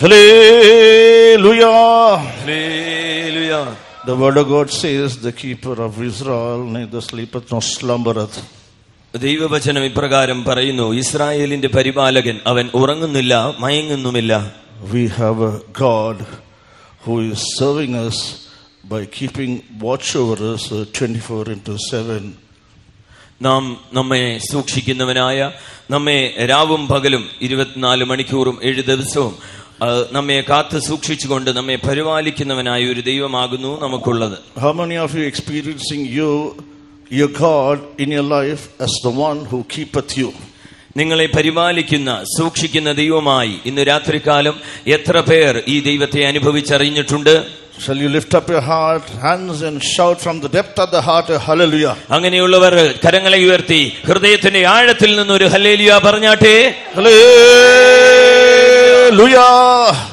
Hallelujah. ഹല്ലേലൂയ. The word of God says, The keeper of Israel neither sleepeth nor slumbereth. ദൈവവചനം ഇപ്രകാരം പറയുന്നു ഇസ്രായേലിന്റെ പരിപാലകൻ അവൻ ഉറങ്ങുന്നില്ല മയങ്ങുന്നുമില്ല We have a God who is serving us by keeping watch over us uh, 24 into 7. നാം നമ്മെ സൂക്ഷിക്കുന്നവനായ നമ്മെ രാവും പകലും ഇരുപത്തിനാല് മണിക്കൂറും ഏഴ് ദിവസവും ആ, നമ്മെ കാത്തു സൂക്ഷിച്ചുകൊണ്ട് നമ്മെ പരിപാലിക്കുന്നവനായ ഒരു ദൈവമാകുന്നു നമുക്കുള്ളത് How many of you experiencing you, your God in your life as the one who keepeth you? നിങ്ങളെ പരിപാലിക്കുന്ന സൂക്ഷിക്കുന്ന ദൈവമായി ഇന്ന് രാത്രികാലം എത്ര പേർ ഈ ദൈവത്തെ അനുഭവിച്ചറിഞ്ഞിട്ടുണ്ട് Shall you lift up your heart, hands, and shout from the depth of the heart, a hallelujah? അങ്ങനെയുള്ളവർ കരങ്ങളെ ഉയർത്തി ഹൃദയത്തിന്റെ ആഴത്തിൽ നിന്നൊരു ഹല്ലേലിയ പറഞ്ഞാട്ടെ Hallelujah!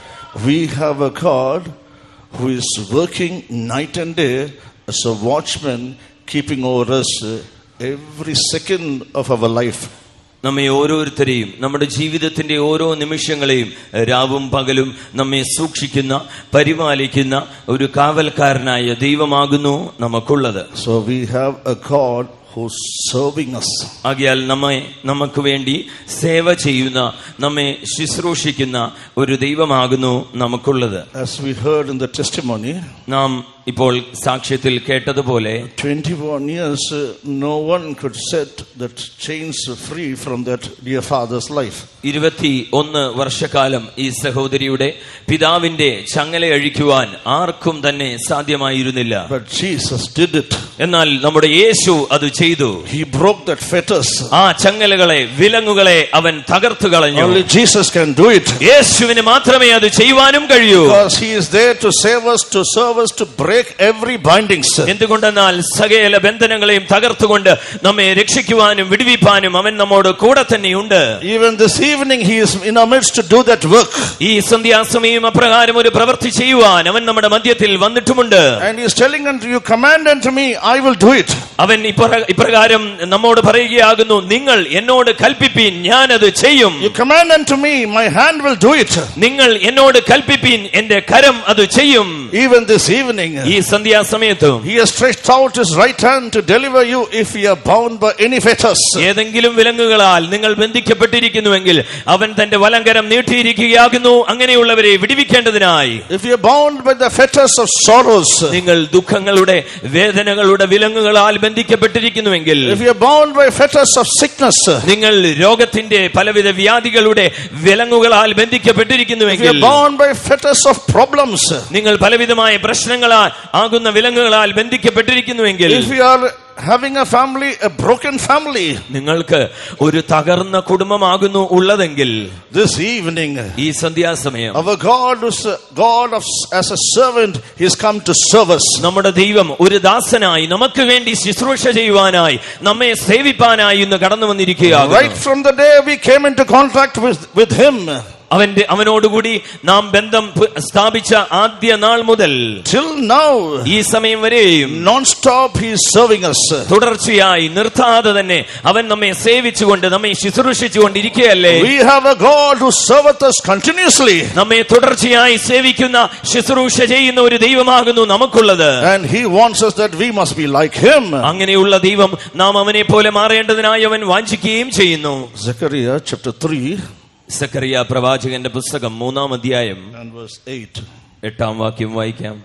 We have a God who is working night and day as a watchman, keeping over us uh, every second of our life. നമ്മെ ഓരോരുത്തരെയും നമ്മുടെ ജീവിതത്തിന്റെ ഓരോ നിമിഷങ്ങളെയും രാവും പകലും നമ്മെ സൂക്ഷിക്കുന്ന പരിപാലിക്കുന്ന ഒരു കാവൽക്കാരനായ ദൈവമാകുന്നു നമുക്കുള്ളത് So we have a God who's serving us. ആകിയാൽ നമ്മെ നമുക്ക് വേണ്ടി സേവ ചെയ്യുന്ന നമ്മെ ശുശ്രൂഷിക്കുന്ന ഒരു ദൈവമാകുന്നു നമുക്കുള്ളത് As we heard in the testimony, നാം ഇപ്പോൾ സാക്ഷ്യത്തിൽ കേട്ടതുപോലെ 21 years, uh, no one could set that chains free from that dear father's life. ഇരുപത്തി ഒന്ന് വർഷക്കാലം ഈ സഹോദരിയുടെ പിതാവിന്റെ ചങ്ങല അഴിക്കുവാൻ ആർക്കും തന്നെ സാധ്യമായിരുന്നില്ല But Jesus did it. എന്നാൽ നമ്മുടെ യേശു അത് ചെയ്തു He broke that fetters. ആ ചങ്ങലകളെ വിലങ്ങുകളെ അവൻ തകർത്തു കളഞ്ഞു Only Jesus can do it. യേശുവിന് മാത്രമേ അത് ചെയ്യുവാനും കഴിയൂ Because he is there to save us, to serve us, to break every bindings. എന്തുകൊണ്ടെന്നാൽ സകല ബന്ധനങ്ങളെയും തകർത്തുകൊണ്ട് നമ്മെ രക്ഷിക്കുവാനും വിടുവിപ്പാനും അവൻ നമ്മോട് കൂടെ തന്നെയുണ്ട് Even this evening, he is in our midst to do that work. ഈ സന്ധ്യാസമയം അപ്രകാരം ഒരു പ്രവൃത്തി ചെയ്യുവാൻ അവൻ നമ്മുടെ മധ്യത്തിൽ വന്നിട്ടുമുണ്ട് And he is telling unto you, Command unto me, I will do it. അവൻ ഇപ്ര- ഇപ്രകാരം നമ്മോട് പറയുകയാകുന്നു നിങ്ങൾ എന്നോട് കൽപ്പിപ്പീൻ ഞാനത് ചെയ്യും You command unto me, my hand will do it. നിങ്ങൾ എന്നോട് കൽപ്പിപ്പീൻ എന്റെ കരം അത് ചെയ്യും Even this evening, ഈ സന്ധ്യാസമയത്തും he has stretched out his right hand to deliver you if you are bound by any fetters. ഏതെങ്കിലും വിലങ്ങുകളാൽ നിങ്ങൾ ബന്ധിക്കപ്പെട്ടിരിക്കുന്നുവെങ്കിൽ അവൻ തന്റെ വലങ്കരം നീട്ടിയിരിക്കുകയാകുന്നു അങ്ങനെയുള്ളവരെ വിടിവിക്കേണ്ടതിനായി If you are bound by the fetters of sorrows, നിങ്ങൾ ദുഃഖങ്ങളുടെ വേദനകളുടെ വിലങ്ങുകളാൽ ബന്ധിക്കപ്പെട്ടിരിക്കുന്നുവെങ്കിൽ if you are bound by fetters of sickness, നിങ്ങൾ രോഗത്തിന്റെ പലവിധ വ്യാധികളുടെ വിലങ്ങുകളാൽ if you ബന്ധിക്കപ്പെട്ടിരിക്കുന്നുവെങ്കിൽ are bound by fetters of problems, നിങ്ങൾ പലവിധമായ പ്രശ്നങ്ങളാൽ ആകുന്ന വിലങ്ങുകളാൽ ബന്ധിക്കപ്പെട്ടിരിക്കുന്നുവെങ്കിൽ if you are having a family, a broken family, നിങ്ങൾക്ക് ഒരു തകർന്ന കുടുംബമാകുന്നു ഉള്ളതെങ്കിൽ this evening, ഈ സന്ധ്യാസമയം our God is a God of as a servant, He's come to serve us. നമ്മുടെ ദൈവം ഒരു ദാസനായി നമുക്ക് വേണ്ടി ശുശ്രൂഷ ചെയ്യുവാനായി നമ്മെ സേവിപ്പാനായി ഇന്ന് കടന്നു Right വന്നിരിക്കുകയാകുന്നു from the day we came into contact with, with Him, അവന്റെ അവനോടുകൂടി നാം ബന്ധം പ്- സ്ഥാപിച്ച ആദ്യ നാൾ മുതൽ till now, ഈ സമയം വരെയും non-stop He is serving us. തുടർച്ചയായി നിർത്താതെ തന്നെ അവൻ നമ്മെ സേവിച്ചുകൊണ്ട് നമ്മെ ശുശ്രൂഷിച്ചുകൊണ്ടിരിക്കുകയല്ലേ We have a God who serveth us continuously, നമ്മെ തുടർച്ചയായി സേവിക്കുന്ന ശുശ്രൂഷ ചെയ്യുന്ന ഒരു ദൈവമാകുന്നു നമുക്കുള്ളത് and He wants us that we must be like Him. അങ്ങനെയുള്ള ദൈവം നാം അവനെ പോലെ മാറേണ്ടതിനായി അവൻ വാഞ്ചിക്കുകയും ചെയ്യുന്നു Zechariah chapter 3 സക്കറിയ പ്രവാചകന്റെ പുസ്തകം മൂന്നാം അധ്യായം and verse 8. എട്ടാം വാക്യം വായിക്കാം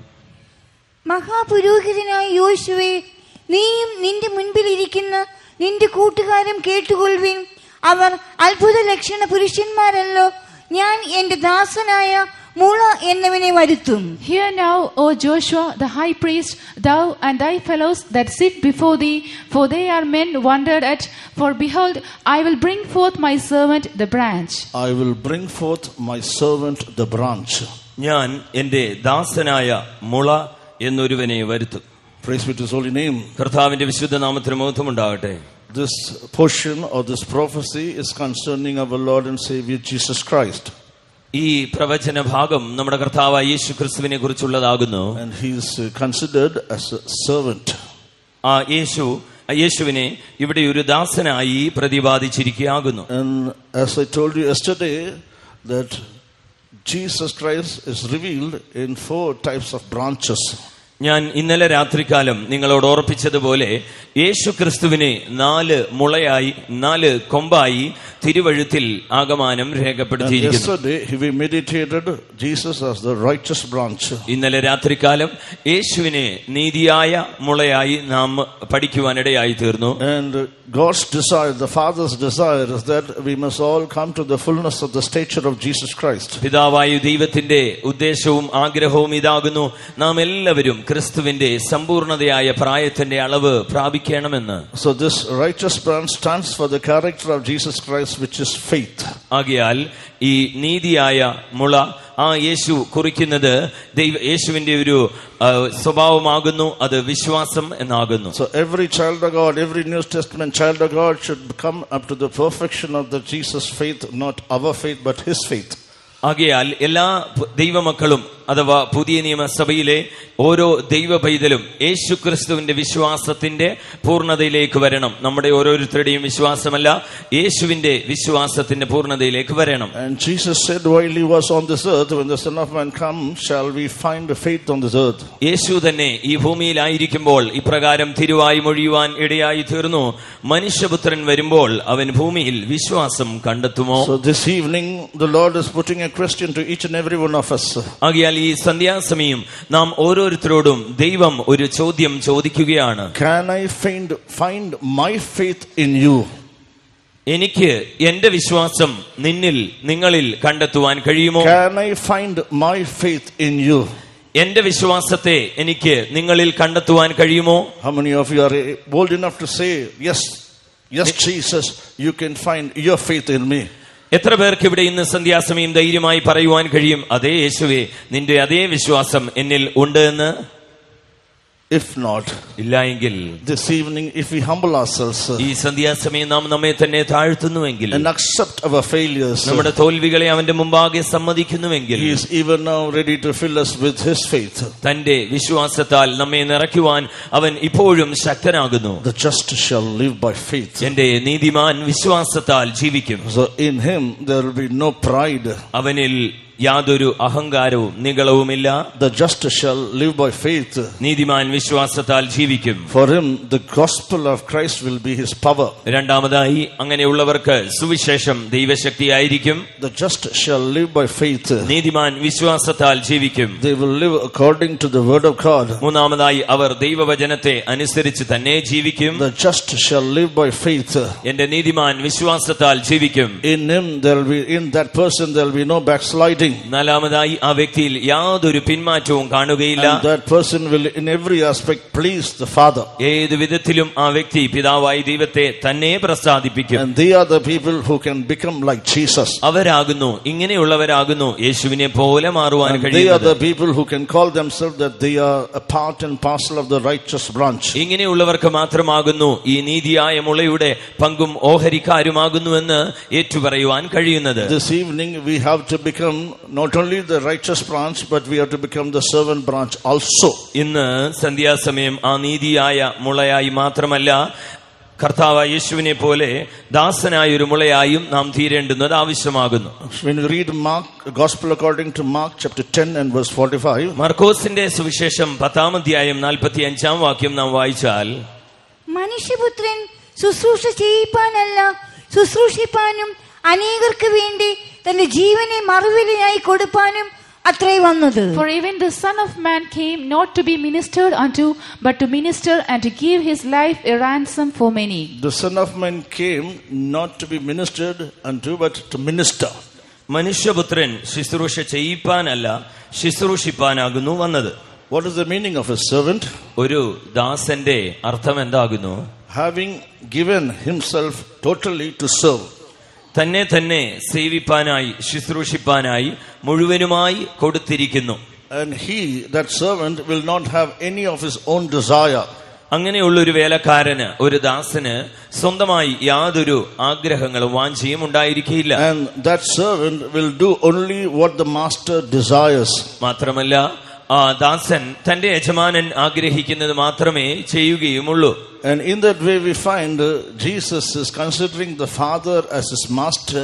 മഹാപുരോഹിതനായ യോശുവേ നീയും നിന്റെ മുൻപിൽ ഇരിക്കുന്ന നിന്റെ കൂട്ടുകാരും കേട്ടുകൊള്ളുവിൻ അവർ അത്ഭുത ലക്ഷണ പുരുഷന്മാരല്ലോ ഞാൻ എന്റെ ദാസനായ മുള എന്നവനെ വരുത്തും Hear now, O Joshua the high priest, thou and thy fellows that sit before thee, for they are men wondered at. For behold, I will bring forth my servant the branch. I will bring forth my servant the branch. ഞാൻ എന്റെ ദാസനായ മുള എന്നൊരുവനെ വരുത്തും Praise be to his holy name. കർത്താവിന്റെ വിശുദ്ധ നാമത്തിന് മഹത്വമുണ്ടാകട്ടെ This portion or this prophecy is concerning our Lord and Savior Jesus Christ. ഈ പ്രവചന ഭാഗം നമ്മുടെ കർത്താവായ യേശു ക്രിസ്തുവിനെ കുറിച്ചുള്ളതാകുന്നു And he is uh, considered as a servant. ആ യേശു ആ യേശുവിനെ ഇവിടെ ഒരു ദാസനായി പ്രതിപാദിച്ചിരിക്കുകയാകുന്നു And as I told you yesterday, that Jesus Christ is revealed in four types of branches. ഞാൻ ഇന്നലെ രാത്രികാലം നിങ്ങളോട് ഓർപ്പിച്ചതുപോലെ യേശു ക്രിസ്തുവിനെ നാല് മുളയായി നാല് കൊമ്പായി തിരുവഴുത്തിൽ ആഗമാനം And രേഖപ്പെടുത്തിയിരിക്കുന്നു yesterday we meditated Jesus as the righteous branch. ഇന്നലെ രാത്രികാലം യേശുവിനെ നീതിയായ മുളയായി നാം പഠിക്കുവാനിടയായി തീർന്നു And God's desire, the Father's desire is that we must all come to the fullness of the stature of Jesus Christ. പിതാവായ ദൈവത്തിന്റെ ഉദ്ദേശവും ആഗ്രഹവും ഇതാകുന്നു നാം എല്ലാവരും ക്രിസ്തുവിന്റെ സമ്പൂർണതയായ പ്രായത്തിന്റെ അളവ് പ്രാപിക്കണമെന്ന് So this righteous branch stands for the character of Jesus Christ, which is faith. ആകിയാൽ ഈ നീതിയായ മുള ആ യേശു കുറിക്കുന്നത് ദൈവ യേശുവിന്റെ ഒരു ആ, സ്വഭാവമാകുന്നു അത് വിശ്വാസം എന്നാകുന്നു So every child of God, every New Testament child of God should come up to the perfection of the Jesus faith, not our faith, but his faith. ആകയാൽ എല്ലാ പ- ദൈവമക്കളും അഥവാ പുതിയ നിയമസഭയിലെ ഓരോ ദൈവ പൈതലും യേശു ക്രിസ്തുവിന്റെ വിശ്വാസത്തിന്റെ പൂർണ്ണതയിലേക്ക് വരണം നമ്മുടെ ഓരോരുത്തരുടെയും വിശ്വാസമല്ല യേശുവിന്റെ വിശ്വാസത്തിന്റെ പൂർണ്ണതയിലേക്ക് വരണം And Jesus said, while he was on this earth, when the Son of Man comes, shall we find faith on this earth? യേശു തന്നെ ഈ ഭൂമിയിലായിരിക്കുമ്പോൾ ഇപ്രകാരം തിരുവായി മൊഴിയുവാൻ ഇടയായി തീർന്നു മനുഷ്യപുത്രൻ വരുമ്പോൾ അവൻ ഭൂമിയിൽ വിശ്വാസം കണ്ടെത്തുമോ So this evening, the Lord is putting a question to each and every one of us. ആകയാൽ ഈ സന്ധ്യാസമയം നാം ഓരോരുത്തരോടും ദൈവം ഒരു ചോദ്യം ചോദിക്കുകയാണ് Can I find, find my faith in you? എനിക്ക് എന്റെ വിശ്വാസം നിന്നിൽ നിങ്ങളിൽ കണ്ടെത്തുവാൻ കഴിയുമോ Can I find my faith in you? എന്റെ വിശ്വാസത്തെ എനിക്ക് നിങ്ങളിൽ കണ്ടെത്തുവാൻ കഴിയുമോ How many of you are eh, bold enough to say, Yes, yes, Jesus, you can find your faith in me? എത്ര പേർക്ക് ഇവിടെ ഇന്ന് സന്ധ്യാസമയം ധൈര്യമായി പറയുവാൻ കഴിയും അതേ യേശുവേ നിന്റെ അതേ വിശ്വാസം എന്നിൽ ഉണ്ട് എന്ന് If not, ഇല്ല എങ്കിൽ this evening, if we humble ourselves uh, ഈ സന്ധ്യാസമയം നാം നമ്മെ തന്നെ താഴ്ത്തുന്നുവെങ്കിൽ and accept our failures, uh, നമ്മുടെ തോൽവികളെ അവന്റെ മുമ്പാകെ സമ്മതിക്കുന്നുവെങ്കിൽ He is even now ready to fill us with His faith. തന്റെ വിശ്വാസത്താൽ നമ്മെ നിറയ്ക്കുവാൻ അവൻ ഇപ്പോഴും ശക്തനാകുന്നു The just shall live by faith. എന്റെ നീതിമാൻ വിശ്വാസത്താൽ ജീവിക്കും So in Him there will be no pride. അവനിൽ യാതൊരു അഹങ്കാരവും നികളവുമില്ല The just shall live by faith. നീതിമാൻ വിശ്വാസത്താൽ ജീവിക്കും For him, the gospel of Christ will be his power. രണ്ടാമതായി അങ്ങനെയുള്ളവർക്ക് സുവിശേഷം ദൈവശക്തിയായിരിക്കും The just shall live by faith. നീതിമാൻ വിശ്വാസത്താൽ ജീവിക്കും They will live according to the word of God. മൂന്നാമതായി അവർ ദൈവവചനത്തെ അനുസരിച്ച് തന്നെ ജീവിക്കും The just shall live by faith. എന്റെ നീതിമാൻ വിശ്വാസത്താൽ ജീവിക്കും In him, there will be, in that person, there will be no backsliding. നാലാമതായി ആ വ്യക്തിയിൽ യാതൊരു പിന്മാറ്റവും കാണുകയില്ല And that person will, in every aspect, please the Father. ഏത് വിധത്തിലും ആ വ്യക്തി പിതാവായി ദൈവത്തെ തന്നെ പ്രസാദിപ്പിക്കും And they are the people who can become like Jesus. അവരാകുന്നു ഇങ്ങനെയുള്ളവരാകുന്നു യേശുവിനെ പോലെ മാറുവാൻ And they are കഴിയുന്നത് the people who can call themselves that they are a part and parcel of the righteous branch. ഇങ്ങനെയുള്ളവർക്ക് മാത്രമാകുന്നു ഈ നീതിയായ മുളയുടെ പങ്കും ഓഹരിക്കാരുമാകുന്നുവെന്ന് ഏറ്റുപറയുവാൻ കഴിയുന്നത് This evening we have to become not only the righteous branch, but we have to become the servant branch also. ഇന്ന് സന്ധ്യാസമയം ആ നീതിയായ മുളയായി മാത്രമല്ല കർത്താവ് യേശുവിനെ പോലെ ദാസനായ ഒരു മുളയായും നാം തീരേണ്ടുന്നത് ആവശ്യമാകുന്നു When we read Mark, Gospel according to Mark chapter 10 and verse 45, മർക്കോസിന്റെ സുവിശേഷം പത്താം അധ്യായം നാൽപ്പത്തി അഞ്ചാം വാക്യം നാം വായിച്ചാൽ മനുഷ്യപുത്രൻ ശുശ്രൂഷ ചെയ്യിപ്പാനല്ല ശുശ്രൂഷിപ്പാനും അനേകർക്ക് വേണ്ടി തന്റെ ജീവനെ മറുവിലയായി കൊടുപ്പാനും അത്രേ വന്നത് For even the Son of Man came not to be ministered unto, but to minister and to give his life a ransom for many. the Son of Man came not to be ministered unto, but to minister. മനുഷ്യപുത്രൻ ശുശ്രൂഷ ചെയ്യിപ്പാനല്ല ശുശ്രൂഷിപ്പാനാകുന്നു വന്നത് What is the meaning of a servant? ഒരു ദാസന്റെ അർത്ഥം എന്താകുന്നു Having given himself totally to serve. തന്നെ തന്നെ സേവിപ്പാനായി ശുശ്രൂഷിപ്പാനായി മുഴുവനുമായി കൊടുത്തിരിക്കുന്നു And he, that servant, will not have any of his own desire. അങ്ങനെയുള്ള ഒരു വേലക്കാരന് ഒരു ദാസന് സ്വന്തമായി യാതൊരു ആഗ്രഹങ്ങളും വാഞ്ചയും ഉണ്ടായിരിക്കില്ല And that servant will do only what the master desires. മാത്രമല്ല ആ ദാസൻ തന്റെ യജമാനൻ ആഗ്രഹിക്കുന്നത് മാത്രമേ ചെയ്യുകയുമുള്ളൂ And in that way, we find uh, Jesus is considering the Father as his master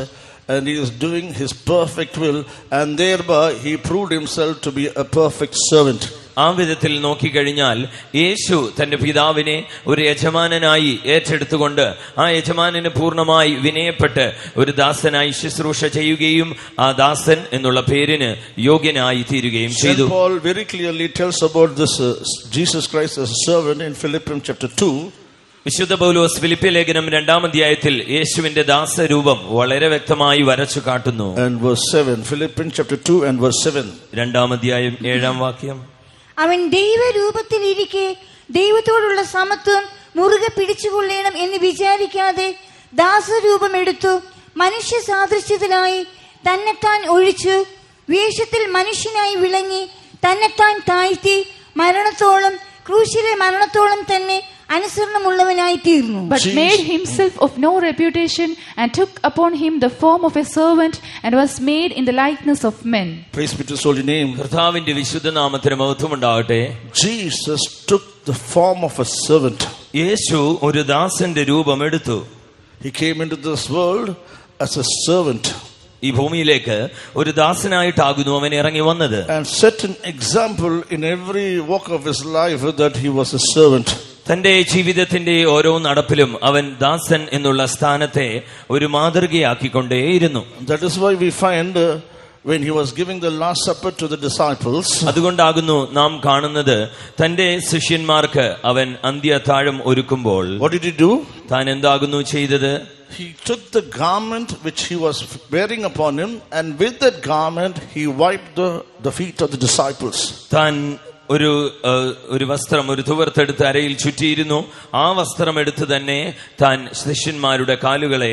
and he is doing his perfect will, and thereby he proved himself to be a perfect servant. ആ വിധത്തിൽ നോക്കിക്കഴിഞ്ഞാൽ യേശു തന്റെ പിതാവിനെ ഒരു യജമാനനായി ഏറ്റെടുത്തുകൊണ്ട് ആ യജമാനന് പൂർണ്ണമായി വിനയപ്പെട്ട് ഒരു ദാസനായി ശുശ്രൂഷ ചെയ്യുകയും ആ ദാസൻ എന്നുള്ള പേരിന് യോഗ്യനായി തീരുകയും St. ചെയ്തു Paul very clearly tells about this uh, Jesus Christ as a servant in Philippians chapter 2. വിശുദ്ധ പൗലോസ് ഫിലിപ്പിയ ലേഖനം രണ്ടാം അധ്യായത്തിൽ യേശുവിന്റെ ദാസരൂപം വളരെ വ്യക്തമായി വരച്ചു കാട്ടുന്നു and verse 7. Philippians chapter 2 and verse 7. രണ്ടാം അധ്യായം ഏഴാം വാക്യം അവൻ ദൈവരൂപത്തിലിരിക്കെ ദൈവത്തോടുള്ള സമത്വം മുറുകെ പിടിച്ചുകൊള്ളണം എന്ന് വിചാരിക്കാതെ ദാസരൂപം എടുത്തു മനുഷ്യ സാദൃശ്യത്തിലായി തന്നെത്താൻ ഒഴിച്ചു വേഷത്തിൽ മനുഷ്യനായി വിളങ്ങി തന്നെത്താൻ താഴ്ത്തി മരണത്തോളം ക്രൂശിലെ മരണത്തോളം തന്നെ അനുസരണമുള്ളവനായി തീർന്നു But Jesus- made himself of no reputation, and took upon him the form of a servant, and was made in the likeness of men. Praise be to his holy name. കർത്താവിന്റെ വിശുദ്ധ നാമത്തിന് മഹത്വം ഉണ്ടാകട്ടെ Jesus took the form of a servant. യേശു ഒരു ദാസന്റെ രൂപം എടുത്തു He came into this world as a servant ഈ ഭൂമിയിലേക്ക് ഒരു ദാസനായിട്ടാകുന്നു അവൻ ഇറങ്ങി വന്നത് and set an example in every walk of his life that he was a servant. തന്റെ ജീവിതത്തിന്റെ ഓരോ നടപ്പിലും അവൻ ദാസൻ എന്നുള്ള സ്ഥാനത്തെ ഒരു മാതൃകയാക്കിക്കൊണ്ടേയിരുന്നു That is why we find uh, when he was giving the Last Supper to the disciples, അതുകൊണ്ടാകുന്നു നാം കാണുന്നത് തന്റെ ശിഷ്യന്മാർക്ക് അവൻ അന്ത്യത്താഴം ഒരുക്കുമ്പോൾ what did he do? താൻ എന്താകുന്നു ചെയ്തത് He took the garment which he was wearing upon him, and with that garment, he wiped the, the feet of the disciples. താൻ ഒരു ഏഹ്, ഒരു വസ്ത്രം ഒരു തുവർത്തെടുത്ത് അരയിൽ ചുറ്റിയിരുന്നു ആ വസ്ത്രം എടുത്ത് തന്നെ താൻ ശിഷ്യന്മാരുടെ കാലുകളെ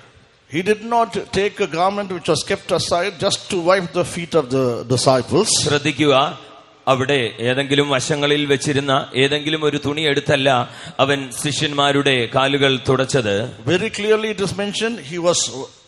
He did not take a garment which was kept aside just to wipe the feet of the disciples. ശ്രദ്ധിക്കുക അവിടെ ഏതെങ്കിലും വശങ്ങളിൽ വെച്ചിരുന്ന ഏതെങ്കിലും ഒരു തുണി എടുത്തല്ല അവൻ ശിഷ്യന്മാരുടെ കാലുകൾ തുടച്ചത് Very clearly, it is mentioned he was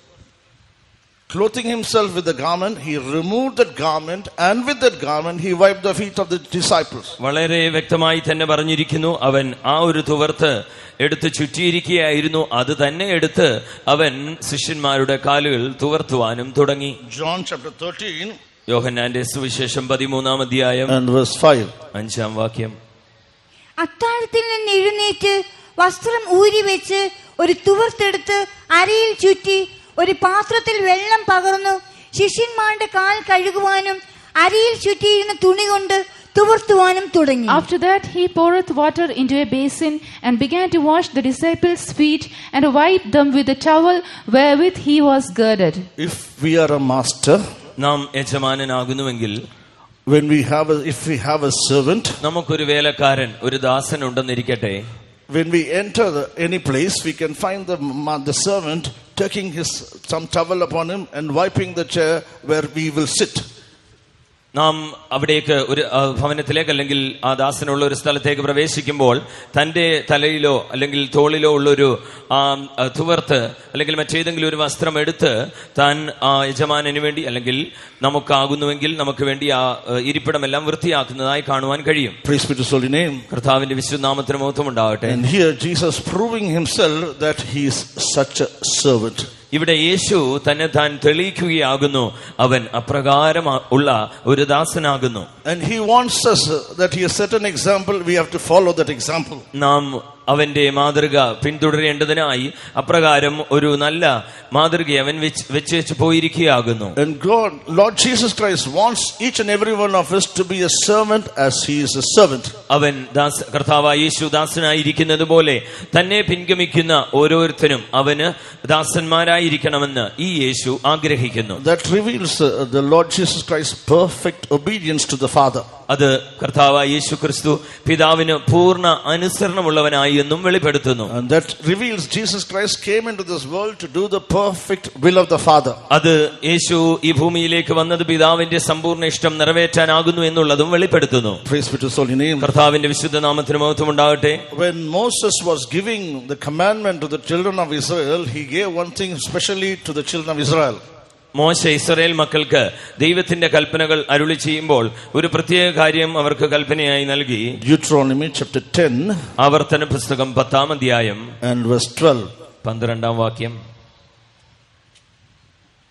clothing himself with the garment. He removed that garment, and with that garment, he wiped the feet of the disciples. വളരെ വ്യക്തമായി തന്നെ പറഞ്ഞിരിക്കുന്നു അവൻ ആ ഒരു തുവർത്ത് എടുത്ത് ചുറ്റിയിരിക്കുകയായിരുന്നു അത് തന്നെ എടുത്ത് അവൻ ശിഷ്യന്മാരുടെ കാലുകൾ തുവർത്തുവാനും തുടങ്ങി John chapter 13 യോഹന്നാന്റെ സുവിശേഷം പതിമൂന്നാം അധ്യായം and verse 5. അഞ്ചാം വാക്യം അത്താഴത്തിൽ നിന്ന് എഴുന്നേറ്റ് വസ്ത്രം ഊരി വെച്ച് ഒരു തുവർത്തെടുത്ത് അരയിൽ ചുറ്റി ഒരു പാത്രത്തിൽ വെള്ളം പകർന്നു ശിഷ്യന്മാരുടെ കാൽ കഴുകുവാനും അരയിൽ ചുറ്റിയിരുന്ന തുണി കൊണ്ട് തുവർത്തുവാനും തുടങ്ങി After that, he poureth water into a basin, and began to wash the disciples' feet, and wiped them with the towel wherewith he was girded. If we are a master, നാം യജമാനനാകുന്നുവെങ്കിൽ when we have a, if we have a servant, നമുക്കൊരു വേലക്കാരൻ ഒരു ദാസൻ ഉണ്ടെന്നിരിക്കട്ടെ when we enter the, any place, we can find the, ma- the servant taking his some towel upon him and wiping the chair where we will sit. നാം അവിടേക്ക് ഒരു ആ, ഭവനത്തിലേക്ക് അല്ലെങ്കിൽ ആ ദാസനുള്ള ഒരു സ്ഥലത്തേക്ക് പ്രവേശിക്കുമ്പോൾ തന്റെ തലയിലോ അല്ലെങ്കിൽ തോളിലോ ഉള്ളൊരു ആ ആ, തുവർത്ത് അല്ലെങ്കിൽ മറ്റേതെങ്കിലും ഒരു വസ്ത്രം എടുത്ത് താൻ ആ യജമാനന് വേണ്ടി അല്ലെങ്കിൽ നമുക്കാകുന്നുവെങ്കിൽ നമുക്ക് വേണ്ടി ആ ആ, ഇരിപ്പിടമെല്ലാം വൃത്തിയാക്കുന്നതായി കാണുവാൻ കഴിയും Praise be to his holy name. കർത്താവിന്റെ വിശുദ്ധനാമത്തിന് മഹത്വം ഉണ്ടാവട്ടെ And here Jesus proving himself that he is such a servant. ഇവിടെ യേശു തന്നെ താൻ തെളിയിക്കുകയാകുന്നു അവൻ അപ്രകാരം ഉള്ള ഒരു ദാസനാകുന്നു And he wants us uh, that he has set an example, we have to follow that example. നാം അവന്റെ മാതൃക പിന്തുടരേണ്ടതിനായി അപ്രകാരം ഒരു നല്ല മാതൃക അവൻ വെച്ച് വെച്ച് വെച്ച് പോയിരിക്കുകയാകുന്നു And God, Lord Jesus Christ wants each and every one of us to be a servant as he is a servant. അവൻ ദാസ് കർത്താവായ യേശു ദാസനായിരിക്കുന്നത് പോലെ തന്നെ പിൻഗമിക്കുന്ന ഓരോരുത്തരും അവന് ദാസന്മാരായിരിക്കണമെന്ന് ഈ യേശു ആഗ്രഹിക്കുന്നു That reveals uh, the Lord Jesus Christ's perfect obedience to the Father. അത് കർത്താവായ യേശു ക്രിസ്തു പിതാവിന് പൂർണ്ണ അനുസരണമുള്ളവനായി എന്നും വെളിപ്പെടുത്തുന്നു And that reveals Jesus Christ came into this world to do the perfect will of the Father. അത് യേശു ഈ ഭൂമിയിലേക്ക് വന്നത് പിതാവിന്റെ സമ്പൂർണ്ണ ഇഷ്ടം നിറവേറ്റാനാകുന്നു എന്നുള്ളതും വെളിപ്പെടുത്തുന്നു Praise be to his holy name. കർത്താവിന്റെ വിശുദ്ധ നാമത്തിന് മഹത്വം ഉണ്ടാകട്ടെ When Moses was giving the commandment to the children of Israel, he gave one thing specially to the children of Israel. മോശ ഇസ്രായേൽ മക്കൾക്ക് ദൈവത്തിന്റെ കൽപ്പനകൾ അരുളി ചെയ്യുമ്പോൾ ഒരു പ്രത്യേക കാര്യം അവർക്ക് കൽപ്പനയായി നൽകി Deuteronomy chapter 10 ആവർത്തന പുസ്തകം പത്താം അധ്യായം and verse 12. പന്ത്രണ്ടാം വാക്യം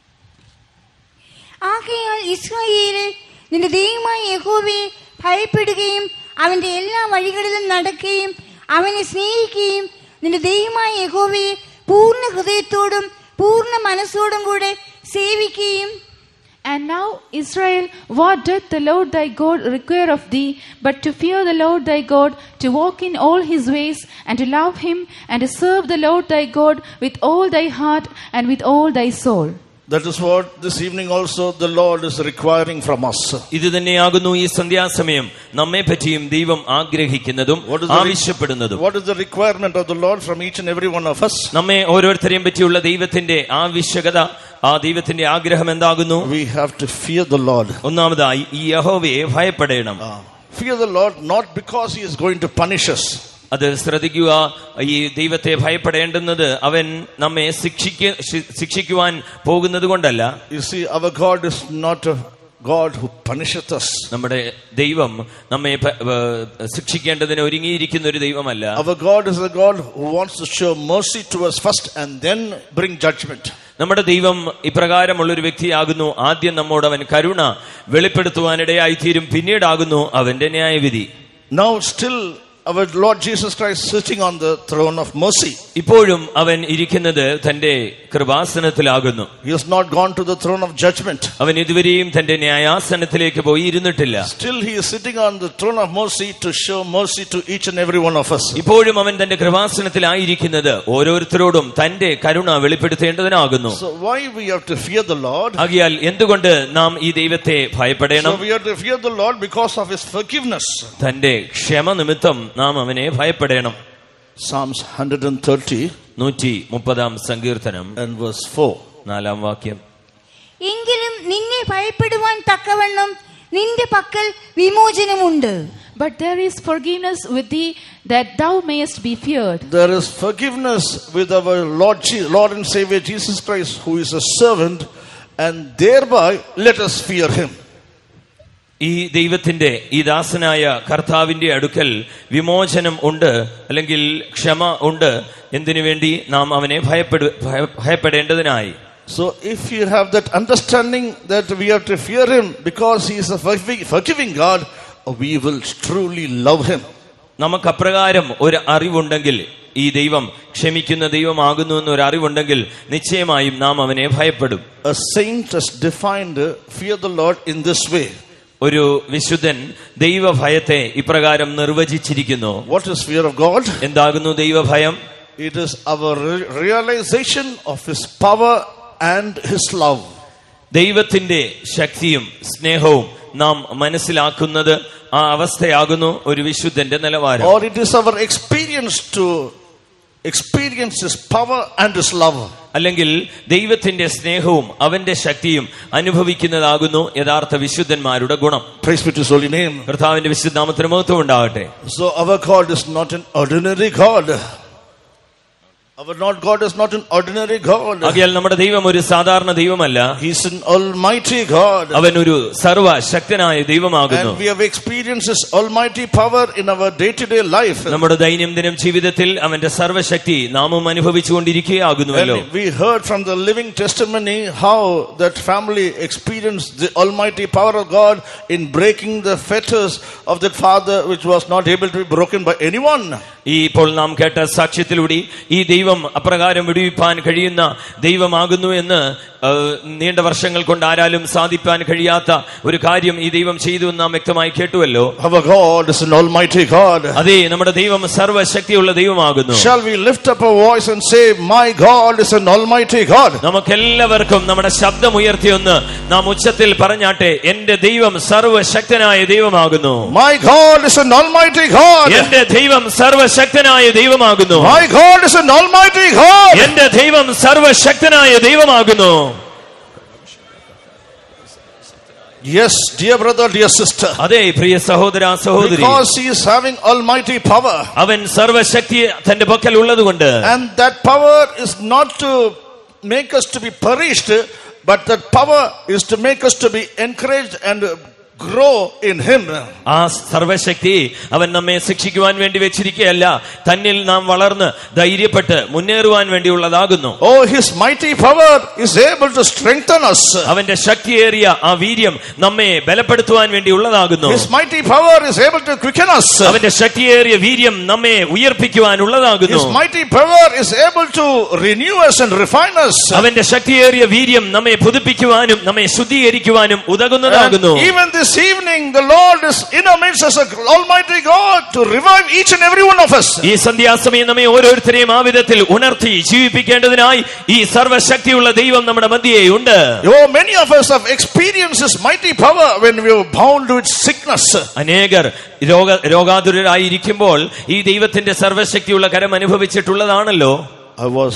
ഇസ്രായേലെ നിന്റെ ദൈവമായ യഹോവയെ ഭയപ്പെടുകയും അവന്റെ എല്ലാ വഴികളിലും നടക്കുകയും അവനെ സ്നേഹിക്കുകയും നിന്റെ ദൈവമായ യഹോവയെ പൂർണ്ണ ഹൃദയത്തോടും പൂർണ്ണ മനസ്സോടും കൂടെ സേവിക്കുകയും And now, Israel, what doth the Lord thy God require of thee, but to fear the Lord thy God, to walk in all his ways, and to love him, and to serve the Lord thy God with all thy heart and with all thy soul? That is what this evening also the Lord is requiring from us. ഇത് തന്നെയാകുന്നു ഈ സന്ധ്യാസമയം നമ്മെ പറ്റിയും ദൈവം ആഗ്രഹിക്കുന്നതും What is the re- ആവശ്യപ്പെടുന്നതും What is the requirement of the Lord from each and every one of us? നമ്മെ ഓരോരുത്തരെയും പറ്റിയുള്ള ദൈവത്തിന്റെ ആവശ്യകത ആ ദൈവത്തിന്റെ ആഗ്രഹം എന്താകുന്നു We have to fear the Lord. ഒന്നാമതായി ഈ യഹോവയെ ഭയപ്പെടണം Ah. Fear the Lord not because He is going to punish us. അത് ശ്രദ്ധിക്കുക ഈ ദൈവത്തെ ഭയപ്പെടേണ്ടുന്നത് അവൻ നമ്മെ ശിക്ഷിക്ക ശി- ശിക്ഷിക്കുവാൻ പോകുന്നത് കൊണ്ടല്ല You see, our God is not a God who punisheth us. നമ്മുടെ ദൈവം നമ്മെ പ- ഏ, ശിക്ഷിക്കേണ്ടതിന് ഒരുങ്ങിയിരിക്കുന്ന ഒരു ദൈവമല്ല Our God is a God who wants to show mercy to us first and then bring judgment. നമ്മുടെ ദൈവം ഇപ്രകാരമുള്ള ഒരു വ്യക്തിയാകുന്നു ആദ്യം നമ്മോട് അവൻ കരുണ വെളിപ്പെടുത്തുവാനിടയായി തീരും പിന്നീടാകുന്നു അവന്റെ ന്യായവിധി Now, still, our Lord Jesus Christ sitting on the throne of mercy. ഇപ്പോഴും അവൻ ഇരിക്കുന്നത് തന്റെ കൃപാസനത്തിലാകുന്നു He has not gone to the throne of judgment. അവൻ ഇതുവരെയും തന്റെ ന്യായാസനത്തിലേക്ക് പോയി ഇരുന്നിട്ടില്ല Still, He is sitting on the throne of mercy to show mercy to each and every one of us. ഇപ്പോഴും അവൻ തന്റെ കൃപാസനത്തിലായിരിക്കുന്നത് ഓരോരുത്തരോടും തന്റെ കരുണ വെളിപ്പെടുത്തേണ്ടതിനാകുന്നു So, why we have to fear the Lord? ആകിയാൽ എന്തുകൊണ്ട് നാം ഈ ദൈവത്തെ ഭയപ്പെടണം So, we have to fear the Lord because of His forgiveness. തന്റെ ക്ഷമ നിമിത്തം നാം അവനെ ഭയപ്പെടണം Psalms 130 നൂറ്റി മുപ്പതാം സങ്കീർത്തനം and verse 4. നാലാം വാക്യം എങ്കിലും നിന്നെ ഭയപ്പെടുവാൻ തക്കവണ്ണം നിന്റെ പക്കൽ വിമോചനമുണ്ട് But there is forgiveness with thee that thou mayest be feared. There is forgiveness with our Lord, Je- Lord and Savior Jesus Christ, who is a servant, and thereby let us fear Him. ഈ ദൈവത്തിന്റെ ഈ ദാസനായ കർത്താവിന്റെ അടുക്കൽ വിമോചനം ഉണ്ട് അല്ലെങ്കിൽ ക്ഷമ ഉണ്ട് എന്തിനു വേണ്ടി നാം അവനെ ഭയപ്പെടു ഭയ- ഭയപ്പെടേണ്ടതിനായി So, if you have that understanding that we have to fear Him because He is a forgiving, forgiving God, we will truly love Him. നമുക്ക് അപ്രകാരം ഒരു അറിവുണ്ടെങ്കിൽ ഈ ദൈവം ക്ഷമിക്കുന്ന ദൈവമാകുന്നു എന്നൊരു അറിവുണ്ടെങ്കിൽ നിശ്ചയമായും നാം അവനെ ഭയപ്പെടും A saint has defined uh, fear the Lord in this way. ഒരു വിശുദ്ധൻ ദൈവഭയത്തെ ഇപ്രകാരം നിർവചിച്ചിരിക്കുന്നു What is fear of God? എന്താകുന്നു ദൈവഭയം It is our re- realization of His power and His love. ദൈവത്തിന്റെ ശക്തിയും സ്നേഹവും നാം മനസ്സിലാക്കുന്നത് ആ അവസ്ഥയാകുന്നു ഒരു വിശുദ്ധന്റെ നിലവാരം Or it is our experience to experience His power and His love. അല്ലെങ്കിൽ ദൈവത്തിന്റെ സ്നേഹവും അവന്റെ ശക്തിയും അനുഭവിക്കുന്നതാകുന്നു യഥാർത്ഥ വിശുദ്ധന്മാരുടെ ഗുണം Praise be to His holy name. കർത്താവിന്റെ വിശുദ്ധാമത്തിന് മഹത്വം ഉണ്ടാകട്ടെ So our God is not an ordinary God. Our Lord God is not an ordinary God. ആകയാൽ നമ്മുടെ ദൈവം ഒരു സാധാരണ ദൈവമല്ല He is an almighty God. അവൻ ഒരു സർവശക്തനായ ദൈവമാകുന്നു And we have experienced His almighty power in our day-to-day life. നമ്മുടെ ദൈനംദിനം ജീവിതത്തിൽ അവന്റെ സർവശക്തി നാമും അനുഭവിച്ചുകൊണ്ടിരിക്കുകയാകുന്നുവല്ലോ And we heard from the living testimony how that family experienced the almighty power of God in breaking the fetters of that father which was not able to be broken by anyone. ഈ ഇപ്പോൾ നാം കേട്ട സാക്ഷ്യത്തിലൂടെ ഈ ദൈവം അപ്രകാരം വിടുവിപ്പാൻ കഴിയുന്ന ദൈവമാകുന്നു എന്ന് ആ, നീണ്ട വർഷങ്ങൾ കൊണ്ട് ആരാലും സാധിപ്പാൻ കഴിയാത്ത ഒരു കാര്യം ഈ ദൈവം ചെയ്തു എന്ന് നാം വ്യക്തമായി കേട്ടുവല്ലോ Our God is an almighty God. അതെ നമ്മുടെ ദൈവം സർവശക്തിയുള്ള ദൈവമാകുന്നു Shall we lift up a voice and say, My God is an almighty God? നമുക്കെല്ലാവർക്കും നമ്മുടെ ശബ്ദം ഉയർത്തിയൊന്ന് നാം ഉച്ചത്തിൽ പറഞ്ഞാട്ടെ എന്റെ ദൈവം സർവശക്തനായ ദൈവമാകുന്നു My God is an almighty God. എന്റെ ദൈവം സർവശക്തനായ ദൈവമാകുന്നു My God is an almighty God. എന്റെ ദൈവം സർവശക്തനായ ദൈവമാകുന്നു Yes, dear brother, dear sister. അതെ പ്രിയ സഹോദര സഹോദരി Because he is having almighty power. അവൻ സർവശക്തി തന്റെ പക്കൽ ഉള്ളതുകൊണ്ട് And that power is not to make us to be perished, but that power is to make us to be encouraged and grow in Him. ആ സർവശക്തി അവൻ നമ്മെ ശിക്ഷിക്കുവാൻ വേണ്ടി വെച്ചിരിക്കുകയല്ല തന്നിൽ നാം വളർന്ന് ധൈര്യപ്പെട്ട് മുന്നേറുവാൻ വേണ്ടിയുള്ളതാകുന്നു Oh, His mighty power is able to strengthen us. അവന്റെ ശക്തിയേറിയ ആ വീര്യം നമ്മെ ബലപ്പെടുത്തുവാൻ വേണ്ടിയുള്ളതാകുന്നു His mighty power is able to quicken us. അവന്റെ ശക്തിയേറിയ വീര്യം നമ്മെ ഉയർപ്പിക്കുവാനുള്ളതാകുന്നു His mighty power is able to renew us and refine us. അവന്റെ ശക്തിയേറിയ വീര്യം നമ്മെ പുതുപ്പിക്കുവാനും നമ്മെ ശുദ്ധീകരിക്കുവാനും And ഉതകുന്നതാകുന്നു even this evening, the Lord is in our midst as a Almighty God to revive each and every one of us. ഈ സന്ധ്യാസമയം നമ്മെ ഓരോരുത്തരെയും ആ വിധത്തിൽ ഉണർത്തി ജീവിപ്പിക്കേണ്ടതിനായി ഈ സർവശക്തിയുള്ള ദൈവം നമ്മുടെ മധ്യേ ഉണ്ട് Oh, many of us have experienced His mighty power when we were bound with sickness. അനേകർ രോഗ രോഗാതുരായിരിക്കുമ്പോൾ ഈ ദൈവത്തിന്റെ സർവശക്തിയുള്ള കരം അനുഭവിച്ചിട്ടുള്ളതാണല്ലോ I was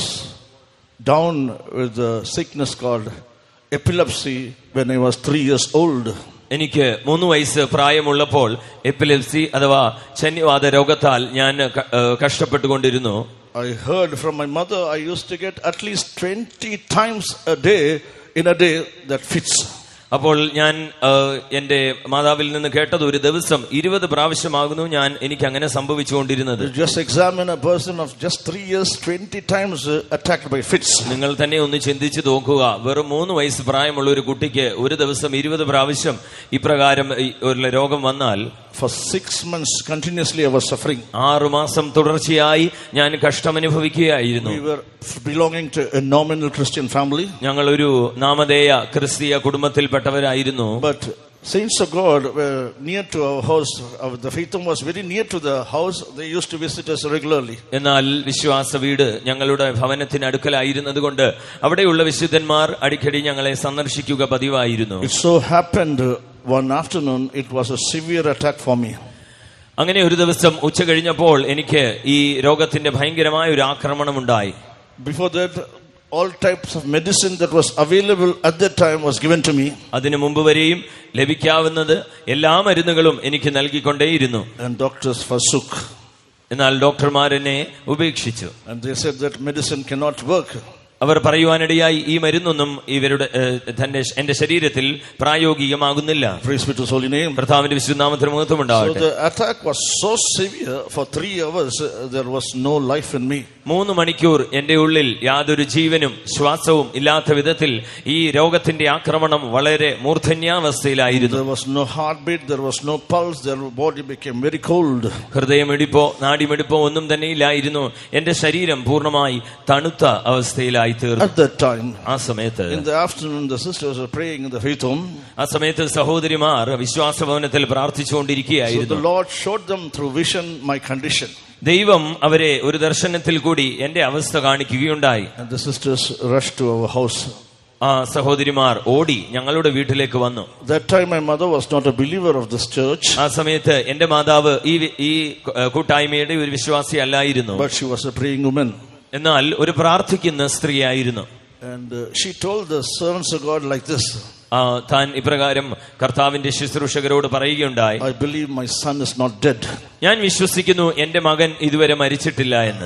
down with a sickness called epilepsy when I was three years old. എനിക്ക് മൂന്ന് വയസ്സ് പ്രായമുള്ളപ്പോൾ എപ്പിലെപ്സി അഥവാ ശനിവാദ രോഗത്താൽ ഞാൻ ക- ഏഹ് കഷ്ടപ്പെട്ടുകൊണ്ടിരുന്നു I heard from my mother I used to get at least 20 times a day in a day that fits. അപ്പോൾ ഞാൻ ഏഹ്, എന്റെ മാതാവിൽ നിന്ന് കേട്ടത് ഒരു ദിവസം ഇരുപത് പ്രാവശ്യമാകുന്നു ഞാൻ എനിക്ക് അങ്ങനെ സംഭവിച്ചുകൊണ്ടിരുന്നത് You just examine a person of just three years, 20 times uh, attacked by fits. നിങ്ങൾ തന്നെ ഒന്ന് ചിന്തിച്ചു നോക്കുക വെറും മൂന്ന് വയസ്സ് പ്രായമുള്ള ഒരു കുട്ടിക്ക് ഒരു ദിവസം ഇരുപത് പ്രാവശ്യം ഇപ്രകാരം ഈ ഒരു രോഗം വന്നാൽ For six months continuously I was suffering. ആറു മാസം തുടർച്ചയായി ഞാൻ കഷ്ടമനുഭവിക്കുകയായിരുന്നു We were belonging to a nominal Christian family, ഞങ്ങൾ ഒരു നാമധേയ ക്രിസ്തീയ കുടുംബത്തിൽപ്പെട്ടവരായിരുന്നു but saints of God were near to our house. Our- The faith home was very near to the house. They used to visit us regularly. എന്നാൽ വിശ്വാസ വീട് ഞങ്ങളുടെ ഭവനത്തിന് അടുക്കലായിരുന്നത് കൊണ്ട് അവിടെയുള്ള വിശുദ്ധന്മാർ അടിക്കടി ഞങ്ങളെ സന്ദർശിക്കുക പതിവായിരുന്നു It so happened uh, one afternoon, it was a severe attack for me. അങ്ങനെ ഒരു ദിവസം ഉച്ച കഴിഞ്ഞപ്പോൾ എനിക്ക് ഈ രോഗത്തിന്റെ ഭയങ്കരമായ ഒരു ആക്രമണം ഉണ്ടായി Before that, all types of medicine that was available at that time was given to me. അതിനു മുമ്പ് വരെയും ലഭിക്കാവുന്നത് എല്ലാ മരുന്നുകളും എനിക്ക് നൽകിക്കൊണ്ടേയിരുന്നു And doctors forsook. എന്നാൽ ഡോക്ടർമാർ എന്നെ ഉപേക്ഷിച്ചു And they said that medicine cannot work. അവർ പറയുവാനിടയായി ഈ മരുന്നൊന്നും ഇവരുടെ ഏഹ്, തന്റെ എന്റെ ശരീരത്തിൽ പ്രായോഗികമാകുന്നില്ല Praise be to His holy name. കർത്താവിന്റെ വിശുദ്ധാമത്തിന് So മുഖത്തുമുണ്ടാവട്ടെ the attack was so severe for three hours, uh, there was no life in me. മൂന്ന് മണിക്കൂർ എന്റെ ഉള്ളിൽ യാതൊരു ജീവനും ശ്വാസവും ഇല്ലാത്ത വിധത്തിൽ ഈ രോഗത്തിന്റെ ആക്രമണം വളരെ മൂർധന്യാവസ്ഥയിലായിരുന്നു There was no heartbeat, there was no pulse, their body became very cold. ഹൃദയമിടിപ്പോ നാടിമിടിപ്പോ ഒന്നും തന്നെ ഇല്ലായിരുന്നു എന്റെ ശരീരം പൂർണ്ണമായി തണുത്ത അവസ്ഥയിലായി തീർന്നു At that time, ആ സമയത്ത് in the afternoon, the sisters were praying in the faith home. ആ സമയത്ത് സഹോദരിമാർ വിശ്വാസഭവനത്തിൽ So പ്രാർത്ഥിച്ചുകൊണ്ടിരിക്കുകയായിരുന്നു the Lord showed them through vision my condition. ദൈവം അവരെ ഒരു ദർശനത്തിൽ കൂടി എന്റെ അവസ്ഥ കാണിക്കുകയുണ്ടായി And the sisters rushed to our house. ആ സഹോദരിമാർ ഓടി ഞങ്ങളുടെ വീട്ടിലേക്ക് വന്നു That time, my mother was not a believer of this church, ആ സമയത്ത് എന്റെ മാതാവ് ഈ വി- ഈ ഏഹ്, കൂട്ടായ്മയുടെ ഒരു വിശ്വാസി അല്ലായിരുന്നു but she was a praying woman. എന്നാൽ ഒരു പ്രാർത്ഥിക്കുന്ന സ്ത്രീയായിരുന്നു And uh, she told the servants of God like this ആ, താൻ ഇപ്രകാരം കർത്താവിന്റെ ശുശ്രൂഷകരോട് പറയുകയുണ്ടായി I believe my son is not dead. ഞാൻ വിശ്വസിക്കുന്നു എന്റെ മകൻ ഇതുവരെ മരിച്ചിട്ടില്ല എന്ന്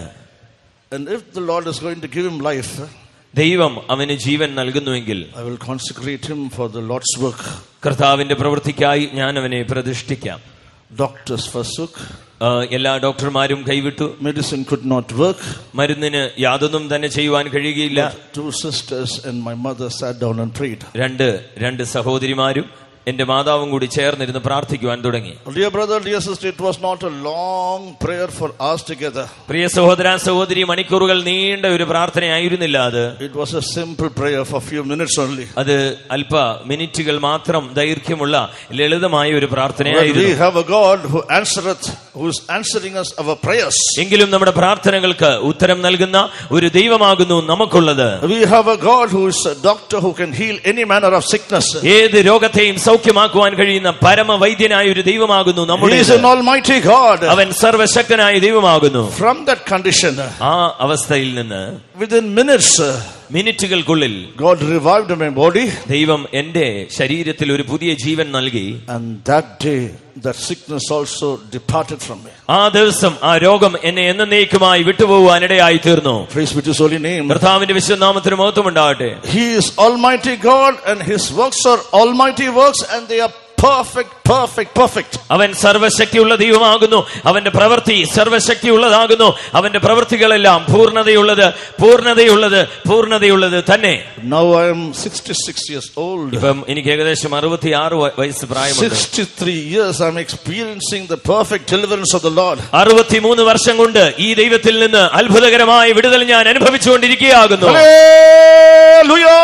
And if the Lord is going to give him life, ദൈവം അവന് ജീവൻ നൽകുന്നുവെങ്കിൽ I will consecrate him for the Lord's work. കർത്താവിന്റെ പ്രവൃത്തിക്കായി ഞാൻ അവനെ പ്രതിഷ്ഠിക്കാം Doctors forsook, ആ, എല്ലാ ഡോക്ടർമാരും കൈവിട്ടു medicine could not work. മരുന്നിന് യാതൊന്നും തന്നെ ചെയ്യുവാൻ കഴിയുകയില്ല Two sisters and my mother sat down and prayed. രണ്ട് രണ്ട് സഹോദരിമാരും എന്റെ മാതാവും കൂടി ചേർന്നിരുന്ന് പ്രാർത്ഥിക്കുവാൻ തുടങ്ങി Dear brother, dear sister, it was not a long prayer for us together. പ്രിയ സഹോദര സഹോദരി മണിക്കൂറുകൾ നീണ്ട ഒരു പ്രാർത്ഥനയായിരുന്നില്ല അത് It was a simple prayer for a few minutes only. അത് അല്പ മിനിറ്റുകൾ മാത്രം ദൈർഘ്യമുള്ള ലളിതമായ ഒരു But we പ്രാർത്ഥനയായിരുന്നു have a God who answereth, who is answering us our prayers. എങ്കിലും നമ്മുടെ പ്രാർത്ഥനകൾക്ക് ഉത്തരം നൽകുന്ന ഒരു ദൈവമാകുന്നു നമുക്കുള്ളത് We have a God who is a doctor who can heal any manner of sickness. ഏത് രോഗത്തെയും സൗഖ്യമാക്കുവാൻ കഴിയുന്ന പരമവൈദ്യനായ ഒരു ദൈവമാകുന്നു He നമ്മുടെ is an almighty God. അവൻ സർവശക്തനായ ദൈവമാകുന്നു From that condition, ആ അവസ്ഥയിൽ നിന്ന് within minutes, മിനിറ്റുകൾക്കുള്ളിൽ God revived my body. ദൈവം എന്റെ ശരീരത്തിൽ ഒരു പുതിയ ജീവൻ നൽകി And that day, that sickness also departed from me. ആ ദിവസം ആ രോഗം എന്നെ എന്നേക്കുമായി വിട്ടുപോകുവാൻ ഇടയായി തീർന്നു Praise be to his holy name. കർത്താവിന്റെ വിശ്വനാമത്തിന് മഹത്വം ഉണ്ടാകട്ടെ He is Almighty God and His works are Almighty works and they are perfect, perfect, perfect. അവൻ സർവശക്തിയുള്ള ദൈവമാകുന്നു അവന്റെ പ്രവൃത്തി സർവശക്തിയുള്ളതാകുന്നു അവന്റെ പ്രവൃത്തികളെല്ലാം പൂർണ്ണതയുള്ളത് പൂർണ്ണതയുള്ളത് പൂർണ്ണതയുള്ളത് തന്നെ Now I am 66 years old. ഇപ്പം എനിക്ക് ഏകദേശം അറുപത്തിയാറ് വ- വയസ്സ് പ്രായമുണ്ട് 63 years I'm experiencing the perfect deliverance of the Lord. അറുപത്തിമൂന്ന് വർഷം കൊണ്ട് ഈ ദൈവത്തിൽ നിന്ന് അത്ഭുതകരമായ വിടുതൽ ഞാൻ അനുഭവിച്ചുകൊണ്ടിരിക്കുകയാകുന്നു Hallelujah!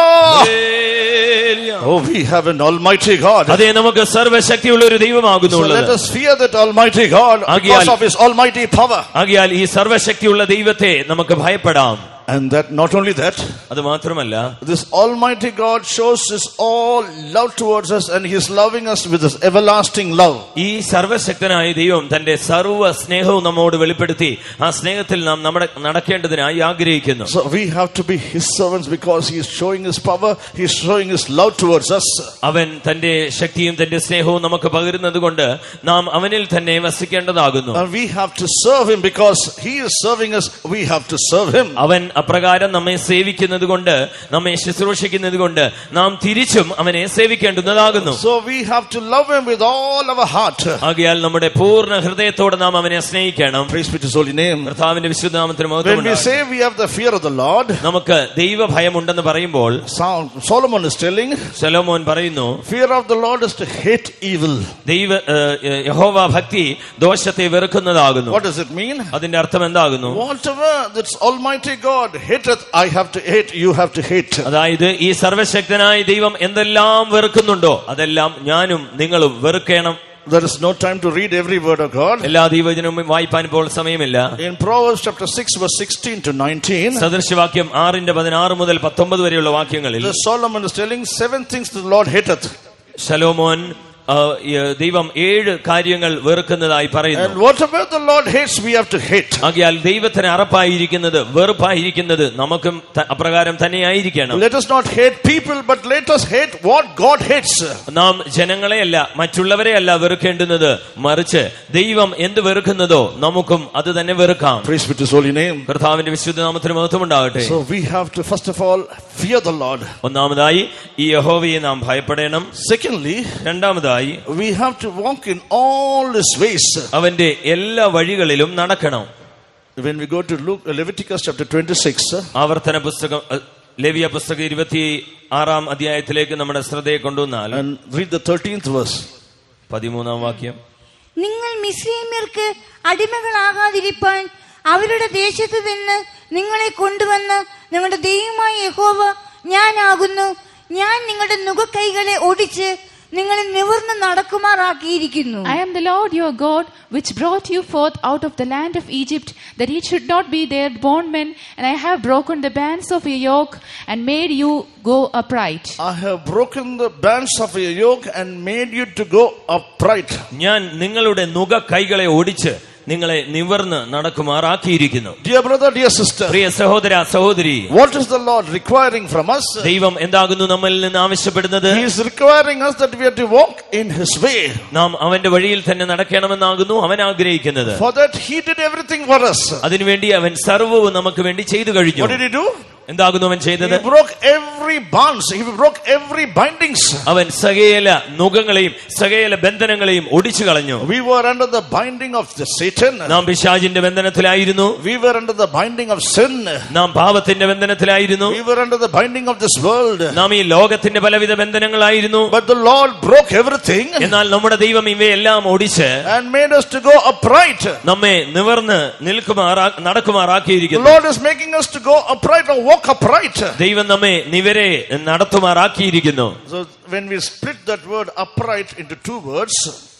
ഹല്ലേലൂയ. Oh, we have an almighty God. അതെ നമുക്ക് സർവശക്തിയുള്ള ഒരു ദൈവമാകുന്നു So let ഉള്ളത് us fear that almighty God because ആകയാൽ- of his almighty power. ആകിയാൽ ഈ സർവശക്തിയുള്ള ദൈവത്തെ നമുക്ക് ഭയപ്പെടാം And that not only that, അത് മാത്രമല്ല this almighty God shows his all love towards us and he is loving us with his everlasting love. ഈ സർവശക്തനായ ദൈവം തന്റെ സർവ്വ സ്നേഹവും നമ്മോട് വെളിപ്പെടുത്തി ആ സ്നേഹത്തിൽ നാം നമ്മുടെ നടക്കേണ്ടതിനായി ആഗ്രഹിക്കുന്നു So we have to be his servants because he is showing his power, he is showing his love towards us. അവൻ തന്റെ ശക്തിയും തന്റെ സ്നേഹവും നമുക്ക് പകരുന്നത് കൊണ്ട് നാം അവനിൽ തന്നെ വസിക്കേണ്ടതാകുന്നു And we have to serve him because he is serving us, we have to serve him. അവൻ അപ്രകാരം നമ്മെ സേവിക്കുന്നത് കൊണ്ട് നമ്മെ ശുശ്രൂഷിക്കുന്നത് കൊണ്ട് നാം തിരിച്ചും അവനെ സേവിക്കേണ്ടുന്നതാകുന്നു So we have to love him with all our heart. ആകയാൽ നമ്മുടെ പൂർണ്ണ ഹൃദയത്തോടെ നാം അവനെ സ്നേഹിക്കണം Praise be to his holy name. കർത്താവിന്റെ വിശുദ്ധനാമത്തിന് When we മഹത്വമുണ്ടാകട്ടെ. say we have the fear of the Lord, നമുക്ക് ദൈവഭയമുണ്ടെന്ന് പറയുമ്പോൾ Sol- Solomon is telling, ശലോമോൻ പറയുന്നു fear of the Lord is to hate evil. ദൈവ ഏഹ്, ഏഹ്, യഹോവ ഭക്തി ദോഷത്തെ വെറുക്കുന്നതാകുന്നു What does it mean? അതിന്റെ അർത്ഥം എന്താകുന്നു Whatever this Almighty God hateth, I have to hate, you have to hate. അതായത് ഈ സർവശക്തനായ ദൈവം എന്തെല്ലാം വെറുക്കുന്നുണ്ടോ അതെല്ലാം ഞാനും നിങ്ങളും വെറുക്കണം There is no time to read every word of God. എല്ലാ ദൈവജനവും വായിപ്പാൻ ഇപ്പോൾ സമയമില്ല In Proverbs chapter 6, verse 16 to 19, സദൃശവാക്യം ആറിന്റെ പതിനാറ് മുതൽ പത്തൊമ്പത് വരെയുള്ള വാക്യങ്ങളിൽ the Solomon is telling seven things the Lord hateth. ശലോമോൻ ആ, ഈ, ദൈവം ഏഴ് കാര്യങ്ങൾ വെറുക്കുന്നതായി പറയുന്നു And whatever the Lord hates, we have to hate. ആകിയാൽ ദൈവത്തിന് അറപ്പായിരിക്കുന്നത് വെറുപ്പായിരിക്കുന്നത് നമുക്കും ത- അപ്രകാരം തന്നെയായിരിക്കണം Let us not hate people, but let us hate what God hates. നാം ജനങ്ങളെയല്ല മറ്റുള്ളവരെയല്ല വെറുക്കേണ്ടുന്നത് മറിച്ച് ദൈവം എന്ത് വെറുക്കുന്നതോ നമുക്കും അത് തന്നെ വെറുക്കാം Praise be to his holy name. കർത്താവിന്റെ വിശുദ്ധനാമത്തിന് മഹത്വമുണ്ടാകട്ടെ So we have to first of all fear the Lord. ഒന്നാമതായി ഈ യഹോവയെ നാം ഭയപ്പെടണം Secondly, രണ്ടാമതായി we have to walk in all his ways. അവന്റെ എല്ലാ വഴികളിലും നടക്കണം When we go to Luke, Leviticus chapter 26, ആവർത്തന പുസ്തകം അഹ്, ലേവിയ പുസ്തകം ഇരുപത്തി ആറാം അധ്യായത്തിലേക്ക് നമ്മുടെ ശ്രദ്ധയെ കൊണ്ടുവന്നാൽ and read the 13th verse. പതിമൂന്നാം വാക്യം നിങ്ങൾ മിസ്രൈമ്യർക്ക് അടിമകളാകാതിരിപ്പാൻ അവരുടെ ദേശത്ത് നിന്ന് നിങ്ങളെ കൊണ്ടുവന്ന് നിങ്ങളുടെ ദൈവമായ യഹോവ ഞാനാകുന്നു ഞാൻ നിങ്ങളുടെ നുകക്കൈകളെ ഒടിച്ച് നിങ്ങളെ നിവർന്ന് നടക്കുമാറാക്കിയിരിക്കുന്നു I am the Lord your God, which brought you forth out of the land of Egypt, that ye should not be their bondmen, and I have broken the bands of your yoke and made you go upright. I have broken the bands of your yoke and made you to go upright. ഞാൻ നിങ്ങളുടെ നുക കൈകളെ ഓടിച്ച് നിങ്ങളെ നിവർന്ന് നടക്കുമാറാക്കിയിരിക്കുന്നു Dear brother, dear sister, പ്രിയ സഹോദര സഹോദരി what is the Lord requiring from us? ദൈവം എന്താകുന്നു നമ്മളിൽ നിന്ന് ആവശ്യപ്പെടുന്നത് He is requiring us that we have to walk in His way. നാം അവന്റെ വഴിയിൽ തന്നെ നടക്കണമെന്നാകുന്നു അവൻ ആഗ്രഹിക്കുന്നത് For that, He did everything for us. അതിനുവേണ്ടി അവൻ സർവവും നമുക്ക് വേണ്ടി ചെയ്തു കഴിഞ്ഞു What did He do? എന്താകുന്നു അവൻ ചെയ്തത് He broke every bonds. He broke every bindings. അവൻ സകേല നുഖങ്ങളെയും സകേല ബന്ധനങ്ങളെയും ഒടിച്ചു കളഞ്ഞു We were under the binding of the Satan. നാം പിശാചിന്റെ ബന്ധനത്തിലായിരുന്നു We were under the binding of sin. നാം പാപത്തിന്റെ ബന്ധനത്തിലായിരുന്നു We were under the binding of this world. നാം ഈ ലോകത്തിന്റെ പലവിധ ബന്ധനങ്ങളായിരുന്നു But the Lord broke everything എന്നാൽ നമ്മുടെ ദൈവം ഇവയെല്ലാം ഒടിച്ച് and made us to go upright. നമ്മെ നിവർന്ന് നിൽക്കുമാറാ The നടക്കുമാറാക്കിയിരിക്കുന്നു Lord is making us to go upright or walk upright. ദൈവം നമ്മെ നിവരെ നടത്തുമാറാക്കിയിരിക്കുന്നു So when we split that word upright into two words,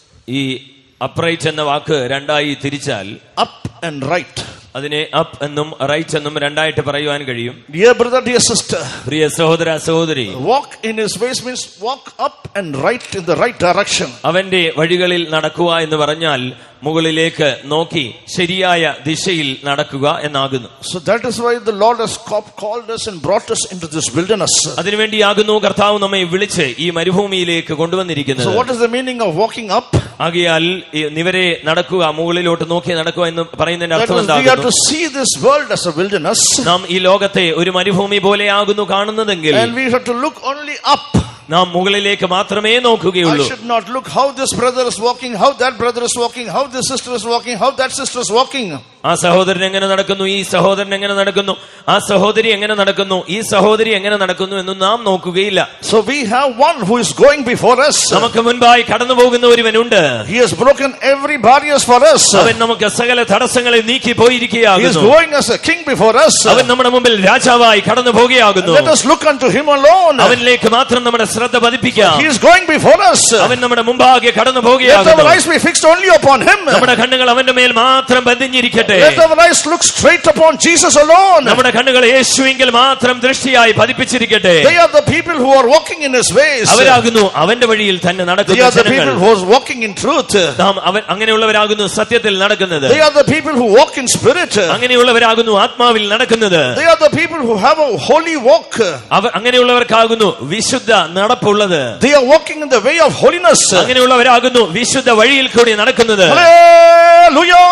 ഈ അപ്രൈറ്റ് എന്ന വാക്ക് രണ്ടായി തിരിച്ചാൽ up and right. അതിനെ അപ്പ് എന്നും റൈറ്റ് എന്നും രണ്ടായിട്ട് പറയുവാൻ കഴിയും Dear brother, dear sister, പ്രിയ സഹോദര സഹോദരി walk in his ways means walk up and right in the right direction. അവന്റെ വഴികളിൽ നടക്കുക എന്ന് പറഞ്ഞാൽ മുകളിലേക്ക് നോക്കി ശരിയായ ദിശയിൽ നടക്കുക എന്നാകുന്നു So that is why the Lord has co- called us and brought us into this wilderness. അതിനുവേണ്ടിയാകുന്നു കർത്താവ് നമ്മെ വിളിച്ച് ഈ മരുഭൂമിയിലേക്ക് കൊണ്ടുവന്നിരിക്കുന്നത് So what is the meaning of walking up? ആകിയാൽ ഈ നിവരെ നടക്കുക മുകളിലോട്ട് നോക്കി നടക്കുക എന്ന് പറയുന്നതിന്റെ That അർത്ഥം is, we have എന്താകുന്നു to see this world as a wilderness നാം ഈ ലോകത്തെ ഒരു മരുഭൂമി പോലെയാകുന്നു കാണുന്നതെങ്കിൽ and we have to look only up. നാം മുകളിലേക്ക് മാത്രമേ I നോക്കുകയുള്ളൂ should not look how this brother is walking, how that brother is walking, how this sister is walking, how that sister is walking. ആ സഹോദരൻ എങ്ങനെ നടക്കുന്നു ഈ സഹോദരൻ എങ്ങനെ നടക്കുന്നു ആ സഹോദരി എങ്ങനെ നടക്കുന്നു ഈ സഹോദരി എങ്ങനെ നടക്കുന്നു എന്ന് നാം നോക്കുകയില്ല So we have one who is going before us. നമുക്ക് മുൻപായി കടന്നു പോകുന്ന ഒരുവനുണ്ട് He has broken every barriers for us. അവൻ നമുക്ക് സകല തടസ്സങ്ങളെ നീക്കി He is പോയിരിക്കുകയാകുന്നു going as a king before us. അവൻ നമ്മുടെ മുമ്പിൽ രാജാവായി കടന്നു പോകുകയാകുന്നു Let us look unto him alone. അവനിലേക്ക് മാത്രം നമ്മുടെ ശ്രദ്ധ പതിപ്പിക്കാം He is going before us. അവൻ നമ്മുടെ മുമ്പാകെ കടന്നു Let our പോകുകയാകുന്നു eyes be fixed only upon him. നമ്മുടെ കണ്ണുകൾ അവന്റെ മേൽ മാത്രം ബന്ധിഞ്ഞിരിക്കട്ടെ Let our eyes look straight upon Jesus alone. നമ്മുടെ കണ്ണുകൾ യേശുവിങ്കിൽ മാത്രം ദൃഷ്ടിയായി പതിപ്പിച്ചിരിക്കട്ടെ They are the people who are walking in his ways. അവരാകുന്നു അവന്റെ വഴിയിൽ തന്നെ They നടക്കുന്ന are the ജനങ്ങൾ people who are walking in truth. നാം അവൻ അങ്ങനെയുള്ളവരാകുന്നു സത്യത്തിൽ നടക്കുന്നത് They are the people who walk in spirit. അങ്ങനെയുള്ളവരാകുന്നു ആത്മാവിൽ നടക്കുന്നത് They are the people who have a holy walk. അവ അങ്ങനെയുള്ളവർക്കാകുന്നു വിശുദ്ധ നടപ്പുള്ളത് They are walking in the way of holiness. അങ്ങനെയുള്ളവരാകുന്നു വിശുദ്ധ വഴിയിൽ കൂടി നടക്കുന്നത് Hallelujah.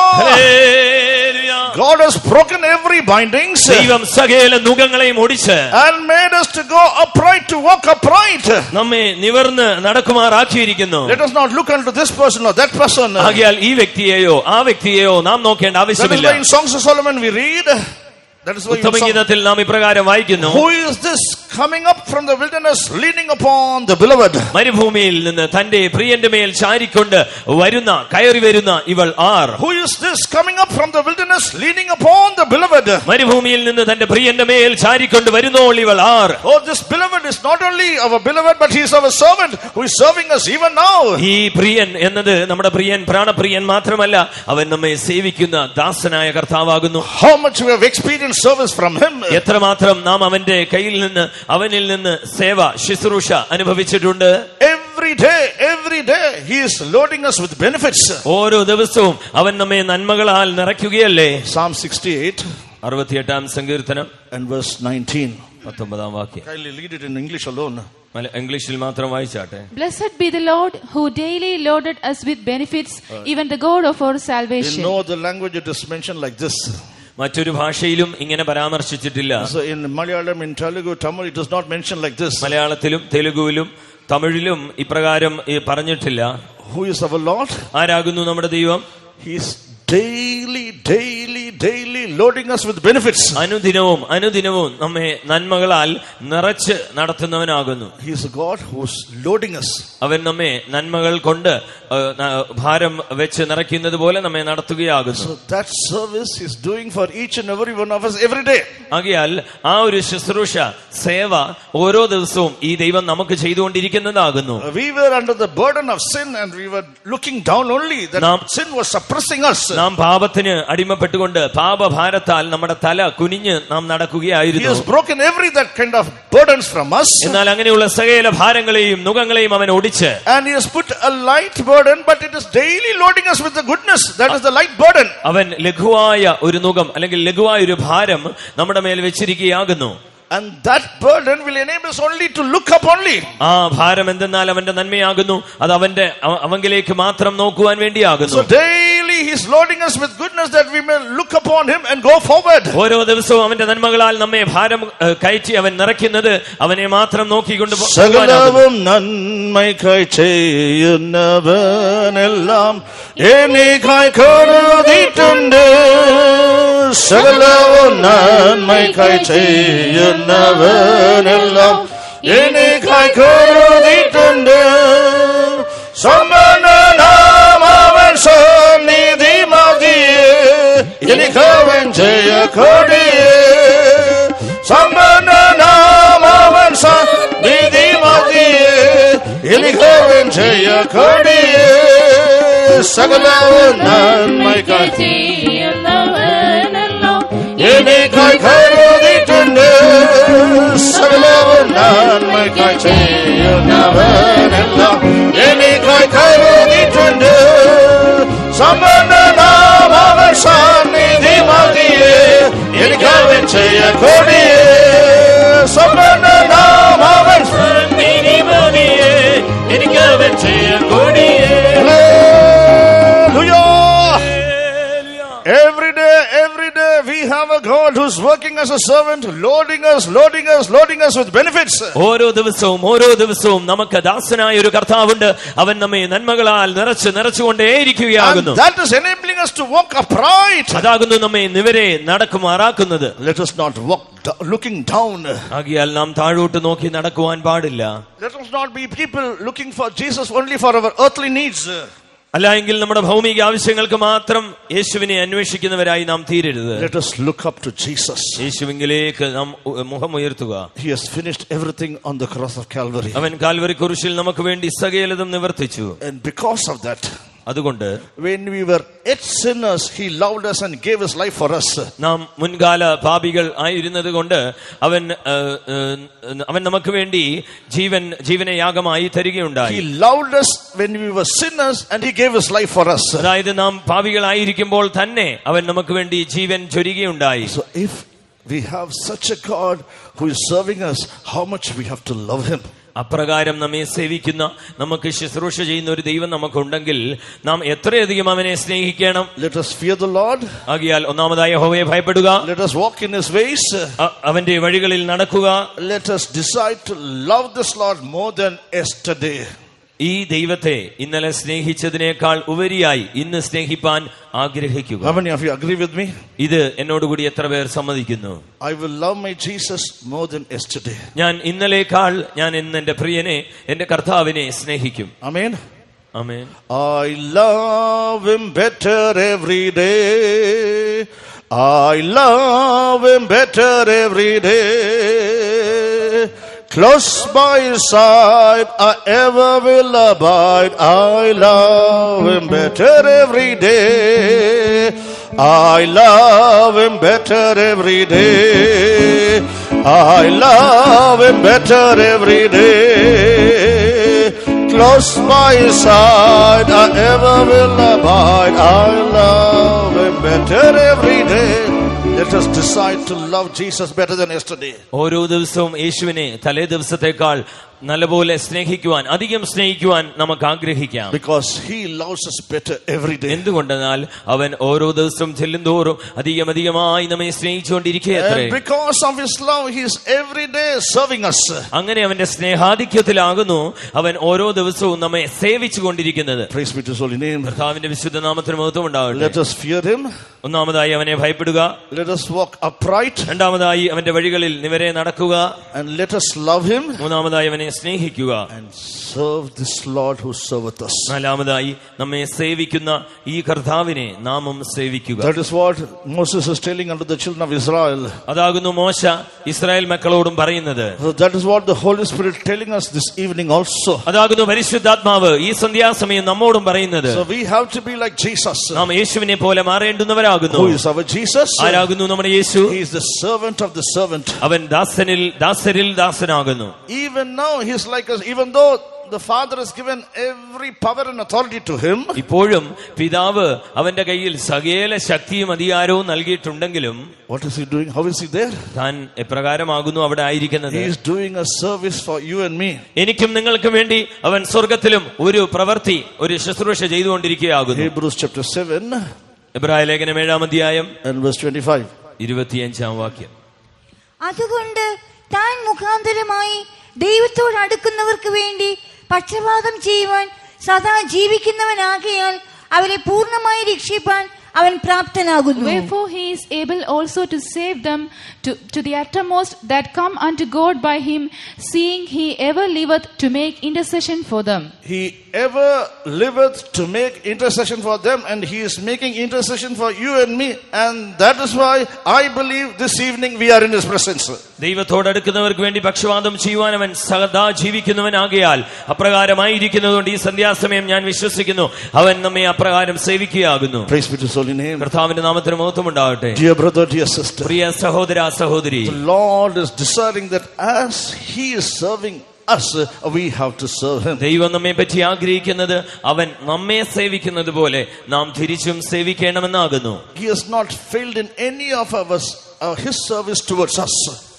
ഹല്ലേലൂയ. God has broken every bindings ദൈവം സകല നുഖങ്ങളെയും ഒടിച്ച് and made us to go upright, to walk upright. നമ്മെ നിവർന്ന് നടക്കുമാറാക്കിയിരിക്കുന്നു Let us not look unto this person or that person. That ആകയാൽ ഈ വ്യക്തിയെയോ ആ വ്യക്തിയെയോ നാം നോക്കേണ്ട is ആവശ്യമില്ല why in Songs of Solomon we read. That is why in Song- ഉത്തമഗീതത്തിൽ നാം ഇപ്രകാരം വായിക്കുന്നു Who is this coming up from the wilderness, leaning upon the beloved? മരുഭൂമിയിൽ നിന്ന് തന്റെ പ്രിയന്റെ മേൽ ചാരിക്കൊണ്ട് വരുന്ന കയറി വരുന്ന ഇവൾ ആർ Who is this coming up from the wilderness, leaning upon the beloved? മരുഭൂമിയിൽ നിന്ന് തന്റെ പ്രിയന്റെ മേൽ ചാരിക്കൊണ്ട് വരുന്നോൾ ഇവൾ ആർ Oh, this beloved is not only our beloved, but he is our servant who is serving us even now. ഈ പ്രിയൻ എന്നത് നമ്മുടെ പ്രിയൻ പ്രാണപ്രിയൻ മാത്രമല്ല അവൻ നമ്മെ സേവിക്കുന്ന ദാസനായ കർത്താവാകുന്നു How much we have experienced service from him. എത്രമാത്രം നാം അവന്റെ കയ്യിൽ നിന്ന് അവനിൽ നിന്ന് സേവ ശുശ്രൂഷ അനുഭവിച്ചിട്ടുണ്ട് Every day, every day, he is loading us with benefits. ഓരോ ദിവസവും അവൻ നമ്മെ നന്മകളാൽ നിറയ്ക്കുകയല്ലേ Psalm 68 അറുപത്തിയെട്ടാം സങ്കീർത്തനം and verse 19. പത്തൊമ്പതാം വാക്യം Kindly read it in English alone. മല- ഇംഗ്ലീഷിൽ മാത്രം വായിച്ചാട്ടെ Blessed be the Lord who daily loaded us with benefits, even the God of our In salvation. no other language it is mentioned like this. മറ്റൊരു ഭാഷയിലും ഇങ്ങനെ പരാമർശിച്ചിട്ടില്ല So in Malayalam, in Telugu, Tamil, it is not mentioned like this. മലയാളത്തിലും തെലുഗുവിലും തമിഴിലും ഇപ്രകാരം ഈ പറഞ്ഞിട്ടില്ല Who is our Lord? ആരാകുന്നു നമ്മുടെ ദൈവം He is daily, daily, daily loading us with benefits. അനുദിനവും അനുദിനവും നമ്മെ നന്മകളാൽ നിറച്ച് നടത്തുന്നവനാകുന്നു He is a God who is loading us. അവൻ നമ്മെ നന്മകൾ കൊണ്ട് ആ, ന- ഭാരം വെച്ച് നിറയ്ക്കുന്നത് പോലെ നമ്മെ നടത്തുകയാകുന്നു So that service is doing for each and every one of us every day. ആകയാൽ ആ ഒരു ശുശ്രൂഷ സേവ ഓരോ ദിവസവും ഈ ദൈവം നമുക്ക് ചെയ്തുകൊണ്ടിരിക്കുന്നതാകുന്നു We were under the burden of sin and we were looking down only. That Nam- sin was suppressing us. നാം പാപത്തിന് അടിമപ്പെട്ടുകൊണ്ട് പാപഭാരത്താൽ നമ്മുടെ തല കുനിഞ്ഞ് നാം He നടക്കുകയായിരുന്നു has broken every that kind of burdens from us. എന്നാൽ അങ്ങനെയുള്ള സകല ഭാരങ്ങളെയും നുഖങ്ങളെയും അവൻ ഒടിച്ച് And he has put a light burden, but it is daily loading us with the goodness. That is the light burden. അവൻ ലഘുവായ ഒരു നുഖം അല്ലെങ്കിൽ ലഘുവായ ഒരു ഭാരം നമ്മുടെ മേൽ വെച്ചിരിക്കുകയാകുന്നു And that burden will enable us only to look up only. ആ ഭാരം എന്തെന്നാൽ അവന്റെ നന്മയാകുന്നു അത് അവന്റെ അവ- അവങ്കിലേക്ക് മാത്രം നോക്കുവാൻ So വേണ്ടിയാകുന്നു daily he's loading us with goodness that we may look upon him and go forward. ഓരോ ദിവസവും അവന്റെ നന്മകളാൽ നമ്മെ ഭാരം ഏഹ്, കയറ്റി അവൻ നിറയ്ക്കുന്നത് അവനെ മാത്രം നോക്കിക്കൊണ്ട് പോ- പോകുവാനാകുന്നു. സകലവും നന്മയ്ക്കായി ചെയ്യുന്നവനെല്ലാം എനിക്കായി കരുതിയിട്ടുണ്ട് സകലവും നന്മയ്ക്കായി ചെയ്യുന്നവനെല്ലാം എനിക്കായി കരുതിയിട്ടുണ്ട് സമ്പന്നനാം അവൻ സന്നിധി മതിയെ എനിക്കവൻ ജയ കൊടിയേ സമ്പന്നനാം അവൻ സന്നിധി മതിയെ എനിക്കവൻ ജയ കൊടിയേ സകലവും നന്മയ്ക്കായി എനിക്കായി കരുതിയിട്ടുണ്ട് സകലവും നന്മയ്ക്കായി ചെയ്യുന്നവനെല്ലാം എനിക്കായി കരുതിയിട്ടുണ്ട് സമ്പന്നനാം അവൻ സന്നിധി മതിയെ എനിക്കവൻ ചെയ്യ കൊടിയേ സമ്പന്നനാം അവൻ സന്നിധി മതിയേ, എനിക്ക് അവൻ ചെയ്യ കൊടിയേ. Hallelujah. ഹല്ലേലൂയ. Every day, every day we have a a God who's working as a servant, loading us, loading us, loading us with benefits. ഓരോ ദിവസവും ഓരോ ദിവസവും നമുക്ക് ദാസനായ ഒരു കർത്താവുണ്ട് അവൻ നമ്മെ നന്മകളാൽ നിറച്ച് നിറച്ചുകൊണ്ടേയിരിക്കുകയാകുന്നു And that is enabling us to walk upright. അതാകുന്നു നമ്മെ നിവരെ നടക്കുമാറാക്കുന്നത് Let us not walk do- looking down. ആകിയാൽ നാം താഴോട്ട് നോക്കി നടക്കുവാൻ പാടില്ല Let us not be people looking for Jesus only for our earthly needs. അല്ല എങ്കിൽ നമ്മുടെ ഭൗമിക ആവശ്യങ്ങൾക്ക് മാത്രം യേശുവിനെ അന്വേഷിക്കുന്നവരായി നാം തീരരുത് Let us look up to Jesus. യേശുവിങ്കിലേക്ക് നാം ഉ- മുഖമുയർത്തുക He has finished everything on the cross of Calvary. അവൻ കാൽവരി കുരിശിൽ നമുക്ക് വേണ്ടി സകലതും നിവർത്തിച്ചു And because of that, അതുകൊണ്ട് when we were yet sinners, He loved us and gave His life for us. നാം മുൻകാല പാപികൾ ആയിരുന്നത് കൊണ്ട് അവൻ ആ, ആ, അവൻ നമുക്ക് വേണ്ടി ജീവൻ ജീവനെ യാഗമായി തരികയുണ്ടായി He loved us when we were sinners and He gave His life for us. അതായത് നാം പാപികളായിരിക്കുമ്പോൾ തന്നെ അവൻ നമുക്ക് വേണ്ടി ജീവൻ ചൊരികയുണ്ടായി So if we have such a God who is serving us, how much we have to love Him. അപ്രകാരം നമ്മെ സേവിക്കുന്ന നമുക്ക് ശുശ്രൂഷ ചെയ്യുന്ന ഒരു ദൈവം നമുക്കുണ്ടെങ്കിൽ നാം എത്രയധികം അവനെ സ്നേഹിക്കണം Let us fear the Lord. ആകിയാൽ ഒന്നാമതായി ഹോവയെ ഭയപ്പെടുക Let us walk in His ways. അ- അവന്റെ വഴികളിൽ നടക്കുക Let us decide to love this Lord more than yesterday. ഈ ദൈവത്തെ ഇന്നലെ സ്നേഹിച്ചതിനേക്കാൾ ഉപരിയായി ഇന്ന് സ്നേഹിപ്പാൻ ആഗ്രഹിക്കുക How many of you agree with me? ഇത് എന്നോടുകൂടി എത്ര പേർ സമ്മതിക്കുന്നു I will love my Jesus more than yesterday. ഞാൻ ഇന്നലേക്കാൾ ഞാൻ ഇന്ന് എന്റെ പ്രിയനെ എന്റെ കർത്താവിനെ സ്നേഹിക്കും Amen. Amen I love him better every day. I love him better every day. Close by his side, I ever will abide. I love him better every day. I love him better every day. I love him better every day. Close by his side, I ever will abide. I love him better every day. Let us decide to love Jesus better than yesterday. ഓരോ ദിവസവും യേശുവിനെ തലേ ദിവസത്തെക്കാൾ നല്ലപോലെ സ്നേഹിക്കുവാൻ അധികം സ്നേഹിക്കുവാൻ നമുക്ക് ആഗ്രഹിക്കാം Because he loves us better every day. എന്തുകൊണ്ടെന്നാൽ അവൻ ഓരോ ദിവസവും ചെല്ലുന്തോറും അധികം അധികമായി നമ്മെ സ്നേഹിച്ചുകൊണ്ടിരിക്കുകയത്രേ And because of his love, he is every day serving us. അങ്ങനെ അവന്റെ സ്നേഹാധിക്യത്തിലാകുന്നു അവൻ ഓരോ ദിവസവും നമ്മെ സേവിച്ചു കൊണ്ടിരിക്കുന്നത് Praise be to his holy name. കർത്താവിന്റെ വിശുദ്ധ നാമത്തിന് മഹത്വം ഉണ്ടാകട്ടെ Let us fear him. ഒന്നാമതായി അവനെ ഭയപ്പെടുക Let us walk upright. രണ്ടാമതായി അവന്റെ വഴികളിൽ നിവരെ നടക്കുക And let us love him മൂന്നാമതായി അവനെ സ്നേഹിക്കുക and serve this Lord who serveth us. നാലാമതായി നമ്മെ സേവിക്കുന്ന ഈ കർത്താവിനെ നാമം സേവിക്കുക That is what Moses is telling unto the children of Israel. അതാകുന്നു മോശ ഇസ്രായേൽ മക്കളോടും പറയുന്നത് So that is what the Holy Spirit telling us this evening also. അതാകുന്നു പരിശുദ്ധാത്മാവ് ഈ സന്ധ്യാസമയം നമ്മോടും പറയുന്നത് So we have to be like Jesus. നാം യേശുവിനെ പോലെ മാറേണ്ടുന്നവരാകുന്നു Who is our Jesus? ആരാകുന്നു നമ്മുടെ യേശു He is the servant of the servant. അവൻ ദാസനിൽ ദാസരിൽ ദാസനാകുന്നു Even now, he is like us, even though the Father has given every power and authority to him. ഇപ്പോഴും പിതാവ് അവന്റെ കയ്യിൽ സകല ശക്തിയും അധികാരവും നൽകിയിട്ടുണ്ടെങ്കിലും What is he doing? How is he there? താൻ എപ്രകാരമാകുന്നു അവിടെ ആയിരിക്കുന്നത് He is doing a service for you and me. എനിക്കും നിങ്ങൾക്കും വേണ്ടി അവൻ സ്വർഗത്തിലും ഒരു പ്രവൃത്തി ഒരു ശുശ്രൂഷ ചെയ്തുകൊണ്ടിരിക്കുകയാകുന്നു Hebrews chapter 7 എബ്രായ ലേഖനം ഏഴാം അധ്യായം and verse 25. ഇരുപത്തിയഞ്ചാം വാക്യം അതുകൊണ്ട് താൻ മുഖാന്തരമായി ദൈവത്തോട് അടുക്കുന്നവർക്ക് വേണ്ടി പക്ഷപാതം ചെയ്യുവാൻ സദാ ജീവിക്കുന്നവനാകയാൽ അവരെ പൂർണ്ണമായി രക്ഷിപ്പാൻ അവൻ പ്രാപ്തനാകുന്നു Wherefore he is able also to save them to, to the uttermost that come unto God by him, seeing he ever liveth to make intercession for them. He ever liveth to make intercession for them, and he is making intercession for you and me. And that is why I believe this evening we are in his presence. ദൈവത്തോടടുക്കുന്നവർക്ക് വേണ്ടി പക്ഷപാതം ചെയ്യുവാൻ അവൻ സദാ ജീവിക്കുന്നവനാകയാൽ അപ്രകാരമായിരിക്കുന്നതുകൊണ്ട് ഈ സന്ധ്യാസമയം ഞാൻ വിശ്വസിക്കുന്നു അവൻ നമ്മെ അപ്രകാരം സേവിക്കുകയാകുന്നു Praise be to his holy name. കർത്താവിന്റെ നാമത്തിന് മഹത്വം ഉണ്ടാകട്ടെ Dear brother, dear sister, പ്രിയ സഹോദര സഹോദരി the Lord is desiring that as he is serving us, we have to serve him. ദൈവം നമ്മെ പറ്റി ആഗ്രഹിക്കുന്നത് അവൻ നമ്മെ സേവിക്കുന്നത് പോലെ നാം തിരിച്ചും സേവിക്കണമെന്നാകുന്നു He has not failed in any of our, uh, his service towards us.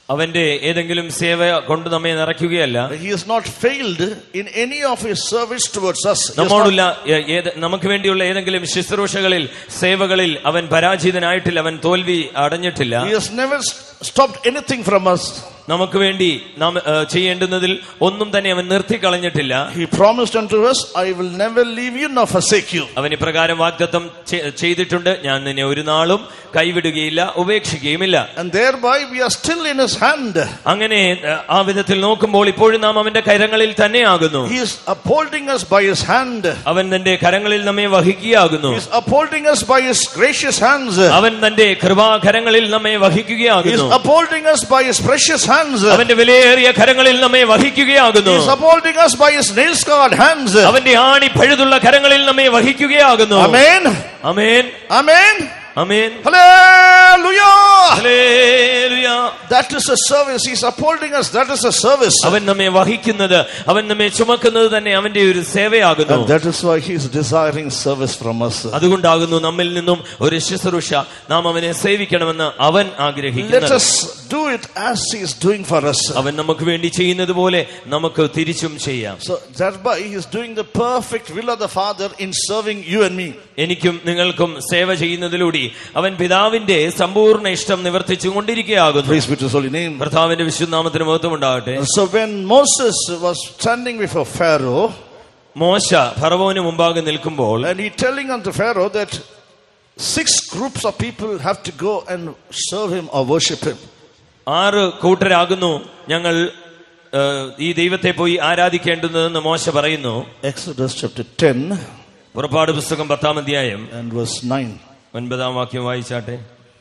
അവന്റെ ഏതെങ്കിലും സേവ കൊണ്ട് നമ്മെ നിറയ്ക്കുകയല്ല He has not failed in any of his service towards us. He has not- നമ്മോടുള്ള ഏ- ഏത് നമുക്ക് വേണ്ടിയുള്ള ഏതെങ്കിലും ശുശ്രൂഷകളിൽ സേവകളിൽ അവൻ പരാജിതനായിട്ടില്ല അവൻ തോൽവി അടഞ്ഞിട്ടില്ല he has never s- stopped anything from us. നമുക്ക് വേണ്ടി നാം ഏ, ചെയ്യേണ്ടുന്നതിൽ ഒന്നും തന്നെ അവൻ നിർത്തിക്കളഞ്ഞിട്ടില്ല He promised unto us, I will never leave you nor forsake you. അവൻ ഇപ്രകാരം വാഗ്ദത്തം ചെ- ചെയ്തിട്ടുണ്ട് ഞാൻ നിന്നെ ഒരു നാളും കൈവിടുകയില്ല ഉപേക്ഷിക്കുകയുമില്ല And thereby we are still in his hand. അങ്ങനെ ഏ, ആ വിധത്തിൽ നോക്കുമ്പോൾ ഇപ്പോഴും നാം അവന്റെ കരങ്ങളിൽ തന്നെയാകുന്നു He is upholding us by his hand. അവൻ തന്റെ കരങ്ങളിൽ നമ്മെ വഹിക്കുകയാകുന്നു He is upholding us by his gracious hands. അവൻ തന്റെ കൃപാകരങ്ങളിൽ നമ്മെ He is വഹിക്കുകയാകുന്നു upholding us by his precious hands. He അവന്റെ വിലയേറിയ കരങ്ങളിൽ നമ്മെ വഹിക്കുകയാകുന്നു is upholding us by his nail scarred hands. അവന്റെ ആണി പഴുതുള്ള കരങ്ങളിൽ നമ്മെ വഹിക്കുകയാകുന്നു Amen. അമേൻ Amen. അമേൻ Hallelujah. ഹല്ലേലൂയ. That is a service. He's upholding us. That is a service. അവൻ നമ്മെ വഹിക്കുന്നത് അവൻ നമ്മെ ചുമക്കുന്നത് തന്നെ അവന്റെ ഒരു സേവയാകുന്നു And that is why he's desiring service from us. അതുകൊണ്ടാകുന്നു നമ്മിൽ നിന്നും ഒരു ശുശ്രൂഷ നാം അവനെ സേവിക്കണമെന്ന് അവൻ Let ആഗ്രഹിക്കുന്നത് us do it as he is doing for us. അവൻ നമുക്ക് വേണ്ടി ചെയ്യുന്നത് പോലെ നമുക്ക് തിരിച്ചും ചെയ്യാം So thereby he is doing the perfect will of the Father in serving you and me. എനിക്കും നിങ്ങൾക്കും സേവ ചെയ്യുന്നതിലൂടെ അവൻ പിതാവിന്റെ സമ്പൂർണ്ണ ഇഷ്ടം നിവർത്തിച്ചു കൊണ്ടിരിക്കുകയാകുന്നു Praise be to his holy name. ഭർത്താവിന്റെ വിശുദ്ധാമത്തിന് മഹത്വം ഉണ്ടാകട്ടെ So when Moses was standing before Pharaoh മോശ ഫറവോന് മുമ്പാകെ നിൽക്കുമ്പോൾ and he telling unto Pharaoh that six groups of people have to go and serve him or worship him. ആറ് കൂട്ടരാകുന്നു ഞങ്ങൾ ഏഹ്, ഈ ദൈവത്തെ പോയി ആരാധിക്കേണ്ടുന്നതെന്ന് മോശ പറയുന്നു Exodus chapter 10 പുറപ്പാട് പുസ്തകം പത്താം അധ്യായം and verse 9. ഒൻപതാം വാക്യം വായിച്ചാട്ടെ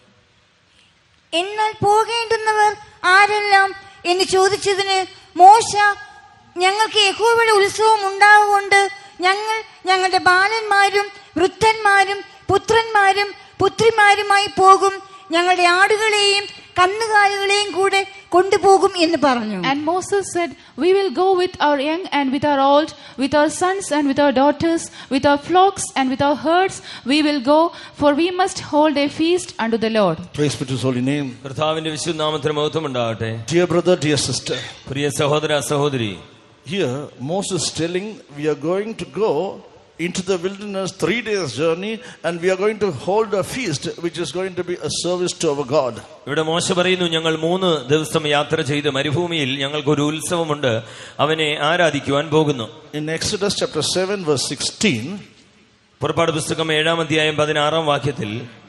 എന്നാൽ പോകേണ്ടുന്നവർ ആരെല്ലാം എന്ന് ചോദിച്ചതിന് മോശ ഞങ്ങൾക്ക് യഹോവയുടെ ഉത്സവം ഉണ്ടാകൊണ്ട് ഞങ്ങൾ ഞങ്ങളുടെ ബാലന്മാരും വൃദ്ധന്മാരും പുത്രന്മാരും പുത്രിമാരുമായി പോകും ഞങ്ങളുടെ ആടുകളെയും കന്നുകാലികളെയും കൂടെ കൊണ്ടുപോകും എന്ന് പറഞ്ഞു And Moses said, We will go with our young and with our old, with our sons and with our daughters, with our flocks and with our herds. We will go, for we must hold a feast unto the Lord. Praise be to his holy name. കർത്താവിന്റെ വിശുദ്ധാമത്തിന് മഹത്വം ഉണ്ടാകട്ടെ Dear brother, dear sister, പ്രിയ സഹോദര സഹോദരി here Moses telling we are going to go into the wilderness three days journey and we are going to hold a feast which is going to be a service to our God. ഇവിടെ മോശ പറയുന്നു ഞങ്ങൾ മൂന്ന് ദിവസം യാത്ര ചെയ്ത് മരുഭൂമിയിൽ ഞങ്ങൾക്കൊരു ഉത്സവമുണ്ട് അവനെ ആരാധിക്കുവാൻ പോകുന്നു In Exodus chapter 7 verse 16, പുറപ്പാട് പുസ്തകം ഏഴാം അധ്യായം പതിനാറാം വാക്യത്തിൽ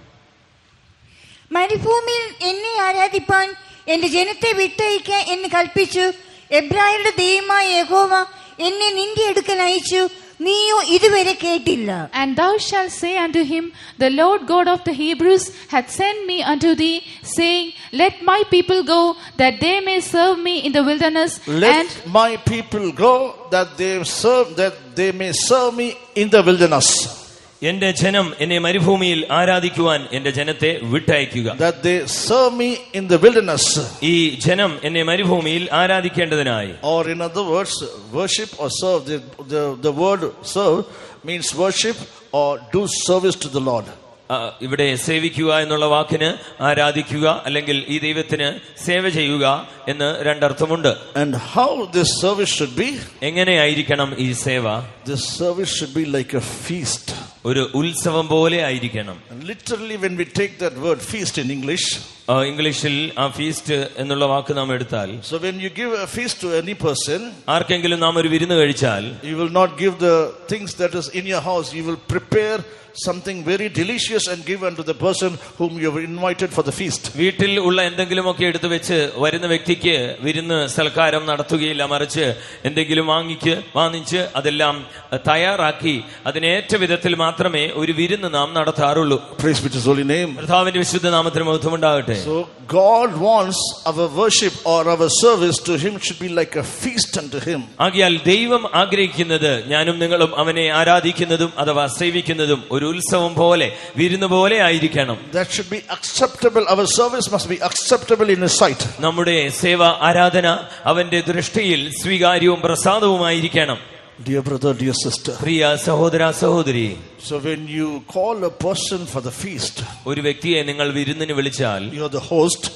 മരുഭൂമിയിൽ എന്നെ ആരാധിപ്പാൻ എന്റെ ജനത്തെ വിട്ടയക്ക എന്ന് കൽപ്പിച്ചു എബ്രായരുടെ ദൈവമായ യഹോവ എന്നെ നിന്റെ അടുക്കൽ അയച്ചു നീയോ ഇതുവരെ കേട്ടില്ല And thou shalt say unto him, The Lord God of the Hebrews hath sent me unto thee, saying, Let my people go, that they may serve me in the wilderness. let and my people go that they serve that they may serve me in the wilderness. എന്റെ ജനം എന്നെ മരുഭൂമിയിൽ ആരാധിക്കുവാൻ എന്റെ ജനത്തെ വിട്ടയക്കുക That they serve me in the wilderness. ഈ ജനം എന്നെ മരുഭൂമിയിൽ ആരാധിക്കേണ്ടതിനായി Or in other words, worship or serve. The, the, the word serve means worship or do service to the Lord. ആ, ഇവിടെ സേവിക്കുക എന്നുള്ള വാക്കിന് ആരാധിക്കുക അല്ലെങ്കിൽ ഈ ദൈവത്തിന് സേവ ചെയ്യുക എന്ന് രണ്ടർത്ഥമുണ്ട് And how this service should be? എങ്ങനെയായിരിക്കണം ഈ സേവ This service should be like a feast. ഒരു ഉത്സവം പോലെ ആയിരിക്കണം And literally, when we take that word feast in English, ആ, ഇംഗ്ലീഷിൽ ആ ഫീസ്റ്റ് എന്നുള്ള വാക്ക് നാം എടുത്താൽ so when you give a feast to any person, ആർക്കെങ്കിലും നാം ഒരു വിരുന്ന് കഴിച്ചാൽ you will not give the things that is in your house. You will prepare something very delicious and give unto the person whom you have invited for the feast. വീട്ടിൽ ഉള്ള എന്തെങ്കിലുമൊക്കെ എടുത്തു വെച്ച് വരുന്ന വ്യക്തിക്ക് വിരുന്ന് സൽക്കാരം നടത്തുകയില്ല മറിച്ച് എന്തെങ്കിലും വാങ്ങിക്ക് വാങ്ങിച്ച് അതെല്ലാം തയ്യാറാക്കി അതിനേറ്റ വിധത്തിൽ മാത്രമേ ഒരു വിരുന്ന് നാം നടത്താറുള്ളൂ Praise be to his holy name. കർത്താവിന്റെ വിശുദ്ധ നാമത്തിന് മഹത്വമുണ്ടാകട്ടെ So God wants our worship or our service to Him should be like a feast unto Him. ആകിയാൽ ദൈവം ആഗ്രഹിക്കുന്നത് ഞാനും നിങ്ങളും അവനെ ആരാധിക്കുന്നതും അഥവാ സേവിക്കുന്നതും ഒരു ഉത്സവം പോലെ വിരുന്ന് പോലെ ആയിരിക്കണം That should be acceptable. Our service must be acceptable in His sight. നമ്മുടെ സേവ ആരാധന അവന്റെ ദൃഷ്ടിയിൽ സ്വീകാര്യവും പ്രസാദവുമായിരിക്കണം Dear brother, dear sister. പ്രിയ സഹോദര സഹോദരി So when you call a person for the feast, ഒരു വ്യക്തിയെ നിങ്ങൾ വിരുന്നിന് വിളിച്ചാൽ you're the host.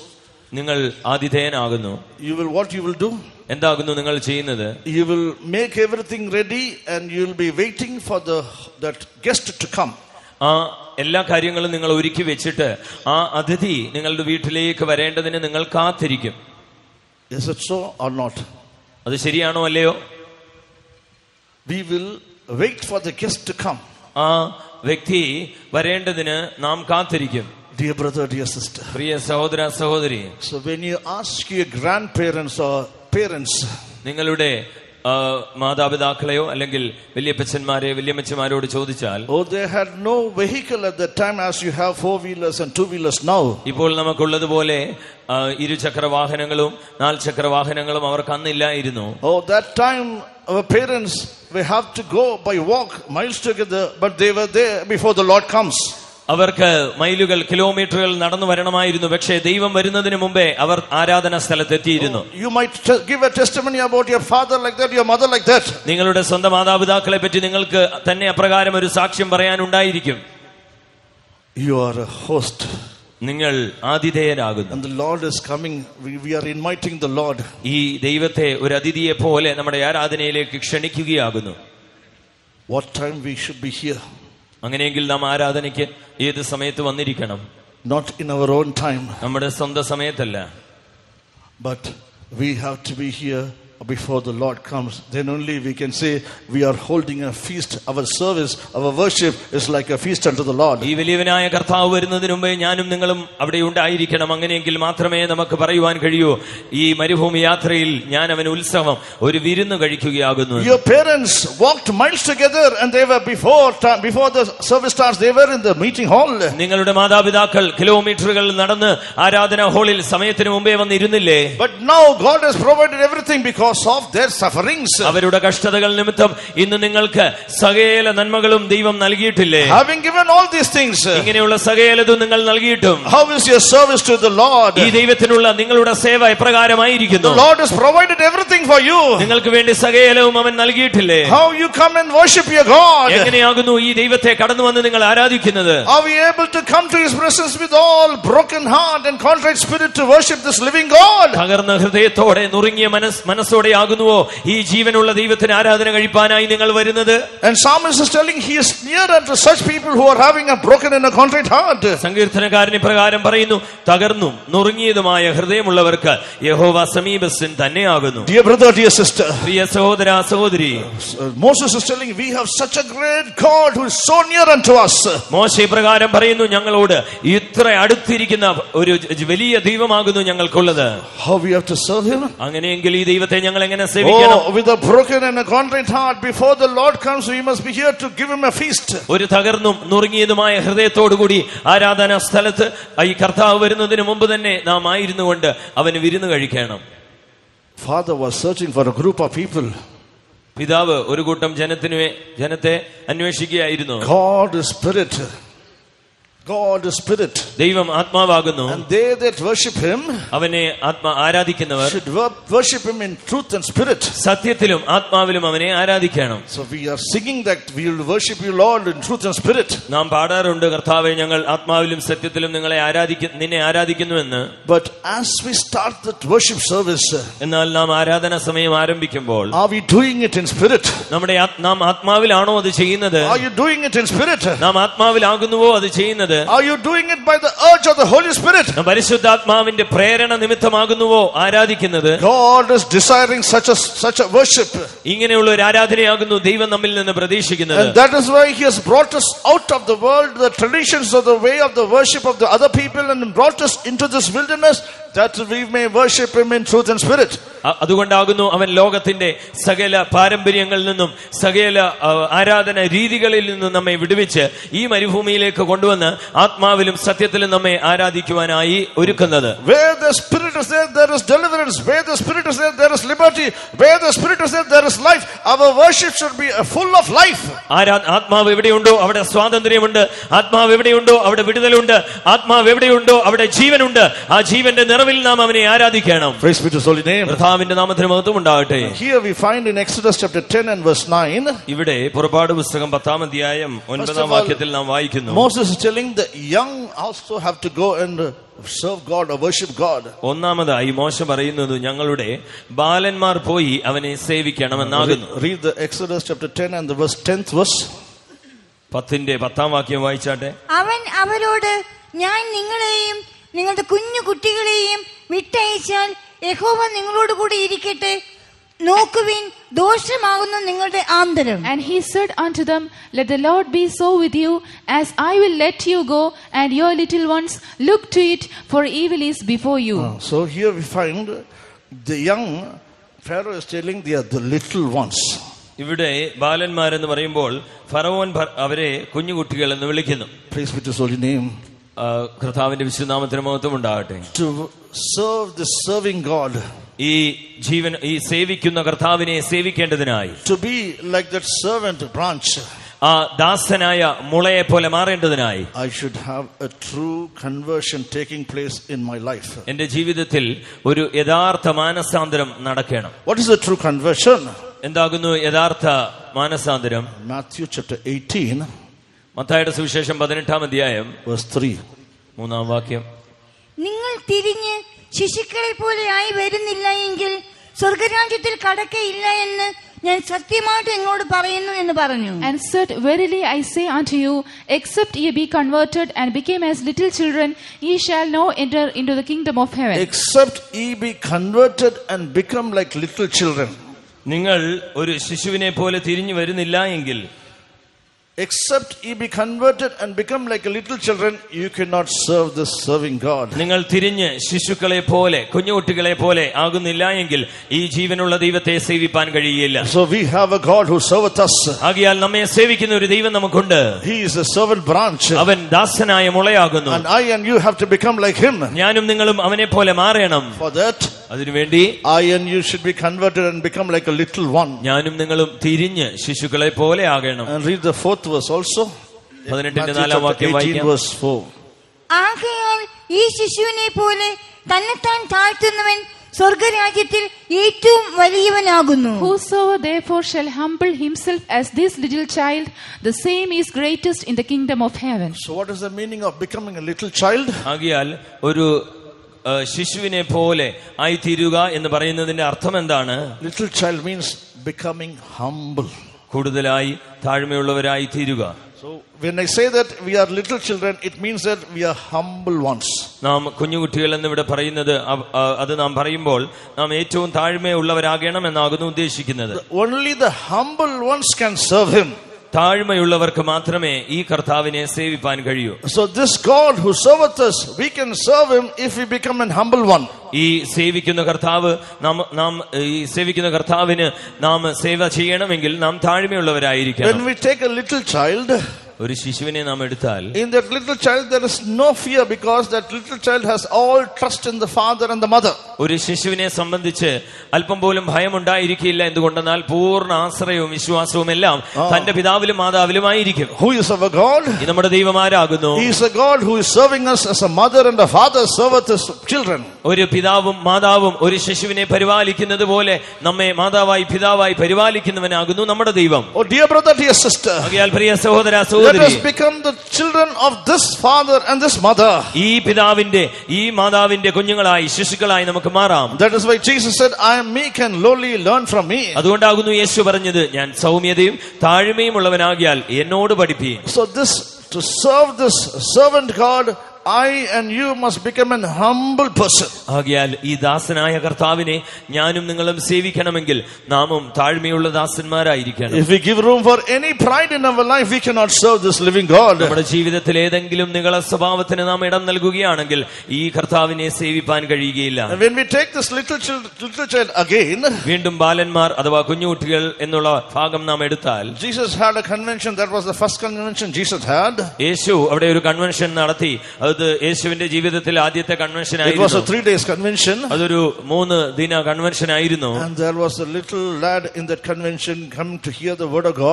നിങ്ങൾ ആതിഥേയനാകുന്നു you will what you will do? എന്താകുന്നു നിങ്ങൾ ചെയ്യുന്നത് You will make everything ready and you will be waiting for the that guest to come. ആ എല്ലാ കാര്യങ്ങളും നിങ്ങൾ ഒരുക്കി വെച്ചിട്ട് ആ അതിഥി നിങ്ങളുടെ വീട്ടിലേക്ക് വരേണ്ടതിന് നിങ്ങൾ കാത്തിരിക്കും Is it so or not? അത് ശരിയാണോ അല്ലയോ We will wait for the guest to come. ആ വ്യക്തി വരേണ്ടതിന് നാം കാത്തിരിക്കും Dear brother, dear sister. പ്രിയ സഹോദര സഹോദരി So when you ask your grandparents or parents, നിങ്ങളുടെ ആ, മാതാപിതാക്കളെയോ അല്ലെങ്കിൽ വല്യപ്പച്ചന്മാരെ വല്യമ്മച്ചമാരോട് ചോദിച്ചാൽ oh, they had no vehicle at that time as you have four wheelers and two wheelers now. ഇപ്പോൾ നമുക്കുള്ളതുപോലെ ആ, ഇരുചക്ര വാഹനങ്ങളും നാൽചക്ര വാഹനങ്ങളും അവർക്ക് അന്നില്ലായിരുന്നു Oh, that time our parents we have to go by walk miles together, but they were there before the Lord comes. അവർക്ക് മൈലുകൾ കിലോമീറ്ററുകൾ നടന്നു വരണമായിരുന്നു പക്ഷേ ദൈവം വരുന്നതിന് മുമ്പേ അവർ ആരാധന സ്ഥലത്തെത്തിയിരുന്നു You might t- give a testimony about your father like that, your mother like that. നിങ്ങളുടെ സ്വന്തം മാതാപിതാക്കളെ പറ്റി നിങ്ങൾക്ക് തന്നെ അപ്രകാരം ഒരു സാക്ഷ്യം പറയാനുണ്ടായിരിക്കും You are a host, നിങ്ങൾ ആതിഥേയരാകുന്നു and the Lord is coming. We, we are inviting the Lord. ഈ ദൈവത്തെ ഒരു അതിഥിയെ പോലെ നമ്മുടെ ആരാധനയിലേക്ക് ക്ഷണിക്കുകയാകുന്നു What time we should be here? അങ്ങനെയെങ്കിൽ നാം ആരാധനയ്ക്ക് ഏത് സമയത്ത് വന്നിരിക്കണം Not in our own time, നമ്മുടെ സ്വന്തം സമയത്തല്ല but we have to be here before the Lord comes. Then only we can say we are holding a feast. Our service, our worship is like a feast unto the Lord. ഈ വലിയവനായ കർത്താവ് വരുന്നതിന് മുമ്പേ ഞാനും നിങ്ങളും അവിടെ ഉണ്ടായിരിക്കണം അങ്ങനെയെങ്കിൽ മാത്രമേ നമുക്ക് പറയുവാൻ കഴിയൂ ഈ മരുഭൂമി യാത്രയിൽ ഞാൻ അവൻ ഉത്സവം ഒരു വിരുന്ന് കഴിക്കുകയാകുന്നു എന്ന്. Your parents walked miles together and they were before time, before the service starts, they were in the meeting hall. നിങ്ങളുടെ മാതാപിതാക്കൾ കിലോമീറ്ററുകൾ നടന്ന് ആരാധനാ ഹാളിൽ സമയത്തിന് മുമ്പേ വന്നിരുന്നില്ലേ But now God has provided everything because of their sufferings. അവരുടെ കഷ്ടതകൾ നിമിത്തം ഇന്ന് നിങ്ങൾക്ക് സകല നന്മകളും ദൈവം നൽകിയിട്ടില്ലേ Having given all these things, ഇങ്ങനെയുള്ള സകലതും നിങ്ങൾ നൽകിയിട്ടും how is your service to the Lord? ഈ ദൈവത്തിനുള്ള നിങ്ങളുടെ സേവ എപ്രകാരമായിരിക്കുന്നു The Lord has provided everything for you. നിങ്ങൾക്ക് വേണ്ടി സകലവും അവൻ നൽകിയിട്ടില്ലേ How you come and worship your God? എങ്ങനെയാകുന്നു ഈ ദൈവത്തെ കടന്നു വന്ന് നിങ്ങൾ ആരാധിക്കുന്നത് Are we able to come to His presence with all broken heart and contrite spirit to worship this living God? തകർന്ന ഹൃദയത്തോടെ നുറുങ്ങിയ മനസ് മനസ്സോടെയാകുന്നുവോ ഈ ജീവനുള്ള ദൈവത്തിന് ആരാധന കഴിപ്പാനായി നിങ്ങൾ വരുന്നത് And Psalmist is telling He is near unto such people who are having a broken and a contrite heart. സങ്കീർത്തനക്കാരൻ ഇപ്രകാരം പറയുന്നു തകർന്നും നുറുങ്ങിയതുമായ ഹൃദയമുള്ളവർക്ക് യഹോവ സമീപസ്ഥൻ തന്നെയാകുന്നു Dear brother, dear sister, പ്രിയ സഹോദര സഹോദരി uh, Moses is telling we have such a great God who is so near unto us. മോശ ഇപ്രകാരം പറയുന്നു ഞങ്ങളോട് ഇത്ര അടുത്തിരിക്കുന്ന ഒരു ജ- വലിയ ദൈവമാകുന്നു ഞങ്ങൾക്കുള്ളത് How we have to serve Him? അങ്ങനെയെങ്കിൽ ഈ ദൈവത്തെ ഞങ്ങൾ എങ്ങനെ സേവിക്കണം Oh, with a broken and a contrite heart, before the Lord comes, we must be here to give Him a feast. ഒരു തകർന്നും നുറുങ്ങിയതുമായ ഹൃദയത്തോടുകൂടി ആരാധനാ സ്ഥലത്ത് ഈ കർത്താവ് വരുന്നതിന് മുമ്പ് തന്നെ നാം ആയിരുന്നു കൊണ്ട് അവന് വിരുന്ന് കഴിക്കണം Father was searching for a group of people. പിതാവ് ഒരു കൂട്ടം ജനത്തിനു വേ- ജനത്തെ അന്വേഷിക്കുകയായിരുന്നു God is spirit. God is spirit. ദൈവം ആത്മാവാകുന്നു And they that worship Him അവനെ ആത്മാ ആരാധിക്കുന്നവർ should wor- worship Him in truth and spirit. സത്യത്തിലും ആത്മാവിലും അവനെ ആരാധിക്കണം So we are singing that we will worship you, Lord, in truth and spirit. നാം പാടാറുണ്ട് കർത്താവെ ഞങ്ങൾ ആത്മാവിലും സത്യത്തിലും നിങ്ങളെ ആരാധിക്ക നിന്നെ ആരാധിക്കുന്നുവെന്ന് But as we start that worship service, എന്നാൽ നാം ആരാധന സമയം ആരംഭിക്കുമ്പോൾ are we doing it in spirit? നമ്മുടെ ആത്- നാം ആത്മാവിലാണോ അത് ചെയ്യുന്നത് Are you doing it in spirit? നാം ആത്മാവിലാകുന്നുവോ അത് ചെയ്യുന്നത് Are you doing it by the urge of the Holy Spirit? നാം പരിശുദ്ധാത്മാവിന്റെ പ്രേരണ നിമിത്തമാകുന്നുവോ ആരാധിക്കുന്നത് God is desiring such a such a worship. ഇങ്ങനെയുള്ള ഒരു ആരാധനയാകുന്നു ദൈവം നമ്മിൽ നിന്ന് പ്രതീക്ഷിക്കുന്നത് And that is why He has brought us out of the world, the traditions of the way of the worship of the other people, and brought us into this wilderness that we may worship Him in truth and spirit. അ- അതുകൊണ്ടാകുന്നു അവൻ ലോകത്തിന്റെ സകല പാരമ്പര്യങ്ങളിൽ നിന്നും സകല ആ, ആരാധന രീതികളിൽ നിന്നും നമ്മെ വിടുവിച്ച് ഈ മരുഭൂമിയിലേക്ക് കൊണ്ടുവന്ന് ആത്മാവിലും സത്യത്തിലും നമ്മെ ആരാധിക്കുവാനായി ഒരുക്കുന്നത് Where the Spirit is there, there is deliverance. Where the Spirit is there, there is liberty. Where the Spirit is there, there is life. Our worship should be uh, full of life. ആരാ ആത്മാവ് എവിടെയുണ്ടോ അവിടെ സ്വാതന്ത്ര്യമുണ്ട് ആത്മാവ് എവിടെയുണ്ടോ അവിടെ വിടുതലുണ്ട് ആത്മാവ് എവിടെയുണ്ടോ അവിടെ ജീവനുണ്ട് ആ ജീവന്റെ നിറ നിറവിൽ നാം അവനെ ആരാധിക്കണം Praise be to his holy name. കർത്താവിന്റെ നാമത്തിന് മഹത്വം ഉണ്ടാകട്ടെ Here we find in Exodus chapter 10 and verse 9, ഇവിടെ പുറപ്പാട് പുസ്തകം പത്താം അധ്യായം ഒൻപതാം all, വാക്യത്തിൽ നാം വായിക്കുന്നു Moses is telling the young also have to go and uh, serve God or worship God. ഒന്നാമതായി മോശ പറയുന്നത് ഞങ്ങളുടെ ബാലന്മാർ പോയി അവനെ സേവിക്കണമെന്നാകുന്നു Read, read the Exodus chapter 10 and the verse 10th verse. പത്തിന്റെ പത്താം വാക്യം വായിച്ചാട്ടെ അവൻ അവരോട് ഞാൻ നിങ്ങളെയും നിങ്ങളുടെ കുഞ്ഞു കുട്ടികളെയും വിട്ടയച്ചാൽ യഹോവ നിങ്ങളോട് കൂടി ഇരിക്കട്ടെ നോക്കുവിൻ ദോഷമാകുന്നു നിങ്ങളുടെ ആന്തരം And he said unto them, Let the Lord be so with you, as I will let you go, and your little ones look to it, for evil is before you. So here we find the young Pharaoh is telling they are the little ones. ഇവിടെ ബാലന്മാരെന്ന് പറയുമ്പോൾ ഫറവോൻ ഭ- അവരെ കുഞ്ഞുകുട്ടികൾ എന്ന് വിളിക്കുന്നു Praise be to his holy name. ആ, കർത്താവിന്റെ വിശുനാമത്തിന് മഹത്വം ഉണ്ടാകട്ടെ To serve the serving God, ഈ ജീവൻ ഈ സേവിക്കുന്ന കർത്താവിനെ സേവിക്കേണ്ടതിനായി to be like that servant branch, ആ ദാസനായ മുളയെ പോലെ മാറേണ്ടതിനായി I should have a true conversion taking place in my life. എന്റെ ജീവിതത്തിൽ ഒരു യഥാർത്ഥ മാനസാന്തരം നടക്കണം What is the true conversion? എന്താകുന്നു യഥാർത്ഥ മാനസാന്തരം Matthew chapter 18, മത്തായുടെ സുവിശേഷം പതിനെട്ടാം അധ്യായം verse 3. മൂന്നാം വാക്യം നിങ്ങൾ തിരിഞ്ഞ് ശിശുക്കളെ പോലെ ആയി വരുന്നില്ല എങ്കിൽ സ്വർഗരാജ്യത്തിൽ കടക്കയില്ല എന്ന് ഞാൻ സത്യമായിട്ട് നിങ്ങളോട് പറയുന്നു എന്ന് പറഞ്ഞു And said, Verily I say unto you, except ye be converted and became as little children, ye shall no enter into the kingdom of heaven. Except ye be converted and become like little children. നിങ്ങൾ ഒരു ശിശുവിനെ പോലെ തിരിഞ്ഞു വരുന്നില്ല എങ്കിൽ Except ye be converted and become like a little children, you cannot serve the serving God. നിങ്ങൾ തിരിഞ്ഞ് ശിശുക്കളെ പോലെ കുഞ്ഞുകുട്ടികളെ പോലെ ആകുന്നില്ല എങ്കിൽ ഈ ജീവനുള്ള ദൈവത്തെ സേവിപ്പാൻ കഴിയില്ല So we have a God who serveth us. ആകിയാൽ നമ്മെ സേവിക്കുന്ന ഒരു ദൈവം നമുക്കുണ്ട് He is a servant branch. അവൻ ദാസനായ മുളയാകുന്നു And I and you have to become like him. ഞാനും നിങ്ങളും അവനെ പോലെ മാറണം For that, അതിനുവേണ്ടി I and you should be converted and become like a little one. ഞാനും നിങ്ങളും തിരിഞ്ഞ് ശിശുക്കളെ പോലെ ആകണം And read the fourth verse also. പതിനെട്ടിന്റെ Matthew നാലാം chapter വാക്യം 18 വായിക്കാം verse 4. ആകയാൽ ഈ ശിശുവിനെ പോലെ തന്നെത്താൻ താഴ്ത്തുന്നവൻ സ്വർഗരാജ്യത്തിൽ ഏറ്റവും വലിയവനാകുന്നു Whosoever therefore shall humble himself as this little child, the same is greatest in the kingdom of heaven. So what is the meaning of becoming a little child? ആകിയാൽ ഒരു ആ, ശിശുവിനെ പോലെ ആയിത്തീരുക എന്ന് പറയുന്നതിന്റെ അർത്ഥം എന്താണ് Little child means becoming humble. കൂടുതലായി താഴ്മയുള്ളവരായി തീരുക So when I say that we are little children, it means that we are humble ones. നാം കുഞ്ഞുകുട്ടികൾ എന്നിവിടെ പറയുന്നത് അവ- ആ, അത് നാം പറയുമ്പോൾ നാം ഏറ്റവും താഴ്മയുള്ളവരാകണം എന്നാകുന്നു ഉദ്ദേശിക്കുന്നത് Only the humble ones can serve him. താഴ്മയുള്ളവർക്ക് മാത്രമേ ഈ കർത്താവിനെ സേവിപ്പാൻ കഴിയൂ So this God who serveth us, we can serve him if we become an humble one. ഈ സേവിക്കുന്ന കർത്താവ് നാം നാം ഈ സേവിക്കുന്ന കർത്താവിന് നാം സേവ ചെയ്യണമെങ്കിൽ നാം താഴ്മയുള്ളവരായിരിക്കണം When we take a little child, ഒരു ശിശുവിനെ നാം എടുത്താൽ in that little child there is no fear because that little child has all trust in the father and the mother. ഒരു ശിശുവിനെ സംബന്ധിച്ച് അല്പം പോലും ഭയമുണ്ടായിരിക്കില്ല എന്തുകൊണ്ടെന്നാൽ പൂർണ്ണ ആശ്രയവും വിശ്വാസവും എല്ലാം തന്റെ പിതാവിലും മാതാവിലുമായിരിക്കും Who is our God? ഈ നമ്മുടെ ദൈവമാരാകുന്നു He is a God who is serving us as a mother and a father serveth his children. ഒരു പിതാവും മാതാവും ഒരു ശിശുവിനെ പരിപാലിക്കുന്നത് പോലെ നമ്മെ മാതാവായി പിതാവായി പരിപാലിക്കുന്നവനാകുന്നു നമ്മുടെ ദൈവം Oh dear brother, dear sister, ആകയാൽ പ്രിയ സഹോദര let സഹോദരി us become the children of this father and this mother. ഈ പിതാവിന്റെ ഈ മാതാവിന്റെ കുഞ്ഞുങ്ങളായി ശിശുക്കളായി നമുക്ക് മാറാം That is why Jesus said, I am meek and lowly, learn from me. അതുകൊണ്ടാകുന്നു യേശു പറഞ്ഞത് ഞാൻ സൗമ്യതയും താഴ്മയും ഉള്ളവനാകിയാൽ എന്നോട് പഠിപ്പി So this, to serve this servant God, I and you must become an humble person. ആകിയാൽ ഈ ദാസനായ കർത്താവിനെ ഞാനും നിങ്ങളും സേവിക്കണമെങ്കിൽ നാമും താഴ്മയുള്ള ദാസന്മാരായിരിക്കണം If we give room for any pride in our life, we cannot serve this living God. നമ്മുടെ ജീവിതത്തിൽ ഏതെങ്കിലും നികള സ്വഭാവത്തിന് നാം ഇടം നൽകുകയാണെങ്കിൽ ഈ കർത്താവിനെ സേവിപ്പാൻ കഴിയുകയില്ല And when we take this little child, little child again, വീണ്ടും ബാലന്മാർ അഥവാ കുഞ്ഞുകുട്ടികൾ എന്നുള്ള ഭാഗം നാം എടുത്താൽ Jesus had a convention. That was the first convention Jesus had. യേശു അവിടെ ഒരു കൺവെൻഷൻ നടത്തി അത് യേശുവിന്റെ ജീവിതത്തിൽ ആദ്യത്തെ കൺവെൻഷൻ It was a ആയിരുന്നു three days convention. അതൊരു മൂന്ന് ദിന കൺവെൻഷൻ ആയിരുന്നു And there was a little lad in that convention come to hear the word of God.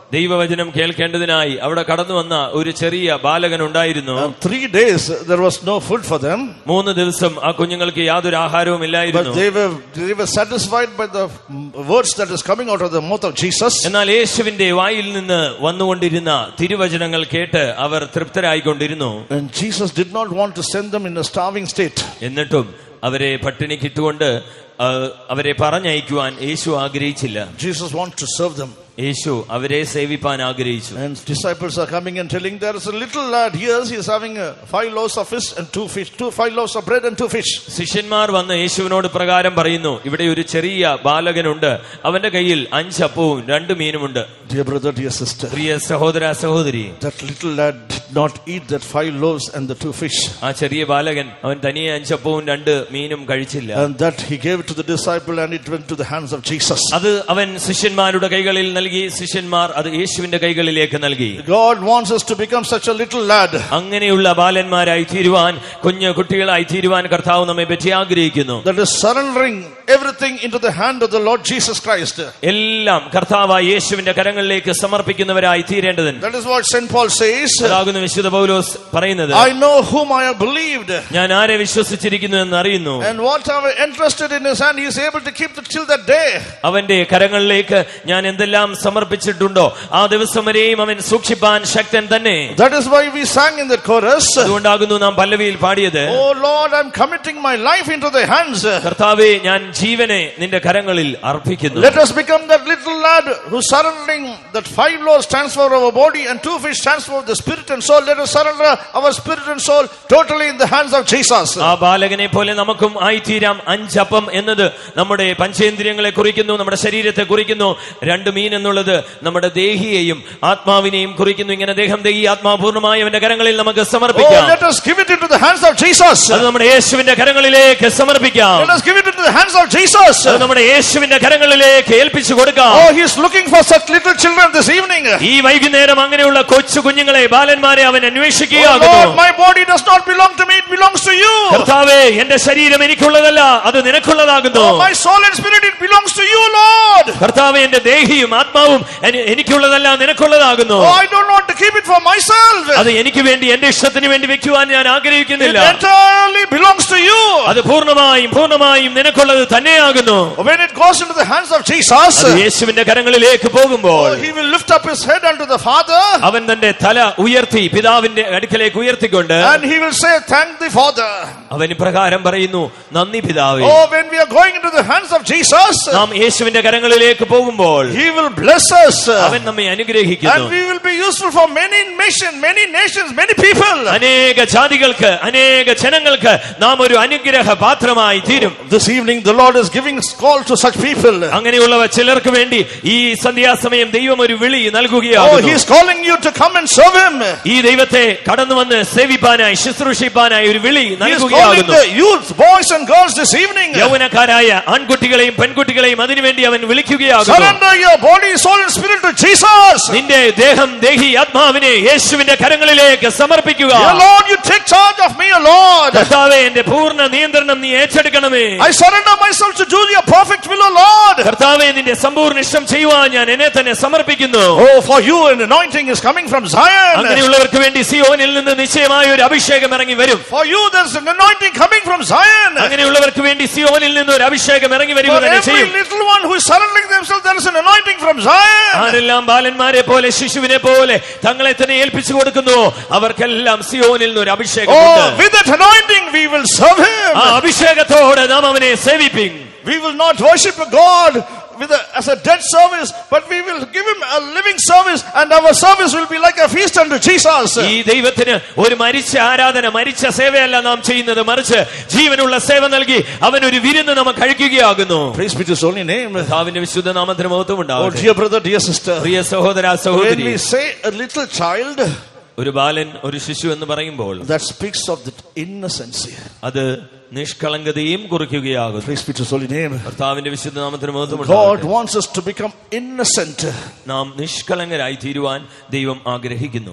ദൈവവചനം കേൾക്കേണ്ടതിനായി അവിടെ കടന്നു വന്ന ഒരു ചെറിയ ബാലകൻ ഉണ്ടായിരുന്നു And three days there was no food for them, മൂന്ന് ദിവസം ആ കുഞ്ഞുങ്ങൾക്ക് യാതൊരു ആഹാരവും but ഇല്ലായിരുന്നു they were they were satisfied by the mm, words that is coming out of the mouth of Jesus. എന്നാൽ യേശുവിന്റെ വായിൽ നിന്ന് വന്നുകൊണ്ടിരുന്ന തിരുവചനങ്ങൾ കേട്ട് അവർ തൃപ്തരായിക്കൊണ്ടിരുന്നു And Jesus did not want to send them in a starving state. എന്നിട്ടും അവരെ പട്ടിണിക്കിട്ടുകൊണ്ട് ആ, അവരെ പറഞ്ഞയക്കുവാൻ യേശു ആഗ്രഹിച്ചില്ല Jesus wanted to serve them. യേശു അവരെ സേവിപ്പാൻ ആഗ്രഹിച്ചു And disciples are coming and telling there is a little lad here. He is having uh, five loaves of fish and two fish, two five loaves of bread and two fish. ശിഷ്യന്മാർ വന്ന് യേശുവിനോട് പ്രകാരം പറയുന്നു ഇവിടെ ഒരു ചെറിയ ബാലകനുണ്ട് അവന്റെ കയ്യിൽ അഞ്ചപ്പവും രണ്ട് മീനുമുണ്ട് Dear brother, dear sister, പ്രിയ സഹോദര സഹോദരി that little lad did not eat that five loaves and the two fish. ആ ചെറിയ ബാലകൻ അവൻ തനിയെ അഞ്ചപ്പവും രണ്ട് മീനും കഴിച്ചില്ല And that he gave it to the disciple and it went to the hands of Jesus. അത് അവൻ ശിഷ്യന്മാരുടെ കൈകളിൽ നൽകി ശിഷ്യന്മാർ അത് യേശുവിന്റെ കൈകളിലേക്ക് നൽകി God wants us to become such a little lad. അങ്ങനെയുള്ള ബാലന്മാരായി തീരുവാൻ കുഞ്ഞു കുട്ടികളായി തീരുവാൻ കർത്താവ് നമ്മെ പറ്റി ആഗ്രഹിക്കുന്നു That is surrendering everything into the hand of the Lord Jesus Christ. എല്ലാം കർത്താവായ യേശുവിന്റെ കരങ്ങളിലേക്ക് സമർപ്പിക്കുന്നവരായി തീരേണ്ടതിന് That is what St. Paul says. അതാകുന്നു വിശുദ്ധ പൗലോസ് പറയുന്നത് I know whom I have believed. ഞാൻ ആരെ വിശ്വസിച്ചിരിക്കുന്നു എന്ന് അറിയുന്നു And what I have entrusted in his hand, he is able to keep it till that day. അവന്റെ കരങ്ങളിലേക്ക് ഞാൻ എന്തെല്ലാം സമർപ്പിച്ചിട്ടുണ്ടോ ആ ദിവസം വരെയും അവൻ സൂക്ഷിപ്പാൻ ശക്തൻ തന്നെ That is why we sang in the chorus. അതുകൊണ്ടാകുന്നു നാം പല്ലവിയിൽ പാടിയത് Oh Lord, I'm committing my life into thy hands. കർത്താവെ ഞാൻ ജീവനെ നിന്റെ കരങ്ങളിൽ അർപ്പിക്കുന്നു Let us become that little lad who's surrendering that five loaves stands for our body and two fish stands for the spirit and soul. Let us surrender our spirit and soul totally in the hands of Jesus. ആ ബാലകനെ പോലെ നമുക്കും ആയിത്തീരാം അഞ്ചപ്പം എന്നത് നമ്മുടെ പഞ്ചേന്ദ്രിയങ്ങളെ കുറിക്കുന്നു നമ്മുടെ ശരീരത്തെ കുറിക്കുന്നു രണ്ട് മീൻ എന്നുള്ളത് നമ്മുടെ ദേഹിയെയും ആത്മാവിനെയും കുറിക്കുന്നു ഇങ്ങനെ ദേഹം ദേഹി ആത്മാപൂർണമായി അവന്റെ കരങ്ങളിൽ നമുക്ക് Oh, സമർപ്പിക്കാം let us give it into the hands of Jesus. അത് നമ്മുടെ യേശുവിന്റെ കരങ്ങളിലേക്ക് സമർപ്പിക്കാം Let us give it into the hands of Jesus. അത് നമ്മുടെ യേശുവിന്റെ കരങ്ങളിലേക്ക് ഏൽപ്പിച്ചു കൊടുക്കാം Oh, he's looking for such little children this evening. ഈ വൈകുന്നേരം അങ്ങനെയുള്ള കൊച്ചു കുഞ്ഞുങ്ങളെ ബാലന്മാരെ അവൻ Oh അന്വേഷിക്കുകയാകുന്നു Lord, my body does not belong to me, it belongs to you. കർത്താവേ എന്റെ ശരീരം എനിക്കുള്ളതല്ല അത് നിനക്കുള്ളതാകുന്നു Oh, my soul and spirit, it belongs to you, Lord. കർത്താവെ എന്റെ ദേഹിയും ആത്മാവും എനി- എനിക്കുള്ളതല്ല നിനക്കുള്ളതാകുന്നു Oh, I don't want to keep it for myself. അത് എനിക്ക് വേണ്ടി എന്റെ ഇഷ്ടത്തിന് വേണ്ടി വെക്കുവാൻ ഞാൻ It ആഗ്രഹിക്കുന്നില്ല entirely belongs to you. അത് പൂർണ്ണമായും പൂർണ്ണമായും നിനക്കുള്ളത് തന്നെയാകുന്നു When it goes into the hands of Jesus, അത് യേശുവിന്റെ കരങ്ങളിലേക്ക് പോകുമ്പോൾ oh, he will lift up his head unto the Father അവൻ തന്റെ തല ഉയർത്തി പിതാവിന്റെ അടുക്കലേക്ക് ഉയർത്തിക്കൊണ്ട് and he will say, Thank the Father. അവൻ ഇപ്രകാരം പറയുന്നു നന്ദി പിതാവേ Oh, when we are going into the hands of Jesus, നാം യേശുവിന്റെ കരങ്ങളിലേക്ക് പോകുമ്പോൾ he will bless us. അവൻ നമ്മെ And അനുഗ്രഹിക്കുന്നു we will be useful for many nations, many nations, many people. അനേക ജാതികൾക്ക് അനേക ജനങ്ങൾക്ക് നാം ഒരു അനുഗ്രഹ പാത്രമായി തീരും This evening, the Lord is giving a call to such people. അങ്ങനെയുള്ളവ ചിലർക്ക് വേണ്ടി ഈ സന്ധ്യാസമയം ദൈവം ഒരു വിളി Oh, നൽകുകയാകുന്നു He's calling you to come and serve Him. ഈ ദൈവത്തെ കടന്നു വന്ന് സേവിപ്പാനായി ശുശ്രൂഷിപ്പാനായി ഒരു വിളി He is calling നൽകുകയാകുന്നു the youth, boys and girls this evening. യൗവനക്കാരായ ആൺകുട്ടികളെയും പെൺകുട്ടികളെയും അതിനുവേണ്ടി അവൻ വിളിക്കുകയാകുന്നു Surrender your body, soul, and spirit to Jesus. നിന്റെ ദേഹം ദേഹി ആത്മാവിനെ യേശുവിന്റെ കരങ്ങളിലേക്ക് സമർപ്പിക്കുക Dear Lord, you take charge of me, O Lord. കർത്താവെ എന്റെ പൂർണ്ണ നിയന്ത്രണം നീ ഏറ്റെടുക്കണമേ I surrender myself to do your perfect will, O Lord. കർത്താവെ നിന്റെ സമ്പൂർണ്ണ ഇഷ്ടം ചെയ്യുവാൻ ഞാൻ എന്നെ തന്നെ സമർപ്പിക്കുന്നു Oh, for you, an anointing is coming from Zion. അങ്ങനെയുള്ളവർക്ക് വേണ്ടി സിയോനിൽ നിന്ന് നിശ്ചയമായ ഒരു അഭിഷേകം ഇറങ്ങി വരും For you, there's an anointing coming from Zion. അങ്ങനെയുള്ളവർക്ക് വേണ്ടി സിയോനിൽ നിന്ന് ഒരു അഭിഷേകം ഇറങ്ങി വരിക For തന്നെ every ചെയ്യും little one who is surrendering themselves, there is an anointing from Zion. ആരെല്ലാം ബാലന്മാരെ പോലെ ശിശുവിനെ പോലെ തങ്ങളെ തന്നെ ഏൽപ്പിച്ചു കൊടുക്കുന്നു അവർക്കെല്ലാം സിയോനിൽ നിന്ന് ഒരു അഭിഷേകം Oh, with that anointing, we will serve ആ Him. അഭിഷേകത്തോടെ നാം അവനെ സേവിപ്പിൻ We will not worship a God with a, as a dead service, but we will give Him a living service, and our service will be like a feast unto Jesus. ഈ ദൈവത്തിന് ഒരു മരിച്ച ആരാധന മരിച്ച സേവയല്ല നാം ചെയ്യുന്നത് മറിച്ച് ജീവനുള്ള സേവ നൽകി അവൻ ഒരു വിരുന്ന് നാം കഴിക്കുകയാകുന്നു Praise be to His holy name. കർത്താവിന്റെ വിശുദ്ധ നാമത്തിന് മഹത്വം Oh, ഉണ്ടാവട്ടെ dear brother, dear sister. പ്രിയ സഹോദര When സഹോദരി we say a little child, ഒരു ബാലൻ ഒരു ശിശു എന്ന് പറയുമ്പോൾ that speaks of that innocency. അത് നിഷ്കളങ്കതയും കുറിക്കുകയാകുന്നു Praise be to His holy name. കർത്താവിന്റെ വിശുദ്ധ നാമത്തിന് മഹത്വം God ഉണ്ടാവട്ടെ. wants us to become innocent. നാം നിഷ്കളങ്കരായി തീരുവാൻ ദൈവം ആഗ്രഹിക്കുന്നു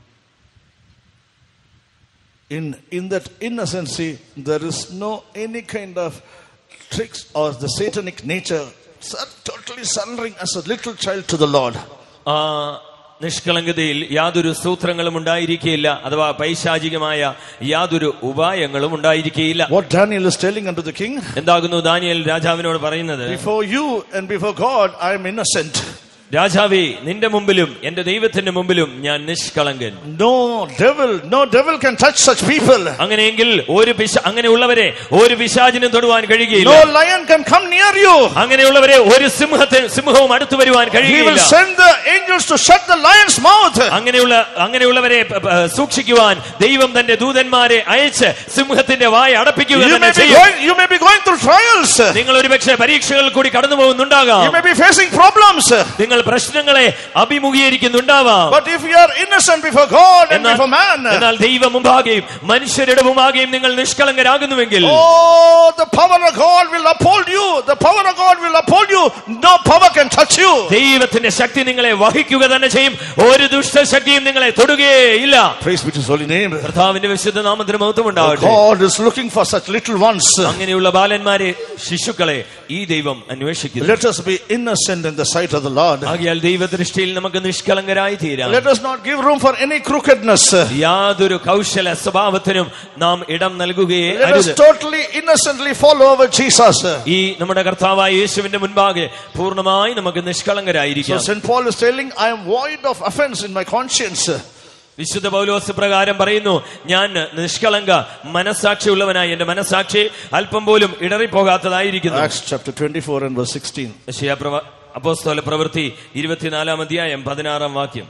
In, in that innocency, there is no any kind of tricks or the satanic nature. Sur- Totally surrendering as a little child to the Lord. ആ നിഷ്കളങ്കതയിൽ യാതൊരു സൂത്രങ്ങളും ഉണ്ടായിരിക്കുകയില്ല അഥവാ പൈശാചികമായ യാതൊരു ഉപായങ്ങളും ഉണ്ടായിരിക്കുകയില്ല What Daniel is telling unto the king, എന്താകുന്നു ദാനിയൽ രാജാവിനോട് പറയുന്നത് before you and before God, I am innocent. രാജാവേ നിന്റെ മുമ്പിലും എന്റെ ദൈവത്തിന്റെ മുമ്പിലും ഞാൻ നിഷ്കളങ്കൻ No devil, no devil can touch such people. അങ്ങനെയെങ്കിൽ ഒരു പിശ അങ്ങനെയുള്ളവരെ ഒരു പിശാചിനും തൊടുവാൻ കഴിയുകയില്ല No lion can come near you. അങ്ങനെയുള്ളവരെ ഒരു സിംഹത്തെ സിംഹവും അടുത്തു വരുവാൻ He will കഴിയുകയില്ല send the angels to shut the lion's mouth. അങ്ങനെയുള്ള അങ്ങനെയുള്ളവരെ പ- പ- സൂക്ഷിക്കുവാൻ ദൈവം തന്റെ ദൂതന്മാരെ അയച്ച് സിംഹത്തിന്റെ വായ അടപ്പിക്കുക You തന്നെ may be ചെയ്യും going, you may be going through trials. നിങ്ങൾ ഒരുപക്ഷെ പരീക്ഷകൾ കൂടി കടന്നു പോകുന്നുണ്ടാകാം You may be facing problems. നിങ്ങൾ പ്രശ്നങ്ങളെ അഭിമുഖീകരിക്കുന്നുണ്ടാവാം But if you are innocent before God and എന്നാൽ before man, എന്നാൽ ദൈവ മുമ്പാകെയും മനുഷ്യരുടെ മുമ്പാകെയും നിങ്ങൾ നിഷ്കളങ്കരാകുന്നുവെങ്കിൽ oh, the power of God will uphold you. The power of God will uphold you. No power can touch you. ദൈവത്തിന്റെ ശക്തി നിങ്ങളെ വഹിക്കുക തന്നെ ചെയ്യും ഒരു ദുഷ്ടശക്തിയും നിങ്ങളെ തൊടുകയില്ല Praise be to his holy name. കർത്താവിന്റെ വിശുദ്ധ നാമത്തിന് മഹത്വം ഉണ്ടാവട്ടെ God is looking for such little ones. അങ്ങനെയുള്ള ബാലന്മാരെ ശിശുക്കളെ ഈ ദൈവം അന്വേഷിക്കുന്നു Let us be innocent in the sight of the Lord. ആകിയാൽ ദൈവദൃഷ്ടിയിൽ നമുക്ക് നിഷ്കളങ്കരായി തീരാം Let us not give room for any crookedness. യാതൊരു കൗശല സ്വഭാവത്തിനും നാം ഇടം നൽകുകയേ Let us അരുത് totally innocently follow over Jesus. ഈ നമ്മുടെ കർത്താവായ യേശുവിന്റെ മുൻപാകെ പൂർണ്ണമായി നമുക്ക് So നിഷ്കളങ്കരായിരിക്കാം St. Paul is telling, I am void of offense in my conscience. വിശുദ്ധ പൗലോസ് പ്രകാരം പറയുന്നു ഞാൻ നിഷ്കളങ്ക മനസാക്ഷിയുള്ളവനായി എന്റെ മനസാക്ഷി അല്പം പോലും ഇടറിപ്പോകാത്തതായിരിക്കുന്നു Acts chapter 24 and verse 16. യശയ്യാ പ്രവ- അപ്പോസ്തല പ്രവൃത്തി ഇരുപത്തിനാലാം അധ്യായം പതിനാറാം വാക്യം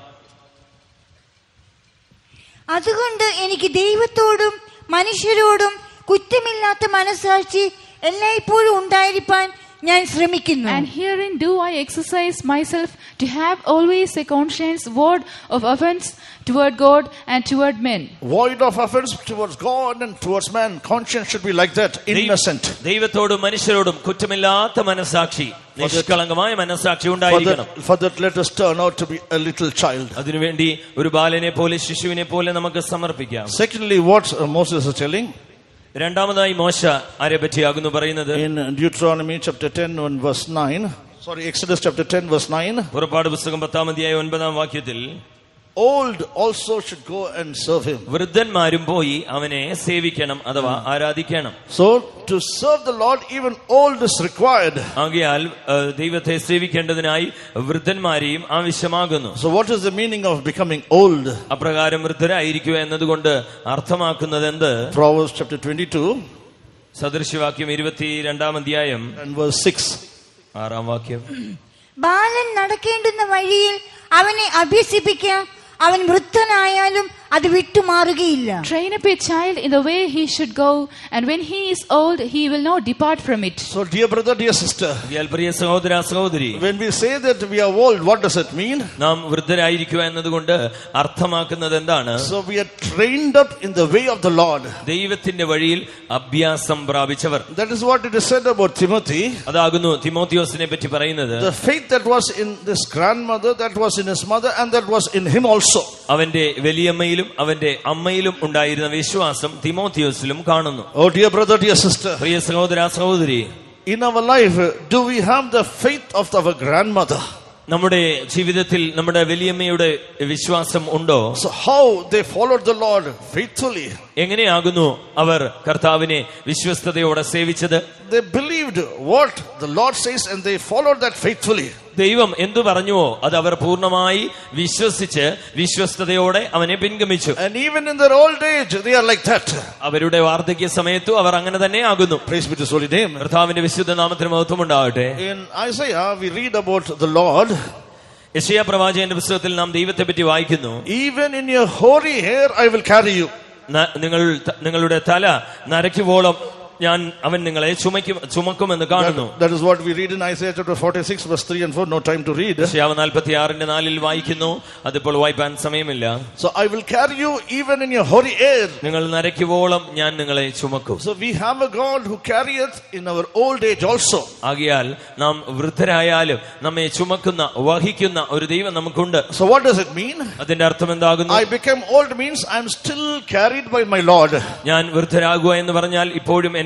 അതുകൊണ്ട് എനിക്ക് ദൈവത്തോടും മനുഷ്യരോടും കുറ്റമില്ലാത്ത മനസാക്ഷി എല്ലായ്പ്പോഴും ഉണ്ടായിരിക്കാൻ ഞാൻ ശ്രമിക്കുന്നു And herein do I exercise myself to have always a conscience word of offense toward God and toward men. Void of offense towards God and towards man. Conscience should be like that, innocent. ദൈവത്തോടും മനുഷ്യരോടും കുറ്റമില്ലാത്ത മനസാക്ഷി നിഷ്കളങ്കമായ മനസാക്ഷി For ഉണ്ടായിരിക്കണം that, for that, let us turn out to be a little child. അതിനുവേണ്ടി ഒരു ബാലനെ പോലെ ശിശുവിനെ പോലെ നമുക്ക് സമർപ്പിക്കാം Secondly, what uh, Moses is telling രണ്ടാമതായി മോശ ആരെ പറ്റിയാകുന്നു പറയുന്നത് in Deuteronomy chapter 10 and verse 9. Sorry, Exodus chapter 10, verse 9. പുറപ്പാട് പുസ്തകം പത്താം അധ്യായം ഒൻപതാം വാക്യത്തിൽ Old also should go and serve him. വൃദ്ധന്മാരും പോയി അവനെ സേവിക്കണം അഥവാ ആരാധിക്കണം So, to serve the Lord, even old is required. ആകയാൽ ഏഹ്, ദൈവത്തെ സേവിക്കേണ്ടതിനായി വൃദ്ധന്മാരെയും ആവശ്യമാകുന്നു So, what is the meaning of becoming old? അപ്രകാരം വൃദ്ധരായിരിക്കുക എന്നതുകൊണ്ട് അർത്ഥമാക്കുന്നത് എന്ത് Proverbs chapter 22 സദൃശ്യവാക്യം ഇരുപത്തി രണ്ടാം അധ്യായം and verse 6. ആറാം വാക്യം ബാലൻ നടക്കേണ്ടുന്ന വഴിയിൽ അവനെ അഭ്യസിപ്പിക്കാം അവൻ വൃദ്ധനായാലും അത് വിട്ടുമാറുകയില്ല Train up a child in the way he should go, and when he is old, he will not depart from it. So, dear brother, dear sister, ആകയാൽ പ്രിയ സഹോദര സഹോദരി when we say that we are old, what does it mean? നാം വൃദ്ധരായിരിക്കുക എന്നതുകൊണ്ട് അർത്ഥമാക്കുന്നത് എന്താണ് So, we are trained up in the way of the Lord. ദൈവത്തിന്റെ വഴിയിൽ അഭ്യാസം പ്രാപിച്ചവർ That is what it is said about Timothy. അതാകുന്നു തിമോത്തിയോസിനെ പറ്റി പറയുന്നത് The faith that was in this grandmother, that was in his mother, and that was in him also. അവന്റെ വലിയമ്മയിലും അവന്റെ അമ്മയിലും ഉണ്ടായിരുന്ന വിശ്വാസം തിമോത്തിയോസിലും കാണുന്നു Oh, dear brother, dear sister, പ്രിയ സഹോദര സഹോദരി in our life, do we have the faith of our grandmother? നമ്മുടെ ജീവിതത്തിൽ നമ്മുടെ വലിയമ്മയുടെ വിശ്വാസം ഉണ്ടോ So, how they followed the Lord faithfully? എങ്ങനെയാകുന്നു അവർ കർത്താവിനെ വിശ്വസ്തയോടെ സേവിച്ചത് They believed what the Lord says and they followed that faithfully. ദൈവം എന്തു പറഞ്ഞുവോ അത് അവർ പൂർണ്ണമായി വിശ്വസിച്ച് വിശ്വസ്തയോടെ അവനെ പിൻഗമിച്ചു And even in their old age, they are like that. അവരുടെ വാർദ്ധക്യ സമയത്തും അവർ അങ്ങനെ തന്നെ ആകുന്നു Praise be to his holy name. കർത്താവിന്റെ വിശുദ്ധ നാമത്തിന് മഹത്വം ഉണ്ടാകട്ടെ In Isaiah, we read about the Lord. യശയ പ്രവാചകന്റെ പുസ്തകത്തിൽ നാം ദൈവത്തെ പറ്റി വായിക്കുന്നു Even in your hoary hair, I will carry you. ന- നിങ്ങൾ ത- നിങ്ങളുടെ തല നരയ്ക്കുവോളം ഞാൻ അവൻ നിങ്ങളെ ചുമക്കും ചുമക്കുമെന്ന് കാണുന്നു That- that is what we read in Isaiah chapter 46, verse 3 and 4. No time to read. യശയാവ് നാൽപ്പത്തി ആറിന്റെ നാലിൽ വായിക്കുന്നു അതിപ്പോൾ വായിപ്പാൻ സമയമില്ല So I will carry you even in your hoary hair. നിങ്ങൾ നരയ്ക്കുവോളം ഞാൻ നിങ്ങളെ ചുമക്കും So we have a God who carrieth in our old age also. ആകിയാൽ നാം വൃദ്ധരായാലും നമ്മെ ചുമക്കുന്ന വഹിക്കുന്ന ഒരു ദൈവം നമുക്കുണ്ട് So what does it mean? അതിന്റെ അർത്ഥം എന്താകുന്നു I became old means I'm still carried by my Lord. ഞാൻ വൃദ്ധരാകുക എന്ന് പറഞ്ഞാൽ ഇപ്പോഴും എന്റെ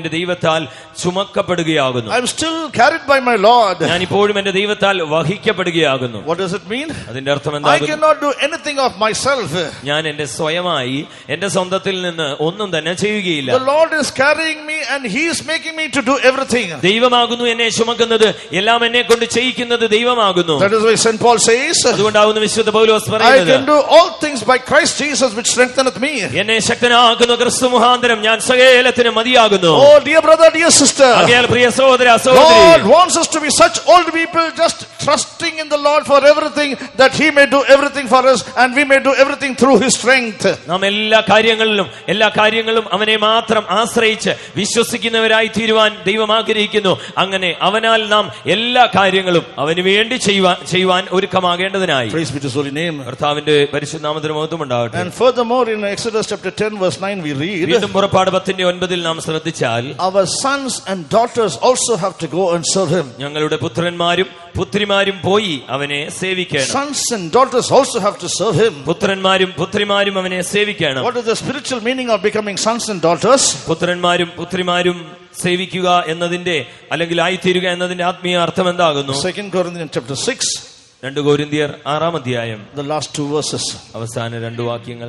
എന്റെ ദൈവത്താൽ ചുമക്കപ്പെടുകയാകുന്നു I'm still carried by my Lord. ഞാൻ ഇപ്പോഴും എന്റെ ദൈവത്താൽ വഹിക്കപ്പെടുകയാകുന്നു What does it mean? അതിന്റെ അർത്ഥം I എന്താകുന്നു cannot do anything of myself. ഞാൻ എന്റെ സ്വയമായി എന്റെ സ്വന്തത്തിൽ നിന്ന് ഒന്നും തന്നെ ചെയ്യുകയില്ല The Lord is carrying me and He is making me to do everything. ദൈവമാകുന്നു എന്നെ ചുമക്കുന്നത് എല്ലാം എന്നെ കൊണ്ട് ചെയ്യിക്കുന്നത് ദൈവമാകുന്നു That is why St. Paul says, അതുകൊണ്ടാവുന്നു വിശുദ്ധ പൗലോസ് I പറയുന്നത് can do all things by Christ Jesus which strengtheneth me. എന്നെ ശക്തനാകുന്നു ക്രിസ്തു മുഖാന്തരം ഞാൻ സകലത്തിന് മതിയാകുന്നു Oh, dear brother, dear sister. ആകയാൽ പ്രിയ സഹോദര God സഹോദരി wants us to be such old people just trusting in the Lord for everything that He may do everything for us and we may do everything through His strength. നാം എല്ലാ കാര്യങ്ങളിലും എല്ലാ കാര്യങ്ങളും അവനെ മാത്രം ആശ്രയിച്ച് വിശ്വസിക്കുന്നവരായി തീരുവാൻ ദൈവം ആഗ്രഹിക്കുന്നു അങ്ങനെ അവനാൽ നാം എല്ലാ കാര്യങ്ങളും അവന് വേണ്ടി ചെയ്യുവാൻ ചെയ്യുവാൻ ഒരുക്കമാകേണ്ടതിനായി Praise be to His holy name. കർത്താവിന്റെ പരിശുദ്ധാമത്തിന് മഹത്വം ഉണ്ടാകട്ടെ And furthermore, in Exodus chapter 10, verse 9, we read, വീണ്ടും പുറപ്പാട് പത്തിന്റെ ഒൻപതിൽ നാം ശ്രദ്ധിച്ചാൽ Our sons and daughters also have to go and serve Him. ഞങ്ങളുടെ പുത്രന്മാരും പുത്രിമാരും പോയി അവനെ സേവിക്കണം Sons and daughters also have to serve Him. പുത്രന്മാരും പുത്രിമാരും അവനെ സേവിക്കണം What is the spiritual meaning of becoming sons and daughters? പുത്രന്മാരും പുത്രിമാരും സേവിക്കുക എന്നതിന്റെ അല്ലെങ്കിൽ ആയിത്തീരുക എന്നതിന്റെ ആത്മീയ അർത്ഥം എന്താകുന്നു Second Corinthians chapter 6, രണ്ട് കോരിന്തിയർ ആറാം അധ്യായം the last two verses. അവസാന രണ്ട് വാക്യങ്ങൾ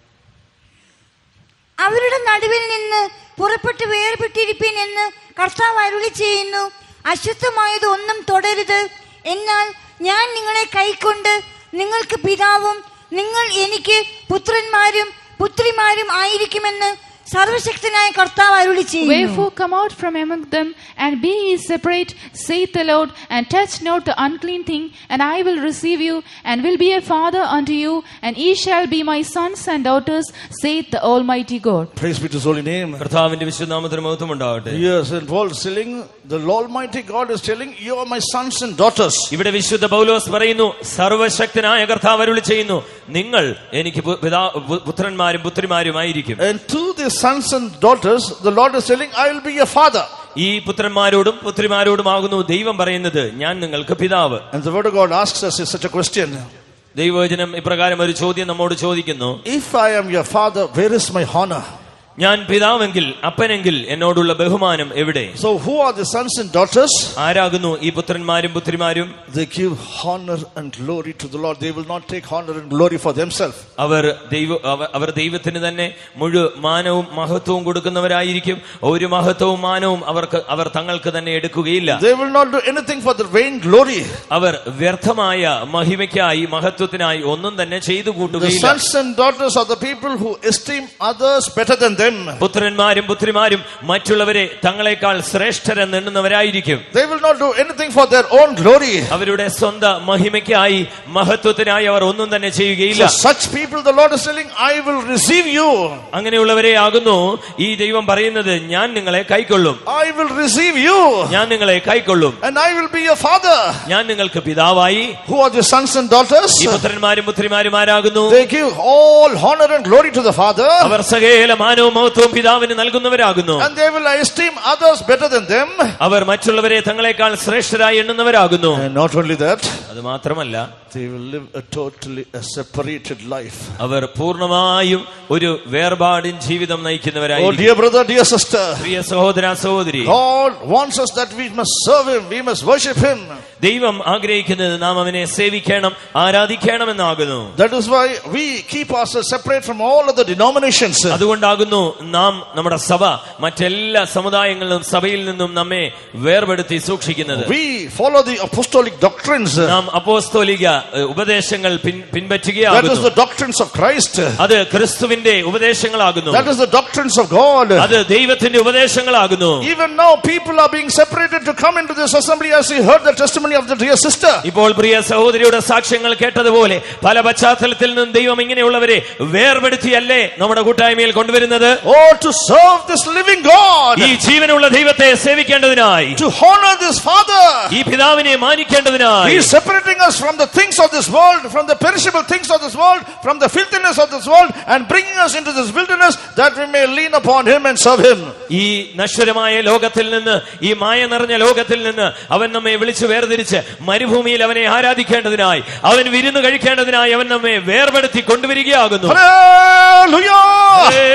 അവരുടെ നടുവിൽ നിന്ന് പുറപ്പെട്ട് വേർപെട്ടിരിപ്പീൻ എന്ന് കർത്താവ് അരുളി ചെയ്യുന്നു അശുദ്ധമായത് ഒന്നും തുടരുത് എന്നാൽ ഞാൻ നിങ്ങളെ കൈക്കൊണ്ട് നിങ്ങൾക്ക് പിതാവും നിങ്ങൾ എനിക്ക് പുത്രന്മാരും പുത്രിമാരും ആയിരിക്കുമെന്ന് സർവശക്തനായ കർത്താവ് അരുളി ചെയ്യുന്നു Wherefore come out from among them, and be ye separate, saith the Lord, and touch not the unclean thing, and I will receive you, and will be a father unto you, and ye shall be my sons and daughters, saith the Almighty God. Praise be to His holy name. കർത്താവിന്റെ വിശുദ്ധനാമത്തിന് മഹത്വം ഉണ്ടാവട്ടെ Yes, and Paul is telling, the Almighty God is telling, You are my sons and daughters. ഇവിടെ വിശുദ്ധ പൗലോസ് പറയുന്നു സർവശക്തനായ കർത്താവ് അരുളി ചെയ്യുന്നു നിങ്ങൾ എനിക്ക് പു- പിതാ പു- പുത്രന്മാരും പുത്രിമാരുമായിരിക്കും And to the sons and daughters, the Lord is telling, I will be your father. ഈ പുത്രന്മാരോടും പുത്രിമാരോടുമാകുന്നു ദൈവം പറയുന്നത് ഞാൻ നിങ്ങൾക്ക് പിതാവ് And the word of God asks us is such a question. ദൈവവചനം ഇപ്രകാരം ഒരു ചോദ്യം നമ്മോട് ചോദിക്കുന്നു If I am your father, where is my honor? ഞാൻ പിതാവെങ്കിൽ അപ്പനെങ്കിൽ എന്നോടുള്ള ബഹുമാനം എവിടെ So who are the sons and daughters? ആരാകുന്നു ഈ പുത്രന്മാരും പുത്രിമാരും They give honor and glory to the Lord. They will not take honor and glory for themselves. അവർ ദൈവ അവ- അവർ ദൈവത്തിന് തന്നെ മുഴു മാനവും മഹത്വവും കൊടുക്കുന്നവരായിരിക്കും ഒരു മഹത്വവും മാനവും അവർക്ക് അവർ തങ്ങൾക്ക് തന്നെ എടുക്കുകയില്ല They will not do anything for their vain glory. അവർ വ്യർത്ഥമായ മഹിമയ്ക്കായി മഹത്വത്തിനായി ഒന്നും തന്നെ ചെയ്തു The കൂട്ടുകയില്ല sons and daughters are the people who esteem others better than them. പുത്രന്മാരും പുത്രിമാരും മറ്റുള്ളവരെ തങ്ങളെക്കാൾ ശ്രേഷ്ഠരെന്ന് എണ്ണുന്നവരായിരിക്കും They will not do anything for their own glory. അവരുടെ സ്വന്തം മഹിമയ്ക്കായി മഹത്വത്തിനായി അവർ ഒന്നും തന്നെ ചെയ്യുകയില്ല So such people, the Lord is telling, I will receive you. അങ്ങനെയുള്ളവരെ ആകുന്നു ഈ ദൈവം പറയുന്നത് ഞാൻ നിങ്ങളെ കൈക്കൊള്ളും I will receive you. ഞാൻ നിങ്ങളെ കൈക്കൊള്ളും And I will be your father. ഞാൻ നിങ്ങൾക്ക് പിതാവായി Who are the sons and daughters? ഈ പുത്രന്മാരും പുത്രിമാരും ആരാകുന്നു They give all honor and glory to the Father. അവർ സകല മാനവും മഹത്വവും പിതാവിന് നൽകുന്നവരാകുന്നു And they will esteem others better than them. അവർ മറ്റുള്ളവരെ തങ്ങളെക്കാൾ ശ്രേഷ്ഠരായി എണ്ണുന്നവരാകുന്നു And not only that, അത് മാത്രമല്ല they will live a totally a separated life. അവർ പൂർണ്ണമായും ഒരു വേർപാടിൻ ജീവിതം Oh, നയിക്കുന്നവരായിരിക്കും dear brother, dear sister, പ്രിയ സഹോദര സഹോദരി God wants us that we must serve Him, we must worship Him. ദൈവം ആഗ്രഹിക്കുന്നത് നാം അവനെ സേവിക്കണം ആരാധിക്കണമെന്നാകുന്നു That is why we keep ourselves separate from all other denominations. അതുകൊണ്ടാകുന്നു നാം നമ്മുടെ സഭ മറ്റെല്ലാ സമുദായങ്ങളിലും സഭയിൽ നിന്നും നമ്മെ വേർപെടുത്തി സൂക്ഷിക്കുന്നത് We follow the apostolic doctrines. നാം അപ്പോസ്തോലിക ഏഹ്, ഉപദേശങ്ങൾ പിൻ- That is പിൻപറ്റുകയാകുന്നു the doctrines of Christ. അത് ക്രിസ്തുവിന്റെ ഉപദേശങ്ങളാകുന്നു That is the doctrines of God. അത് ദൈവത്തിന്റെ ഉപദേശങ്ങളാകുന്നു Even now, people are being separated to come into this assembly as we heard the testimony of the dear sister. ഇപ്പോൾ പ്രിയ സഹോദരിയുടെ സാക്ഷ്യങ്ങൾ കേട്ടതുപോലെ പല പശ്ചാത്തലത്തിൽ നിന്നും ദൈവം ഇങ്ങനെയുള്ളവരെ വേർപെടുത്തിയല്ലേ നമ്മുടെ കൂട്ടായ്മയിൽ കൊണ്ടുവരുന്നത് Oh, to serve this living God, ഈ ജീവനുള്ള ദൈവത്തെ സേവിക്കേണ്ടതിനായി to honor this Father. ഈ പിതാവിനെ He മാനിക്കേണ്ടതിനായി is separating us from the things of this world, from the perishable things of this world, from the filthiness of this world, and bringing us into this wilderness that we may lean upon Him and serve Him. ഈ നശ്വരമായ ലോകത്തിൽ നിന്ന് ഈ മായ നിറഞ്ഞ ലോകത്തിൽ നിന്ന് അവൻ നമ്മെ വിളിച്ചു വേർതിരിച്ച് മരുഭൂമിയിൽ അവനെ ആരാധിക്കേണ്ടതിനായി അവൻ വിരുന്ന് കഴിക്കേണ്ടതിനായി അവൻ നമ്മെ വേർപെടുത്തി കൊണ്ടുവരികയാകുന്നു Hallelujah!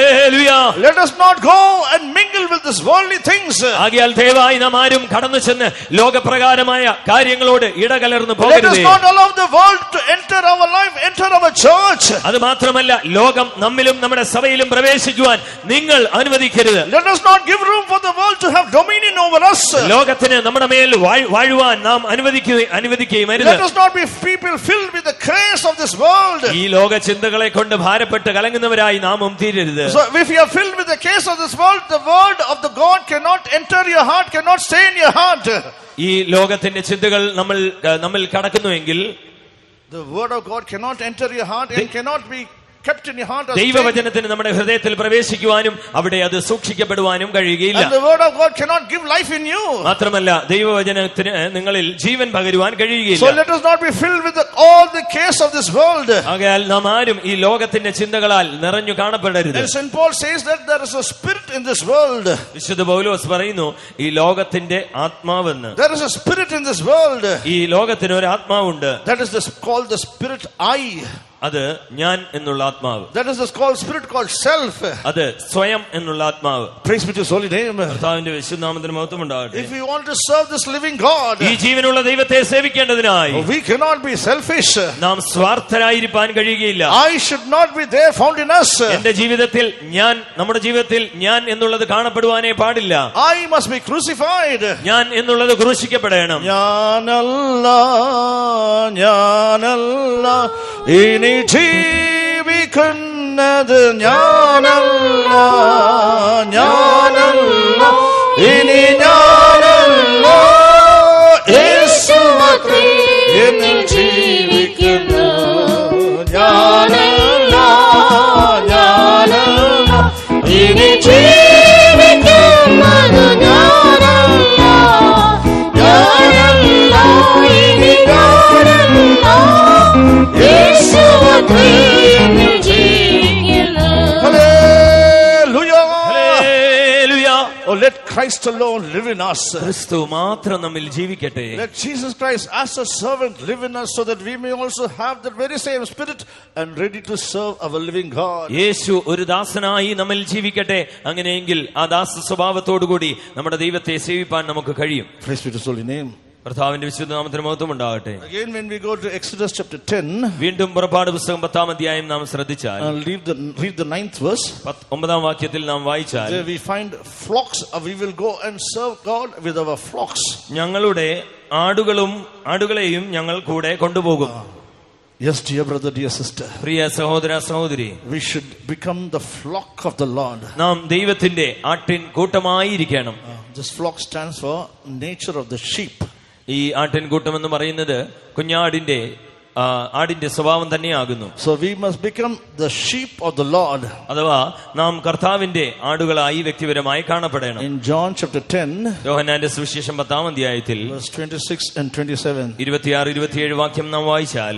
ഹല്ലേലൂയ. Let us not go and mingle with these worldly things. ആകയാൽ ദയവായി നാം ആരും കടന്നു ചെന്ന് ലോകപ്രകാരമായ കാര്യങ്ങളോട് ഇടകലർന്ന് Let us പോകരുത് not allow the world to enter our life, enter our church. അത് മാത്രമല്ല ലോകം നമ്മിലും നമ്മുടെ സഭയിലും പ്രവേശിക്കുവാൻ നിങ്ങൾ അനുവദിക്കരുത് Let us not give room for the world to have dominion over us. ലോകത്തിന് നമ്മുടെ മേൽ വാഴ്- വാഴുവാൻ നാം അനുവദിക്കുകയും അനുവദിക്കുകയും അരുത് Let us not be people filled with the craze of this world. ഈ ലോക ചിന്തകളെ കൊണ്ട് ഭാരപ്പെട്ട് കലങ്ങുന്നവരായി നാമും തീരരുത് So if you are filled with the case of this world, the word of the God cannot enter your heart, cannot stay in your heart. ഈ ലോകത്തിന്റെ ചിന്തകൾ നമ്മൾ ഏഹ്, നമ്മിൽ കടക്കുന്നുവെങ്കിൽ The word of God cannot enter your heart and cannot be kept in your heart. or stayed. ദൈവവചനത്തിന് നമ്മുടെ ഹൃദയത്തിൽ പ്രവേശിക്കുവാനും അവിടെ അത് സൂക്ഷിക്കപ്പെടുവാനും കഴിയുകയില്ല And the word of God cannot give life in you. മാത്രമല്ല ദൈവവചനത്തിന് നിങ്ങളിൽ ജീവൻ പകരുവാൻ So കഴിയുകയില്ല let us not be filled with the, all the case of this world. ആകയാൽ നാം ആരും ഈ ലോകത്തിന്റെ ചിന്തകളാൽ നിറഞ്ഞു കാണപ്പെടരുത് And St. Paul says that there is a spirit in this world. വിശുദ്ധ പൗലോസ് പറയുന്നു ഈ ലോകത്തിന്റെ ആത്മാവെന്ന് There is a spirit in this world. ഈ ലോകത്തിന് ഒരു ആത്മാവുണ്ട് That is this called the spirit I. അത് ഞാൻ എന്നുള്ള ആത്മാവ് That is this called spirit called self. അത് സ്വയം എന്നുള്ള ആത്മാവ് Praise be to his holy name. കർത്താവിന്റെ വിശുദ്ധാമത്തിന് മഹത്വം ഉണ്ടാകട്ടെ If we want to serve this living God, ഈ ജീവനുള്ള ദൈവത്തെ സേവിക്കേണ്ടതിനായി we cannot be selfish. നാം സ്വാർത്ഥരായിരിക്കാൻ കഴിയുകയില്ല I should not be there found in us. എന്റെ ജീവിതത്തിൽ ഞാൻ നമ്മുടെ ജീവിതത്തിൽ ഞാൻ എന്നുള്ളത് കാണപ്പെടുവാനേ പാടില്ല I must be crucified. ഞാൻ എന്നുള്ളത് ക്രൂശിക്കപ്പെടണം ഞാനല്ല ഞാനല്ല ഇനി ജീവിക്കുന്നത് ഞാനല്ല ഞാനല്ല ഇനി ഞാനല്ല യേശുവത്രേ എന്നിൽ ജീവിക്കുന്നു ഞാനല്ല ഞാനല്ല ഇനി ജീവിക്കുന്നത് ഞാനല്ല ഞാനല്ല ഇനി ഞാനല്ല യേശുവത്രേ എന്നിൽ ജീവിക്കുന്നു Hallelujah. ഹല്ലേലൂയ. Oh, let Christ alone live in us. ക്രിസ്തു മാത്രം നമ്മിൽ ജീവിക്കട്ടെ Let Jesus Christ as a servant live in us so that we may also have that very same spirit and ready to serve our living God. യേശു ഒരു ദാസനായി നമ്മിൽ ജീവിക്കട്ടെ അങ്ങനെയെങ്കിൽ ആ ദാസ സ്വഭാവത്തോടുകൂടി നമ്മുടെ ദൈവത്തെ സേവിപ്പാൻ നമുക്ക് കഴിയും Praise be to his holy name. കർത്താവിന്റെ വിശുദ്ധ നാമത്തിന് മഹത്വം ഉണ്ടാകട്ടെ Again, when we go to Exodus chapter 10, വീണ്ടും പുറപ്പാട് പുസ്തകം പത്താം അധ്യായം നാം ശ്രദ്ധിച്ചാൽ I'll leave the, read the ninth verse. പത്ത്- ഒമ്പതാം വാക്യത്തിൽ നാം വായിച്ചാൽ There we find flocks. Uh, We will go and serve God with our flocks. ഞങ്ങളുടെ ആടുകളും ആടുകളെയും ഞങ്ങൾ കൂടെ കൊണ്ടുപോകും Yes, dear brother, dear sister. പ്രിയ സഹോദര സഹോദരി We should become the flock of the Lord. നാം ദൈവത്തിന്റെ ആട്ടിൻ കൂട്ടമായിരിക്കണം This flock stands for nature of the sheep. ഈ ആട്ടിൻ കൂട്ടം എന്ന് പറയുന്നത് കുഞ്ഞാടിന്റെ ആ, ആടിന്റെ സ്വഭാവം തന്നെയാകുന്നു So we must become the sheep of the Lord. അഥവാ നാം കർത്താവിന്റെ ആടുകളായി വ്യക്തിപരമായി കാണപ്പെടണം In John chapter 10, യോഹന്നാന്റെ സുവിശേഷം പത്താം അധ്യായത്തിൽ verse 26 and 27. ഇരുപത്തിയാറ് ഇരുപത്തിയേഴ് വാക്യം നാം വായിച്ചാൽ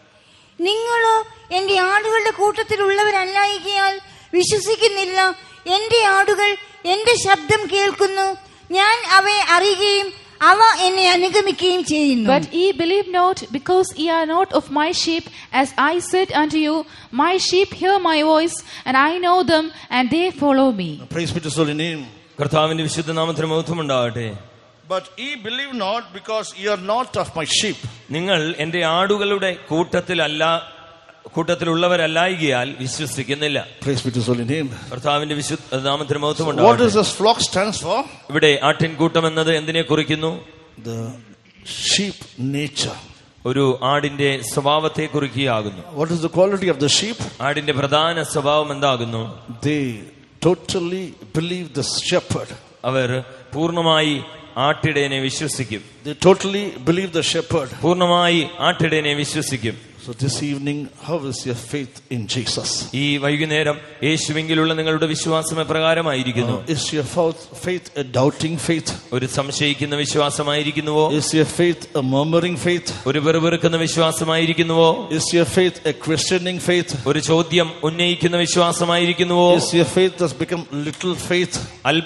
നിങ്ങളോ എന്റെ ആടുകളുടെ കൂട്ടത്തിലുള്ളവരല്ലായികയാൽ വിശ്വസിക്കുന്നില്ല എന്റെ ആടുകൾ എന്റെ ശബ്ദം കേൾക്കുന്നു ഞാൻ അവയെ അറിയുകയും അവ എന്നെ അനുഗമിക്കുകയും ചെയ്യുന്നു But ye believe not, because ye are not of my sheep, as I said unto you, My sheep hear my voice, and I know them, and they follow me. Praise be to his holy name. കർത്താവിന്റെ വിശുദ്ധ നാമത്തിന് മഹത്വം ഉണ്ടാകട്ടെ But ye believe not because ye are not of my sheep. നിങ്ങൾ എന്റെ ആടുകളുടെ കൂട്ടത്തിലല്ല കൂട്ടത്തിലുള്ളവരല്ലായികയാൽ വിശ്വസിക്കുന്നില്ല Praise be to his holy name. കർത്താവിന്റെ വിശുദ്ധ നാമത്തിന് മഹത്വം What ഉണ്ടാകട്ടെ does this flock stands for? ഇവിടെ ആട്ടിൻകൂട്ടം എന്നത് എന്തിനെ കുറിക്കുന്നു The sheep nature. ഒരു ആടിന്റെ സ്വഭാവത്തെ കുറിക്കുകയാകുന്നു What is the quality of the sheep? ആടിന്റെ പ്രധാന സ്വഭാവം എന്താകുന്നു They totally believe the shepherd. അവർ പൂർണ്ണമായി ആട്ടിടയനെ വിശ്വസിക്കും They totally believe the shepherd. പൂർണ്ണമായി ആട്ടിടയനെ വിശ്വസിക്കും So this evening, how is your faith in Jesus? ഈ വൈകുന്നേരം യേശുവിങ്കിലുള്ള നിങ്ങളുടെ വിശ്വാസം എപ്രകാരമായിരിക്കുന്നു Is your faith faith a doubting faith? ഒരു സംശയിക്കുന്ന വിശ്വാസമായിരിക്കുന്നുവോ Is your faith a murmuring faith? ഒരു വെറുവെറുക്കുന്ന വിശ്വാസമായിരിക്കുന്നുവോ Is your faith a questioning faith? ഒരു ചോദ്യം ഉന്നയിക്കുന്ന വിശ്വാസമായിരിക്കുന്നുവോ Is your faith has become little faith?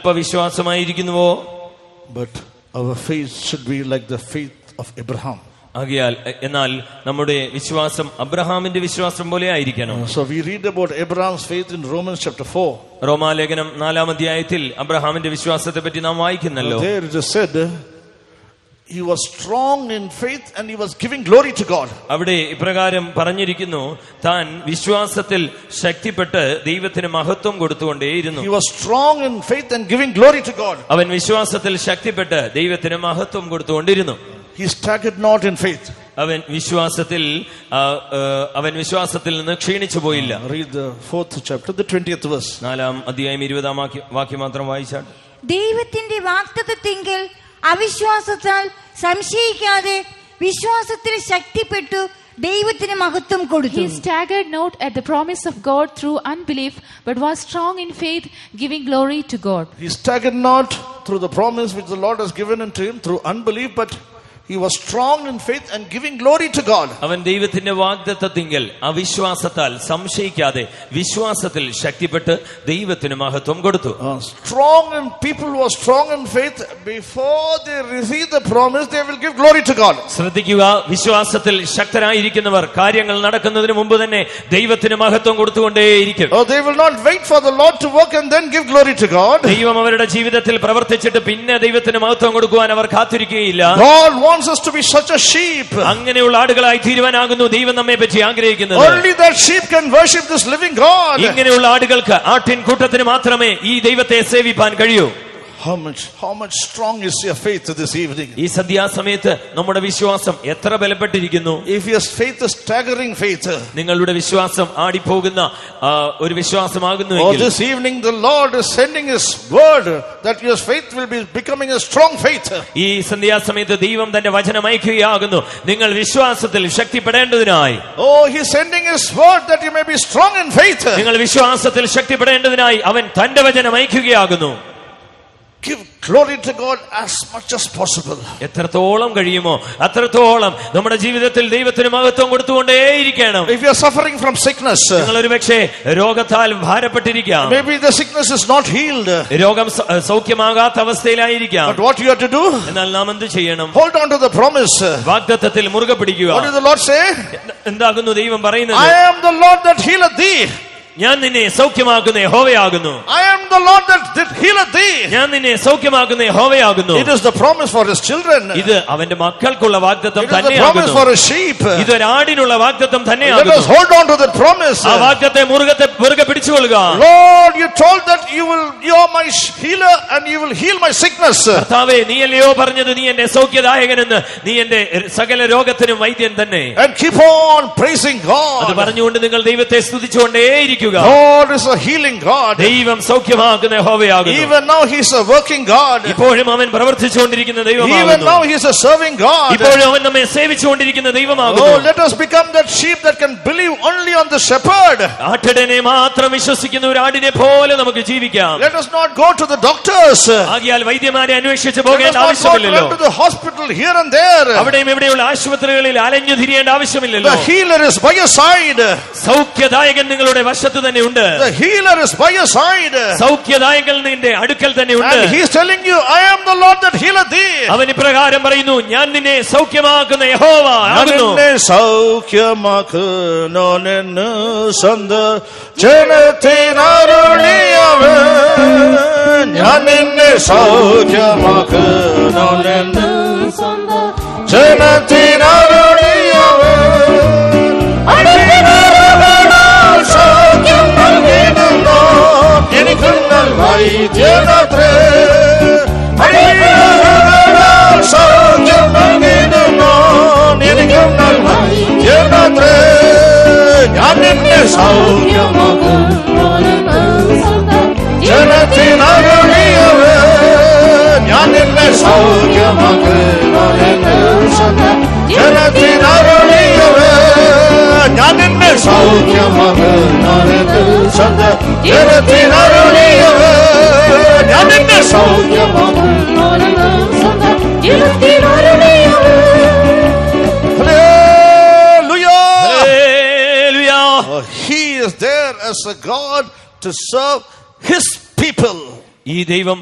അല്പവിശ്വാസമായിരിക്കുന്നുവോ But our faith should be like the faith of Abraham. ആകയാൽ എ- എന്നാൽ നമ്മുടെ വിശ്വാസം അബ്രഹാമിന്റെ വിശ്വാസം പോലെ ആയിരിക്കണം So we read about Abraham's faith in Romans chapter 4. റോമാലേഖനം നാലാം അധ്യായത്തിൽ അബ്രഹാമിന്റെ വിശ്വാസത്തെ പറ്റി നാം വായിക്കുന്നല്ലോ There it is said, he was strong in faith and he was giving glory to God. അവിടെ ഇപ്രകാരം പറഞ്ഞിരിക്കുന്നു താൻ വിശ്വാസത്തിൽ ശക്തിപ്പെട്ട് ദൈവത്തിന് മഹത്വം കൊടുത്തുകൊണ്ടേയിരുന്നു He was strong in faith and giving glory to God. അവൻ വിശ്വാസത്തിൽ ശക്തിപ്പെട്ട് ദൈവത്തിന് മഹത്വം കൊടുത്തുകൊണ്ടിരുന്നു He staggered not in faith. അവൻ വിശ്വാസത്തിൽ ആ, ആ, അവൻ വിശ്വാസത്തിൽ നിന്ന് ക്ഷീണിച്ചു പോയില്ല Read the fourth chapter, the 20th verse. നാലാം അധ്യായം ഇരുപതാം വാക്യം വാക്യം മാത്രം വായിച്ചാൽ ദൈവത്തിന്റെ വാക്തത്വത്തിങ്കൽ അവിശ്വാസത്താൽ സംശയിക്കാതെ വിശ്വാസത്തിൽ ശക്തിപ്പെട്ടു ദൈവത്തിന് മഹത്വം കൊടുത്തു He staggered not at the promise of God through unbelief, but was strong in faith, giving glory to God. He staggered not through the promise which the Lord has given unto him through unbelief, but he was strong in faith and giving glory to God. അവൻ ദൈവത്തിന്റെ വാഗ്ദത്തത്തിങ്കൽ അവിശ്വാസത്താൽ സംശയിക്കാതെ വിശ്വാസത്തിൽ ശക്തിപ്പെട്ട് ദൈവത്തിന് മഹത്വം കൊടുത്തു Uh, strong in people who are strong in faith, before they receive the promise, they will give glory to God. ശ്രദ്ധിക്കുക വിശ്വാസത്തിൽ ശക്തരായിരിക്കുന്നവർ കാര്യങ്ങൾ നടക്കുന്നതിന് മുമ്പ് തന്നെ ദൈവത്തിന് മഹത്വം കൊടുത്തുകൊണ്ടേയിരിക്കും Oh, they will not wait for the Lord to work and then give glory to God. ദൈവം അവരുടെ ജീവിതത്തിൽ പ്രവർത്തിച്ചിട്ട് പിന്നെ ദൈവത്തിന് മഹത്വം കൊടുക്കുവാൻ അവർ കാത്തിരിക്കുകയില്ല God wants us to be such a sheep. അങ്ങനെയുള്ള ആടുകളായി തീരുവാനാകുന്നു ദൈവം നമ്മെ പറ്റി ആഗ്രഹിക്കുന്നത് Only that sheep can worship this living God. ഇങ്ങനെയുള്ള ആടുകൾക്ക് ആട്ടിൻ കൂട്ടത്തിന് മാത്രമേ ഈ ദൈവത്തെ സേവിപ്പാൻ കഴിയൂ How much, how much strong is your faith this evening? ഈ സന്ധ്യാസമയത്ത് നമ്മുടെ വിശ്വാസം എത്ര ബലപ്പെട്ടിരിക്കുന്നു If your faith is staggering faith, നിങ്ങളുടെ വിശ്വാസം ആടിപ്പോകുന്ന ആ, ഒരു വിശ്വാസമാകുന്നു or this evening the Lord is sending His word that your faith will be becoming a strong faith. ഈ സന്ധ്യാസമയത്ത് ദൈവം തന്റെ വചനം അയക്കുകയാകുന്നു നിങ്ങൾ വിശ്വാസത്തിൽ ശക്തിപ്പെടേണ്ടതിനായി Oh, He's sending His word that you may be strong in faith. നിങ്ങൾ വിശ്വാസത്തിൽ ശക്തിപ്പെടേണ്ടതിനായി അവൻ തന്റെ വചനം അയക്കുകയാകുന്നു Give glory to God as much as possible. എത്രത്തോളം കഴിയുമോ അത്രത്തോളം നമ്മുടെ ജീവിതത്തിൽ ദൈവത്തിന് മഹത്വം കൊടുത്തുകൊണ്ടേയിരിക്കണം If you're suffering from sickness, നിങ്ങൾ ഒരു പക്ഷേ രോഗത്താൽ ഭാരപ്പെട്ടിരിക്കാം maybe the sickness is not healed. രോഗം സ- സൗഖ്യമാകാത്ത അവസ്ഥയിലായിരിക്കാം But what you have to do? എന്നാൽ നാം എന്ത് ചെയ്യണം Hold on to the promise. വാഗ്ദത്തത്തിൽ മുറുകെ പിടിക്കുക What did the Lord say? എന്താകുന്നു ദൈവം പറയുന്നത് I am the Lord that healeth thee. ഞാൻ നിന്നെ സൗഖ്യമാക്കുന്ന യഹോവയാകുന്നു I am the Lord that did healeth thee. ഞാൻ നിന്നെ സൗഖ്യമാക്കുന്ന യഹോവയാകുന്നു It is the promise for his children. It ഇത് അവന്റെ മക്കൾക്കുള്ള വാഗ്ദത്തം is the promise തന്നെയാകുന്നു for his sheep. Let ഇതൊരാടിനുള്ള വാഗ്ദത്തം us തന്നെയാകുന്നു hold on to that promise. ആ വാഗ്ദത്തെ മുറുകത്തെ മുറുകെ പിടിച്ചുകൊള്ളുക Lord, you told that you will, you are my healer and you will heal my sickness. കർത്താവേ നീയല്ലയോ പറഞ്ഞത് നീ എന്റെ സൗഖ്യദായകനെന്ന് നീ എന്റെ സകല രോഗത്തിനും വൈദ്യൻ തന്നെ And keep on praising അത് God. പറഞ്ഞുകൊണ്ട് നിങ്ങൾ ദൈവത്തെ സ്തുതിച്ചുകൊണ്ടേയിരിക്കുക God is a healing God. ദൈവം സൗഖ്യമാക്കുന്ന യഹോവയാകുന്നു Even now he's a working God. ഇപ്പോഴും അവൻ പ്രവർത്തിച്ചുകൊണ്ടിരിക്കുന്ന Even ദൈവമാകുന്നു now he's a serving God. ഇപ്പോഴും അവൻ നമ്മെ സേവിച്ചുകൊണ്ടിരിക്കുന്ന Oh, ദൈവമാകുന്നു let us become that sheep that can believe only on the shepherd. ആട്ടിടനെ മാത്രം വിശ്വസിക്കുന്ന ഒരു ആടിനെ പോലെ നമുക്ക് ജീവിക്കാം Let us not go to the doctors. Let ആകിയാൽ വൈദ്യമാരെ അന്വേഷിച്ച് us പോകേണ്ട not go ആവശ്യമില്ലല്ലോ run to the hospital here and there. അവിടെയും ഇവിടെയുള്ള ആശുപത്രികളിൽ അലഞ്ഞു തിരിയേണ്ട ആവശ്യമില്ലല്ലോ The healer is by your side. സൗഖ്യദായകൻ നിങ്ങളുടെ വശത്ത് തന്നെ ഉണ്ട് The healer is by your side. സൗഖ്യദായകൻ നിന്റെ അടുക്കൽ തന്നെ ഉണ്ട് And he's telling you, I am the Lord that healeth thee. അവൻ ഇപ്രകാരം പറയുന്നു ഞാൻ നിന്നെ സൗഖ്യമാക്കുന്ന യഹോവ ആകുന്നു നിന്നെ സൗഖ്യമാക്കുന്നു നിന്നു സ്വന്ത ജനത്തിനരുളിയവൻ ഞാൻ നിന്നെ സൗഖ്യമാക്കുന്നു നിന്നു ജനത്തിനരുളിയവൻ അടിയനോടുകൂടെ സൗഖ്യം നൽകിയിടുന്നു. എനിക്കും വൈദ്യനത്രേ അടിയനോടുകൂടെ സൗഖ്യം നൽകിയിടുന്നു. എനിക്കും വൈദ്യനത്രേ ഞാൻ നിന്നെ സൗഖ്യമാക്കും ജനത്തിനരുളിയവൻ ഞാൻ നിന്നെ സൗഖ്യമാക്കുന്നു ജനത്തിനരുളിയവൻ ഞാൻ നിന്നെ സൗഖ്യമാക്കുന്നു ജനത്തിനരുളിയവൻ ഞാൻ നിന്നെ സൗഖ്യമാക്കുന്നു Hallelujah. ഹല്ലേലൂയ. Oh, he is there as a God to serve his people. ഈ ദൈവം